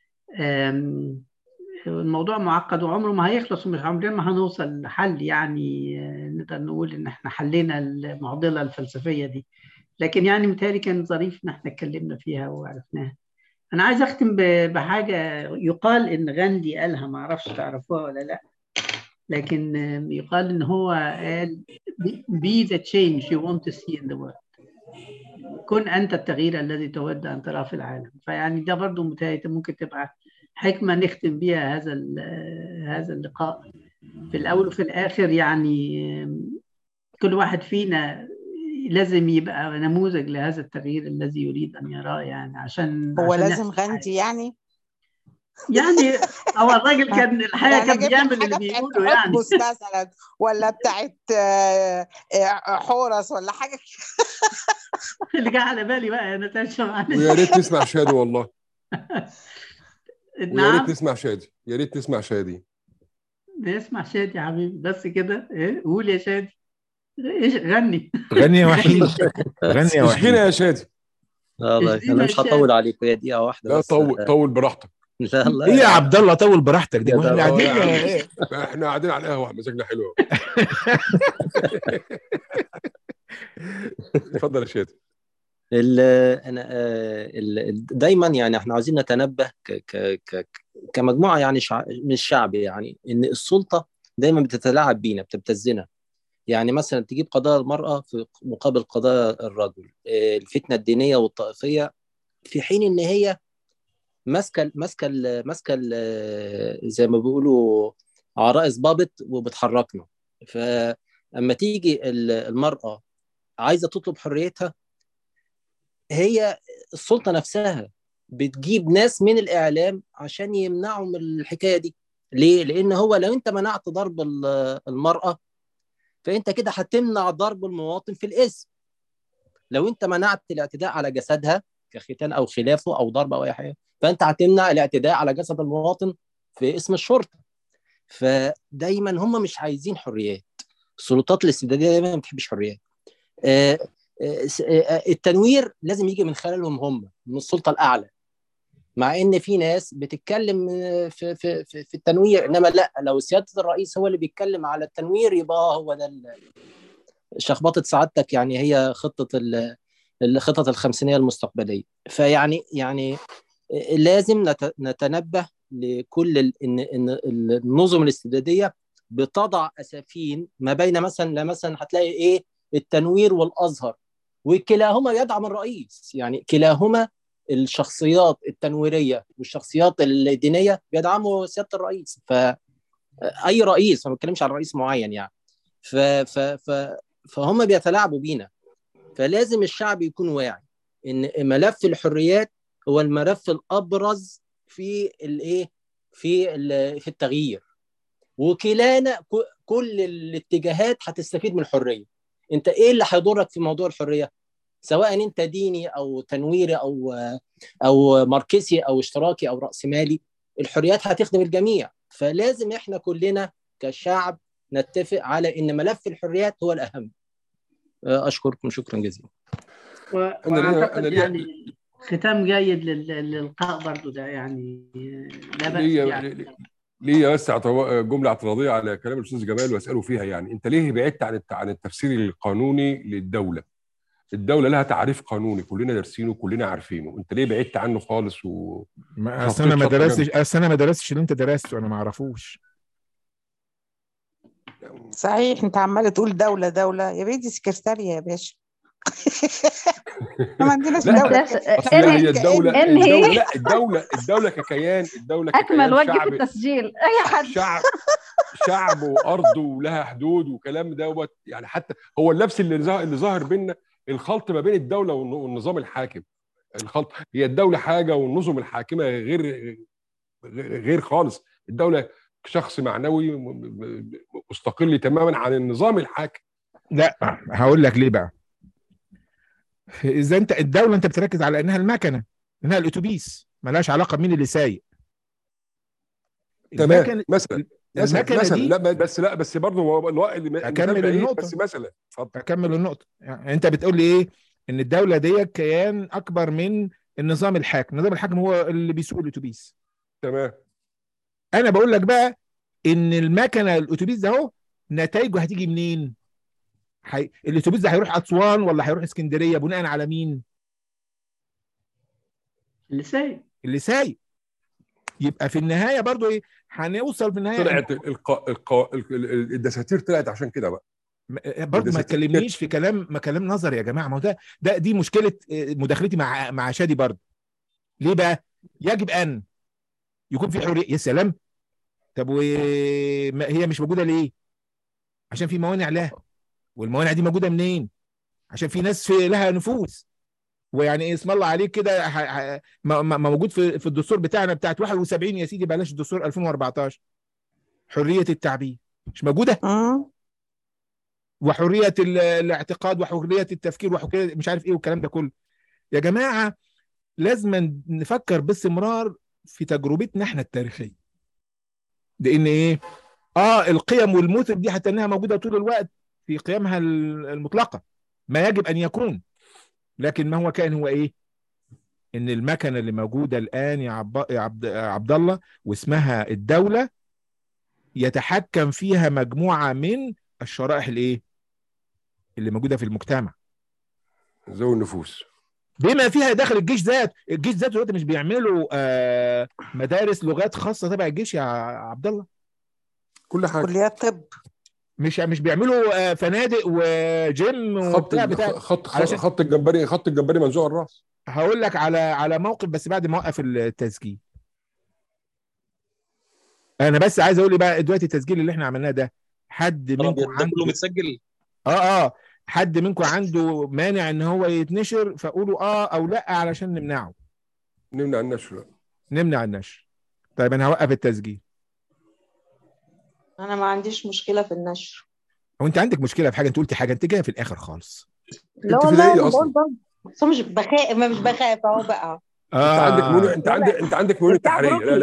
آم، الموضوع معقد وعمره ما هيخلص ومش عمرنا ما هنوصل لحل يعني آه، نقدر نقول ان احنا حلينا المعضله الفلسفيه دي لكن يعني متهيألي كان ظريف ان احنا اتكلمنا فيها وعرفناها انا عايز اختم ب- بحاجه يقال ان غاندي قالها ما اعرفش تعرفوها ولا لا لكن آه، يقال ان هو قال be the change you want to see in the world كن انت التغيير الذي تود ان تراه في العالم فيعني ده برضو متهيألي ممكن تبقى حكمه نختم بيها هذا ال- هذا اللقاء في الاول وفي الاخر يعني آم، كل واحد فينا لازم يبقى نموذج لهذا التغيير الذي يريد ان يراه يعني عشان هو عشان لازم يحصل غاندي يعني يعني هو الراجل كان الحقيقه يعني كان اجيب بيعمل لك اللي حاجه بتاعت بيقوله يعني حتبس مثلا ولا بتاعت آه، آه، حورس ولا حاجه اللي جه على بالي بقى يا نتاشا معلش ويا ريت تسمع شادي والله ويا ريت نعم تسمع شادي يا ريت تسمع شادي نسمع شادي يا حبيبي بس كده ايه قول يا شادي ايش غني غني يا وحيد غني يا اشجينا وحيد يا شادي والله اشجينا انا يا مش شادي هطول عليكم هي دقيقه واحده لا بس طول طول براحتك لا لا ايه يا يا عبد الله طول براحتك دي يا واحنا ده اه قاعدين يا عم ايه احنا قاعدين على القهوه مزاجنا حلو أوي. اتفضل يا شادي ال انا آه، ال- ال- دايما يعني احنا عايزين نتنبه ك ك ك كمجموعه يعني شع... من الشعب يعني ان السلطه دايما بتتلاعب بينا بتبتزنا يعني مثلا تجيب قضايا المراه في مقابل قضايا الرجل آه، الفتنه الدينيه والطائفيه في حين ان هي ماسكه ماسكه ال- ماسكه ال- زي ما بيقولوا عرائس ضابط وبتحركنا فاما تيجي ال- المراه عايزه تطلب حريتها هي السلطه نفسها بتجيب ناس من الاعلام عشان يمنعوا من الحكايه دي ليه؟ لان هو لو انت منعت ضرب ال- المراه فانت كده هتمنع ضرب المواطن في الاسم لو انت منعت الاعتداء على جسدها كختان او خلافه او ضرب او اي حاجه فانت هتمنع الاعتداء على جسد المواطن في اسم الشرطه فدايما هم مش عايزين حريات السلطات الاستبداديه دايما ما بتحبش حريات آه، آه، س- آه، التنوير لازم يجي من خلالهم هم من السلطه الاعلى مع ان في ناس بتتكلم آه، في في في, في التنوير انما لا لو سياده الرئيس هو اللي بيتكلم على التنوير يبقى هو ده ال- شخبطه سعادتك يعني هي خطه ال- الخطط الخمسينيه المستقبليه فيعني يعني لازم نت- نتنبه لكل ال- ان ان النظم الاستبداديه بتضع اسافين ما بين مثلا لا مثلا هتلاقي ايه التنوير والازهر وكلاهما يدعم الرئيس يعني كلاهما الشخصيات التنويريه والشخصيات الدينيه بيدعموا سياده الرئيس ف اي رئيس ما بتكلمش عن رئيس معين يعني ف ف ف فهم بيتلاعبوا بينا فلازم الشعب يكون واعي ان ملف الحريات هو الملف الابرز في الايه في ال- في التغيير وكلانا ك- كل الاتجاهات هتستفيد من الحريه انت ايه اللي هيضرك في موضوع الحريه سواء انت ديني او تنويري او او ماركسي او اشتراكي او راسمالي الحريات هتخدم الجميع فلازم احنا كلنا كشعب نتفق على ان ملف الحريات هو الاهم اشكركم شكرا جزيلا و- أنا ليا- واعتقد أنا ليا- يعني ختام جيد لل- للقاء برضو ده يعني لا بأس ليا يعني ليا بس اعتراض- جمله اعتراضيه على كلام الاستاذ جمال واساله فيها يعني انت ليه بعدت عن الت- عن التفسير القانوني للدوله؟ الدوله لها تعريف قانوني كلنا دارسينه كلنا عارفينه انت ليه بعدت عنه خالص و ما اصل انا ما حطيت شطة درستش اصل انا ما درستش اللي انت درسته انا ما اعرفوش صحيح انت عمال تقول دولة دولة يا بنتي سكرتارية يا باشا احنا ما عندناش لا، دولة ده- اصل لا هي الدوله إن هي- الدوله لا الدوله الدوله ككيان الدوله اكمل ككيان وجه في شعب التسجيل اي حد شعب شعب وارض ولها حدود وكلام دوت يعني حتى هو اللبس اللي ظاهر اللي ظاهر بينا الخلط ما بين الدوله والن- والنظام الحاكم الخلط هي الدوله حاجه والنظم الحاكمه غير غير خالص الدوله شخص معنوي م- م- مستقل تماما عن النظام الحاكم لا هقول لك ليه بقى اذا انت الدوله انت بتركز على انها المكنه انها الاتوبيس ملهاش علاقه بمين اللي سايق تمام المكنة- مثلا مثلا المكنه مثلا دي لا بس لا بس برضه هو الوقت اللي أكمل النقطة. بس مثلا اتفضل اكمل النقطه يعني انت بتقول لي ايه ان الدوله دي كيان اكبر من النظام الحاكم النظام الحاكم هو اللي بيسوق الاتوبيس تمام انا بقول لك بقى ان المكنه الاتوبيس ده اهو نتائجه هتيجي منين حي... الاتوبيس ده هيروح اسوان ولا هيروح اسكندريه بناء على مين اللي سايق اللي سايق يبقى في النهايه برضو ايه هنوصل في النهايه طلعت القا... القا... ال- ال- الدساتير طلعت عشان كده بقى م- برضه ما الدساتير. تكلمنيش في كلام ما كلام نظري يا جماعه ما هو ده ده دي مشكله آه، مداخلتي مع مع شادي برضه ليه بقى يجب ان يكون في حريه يا سلام طب وهي مش موجوده ليه عشان في موانع لها والموانع دي موجوده منين عشان في ناس في لها نفوذ ويعني إيه اسم الله عليك كده ح- ح- م- م- موجود في في الدستور بتاعنا بتاعت 71 يا سيدي بلاش الدستور 2014 حريه التعبير مش موجوده مم. وحريه ال- الاعتقاد وحريه التفكير وحريه مش عارف ايه والكلام ده كله يا جماعه لازم نفكر باستمرار في تجربتنا احنا التاريخيه لان ايه اه القيم والمثل دي حتى انها موجوده طول الوقت في قيمها ال- المطلقه ما يجب ان يكون لكن ما هو كان هو ايه ان المكنه اللي موجوده الان يا عب... يا عبد... يا عبد الله واسمها الدوله يتحكم فيها مجموعه من الشرائح الايه اللي موجوده في المجتمع ذوي النفوس بما فيها داخل الجيش ذات الجيش ذاته دلوقتي مش بيعملوا آه مدارس لغات خاصه تبع الجيش يا عبد الله كل حاجه كليات طب مش مش بيعملوا آه فنادق وجيم خط وبتاع بتاع خط علشان- خط الجمبري خط الجمبري منزوع الراس هقول لك على على موقف بس بعد ما اوقف التسجيل انا بس عايز اقول لي بقى دلوقتي التسجيل اللي احنا عملناه ده حد طب منكم ده كله عنده متسجل اه اه حد منكم عنده مانع ان هو يتنشر فقولوا اه او لا علشان نمنعه نمنع النشر نمنع النشر طيب انا هوقف التسجيل انا ما عنديش مشكله في النشر هو انت عندك مشكله في حاجه انت قلتي حاجه انت جايه في الاخر خالص لا انت والله فدائي أنا اصلا بقول برضه بس هو مش بخاف ما مش بخاف اهو بقى انت عندك آه. ميول انت عندك انت عندك ميول بتاع التحرير لا بروكلي.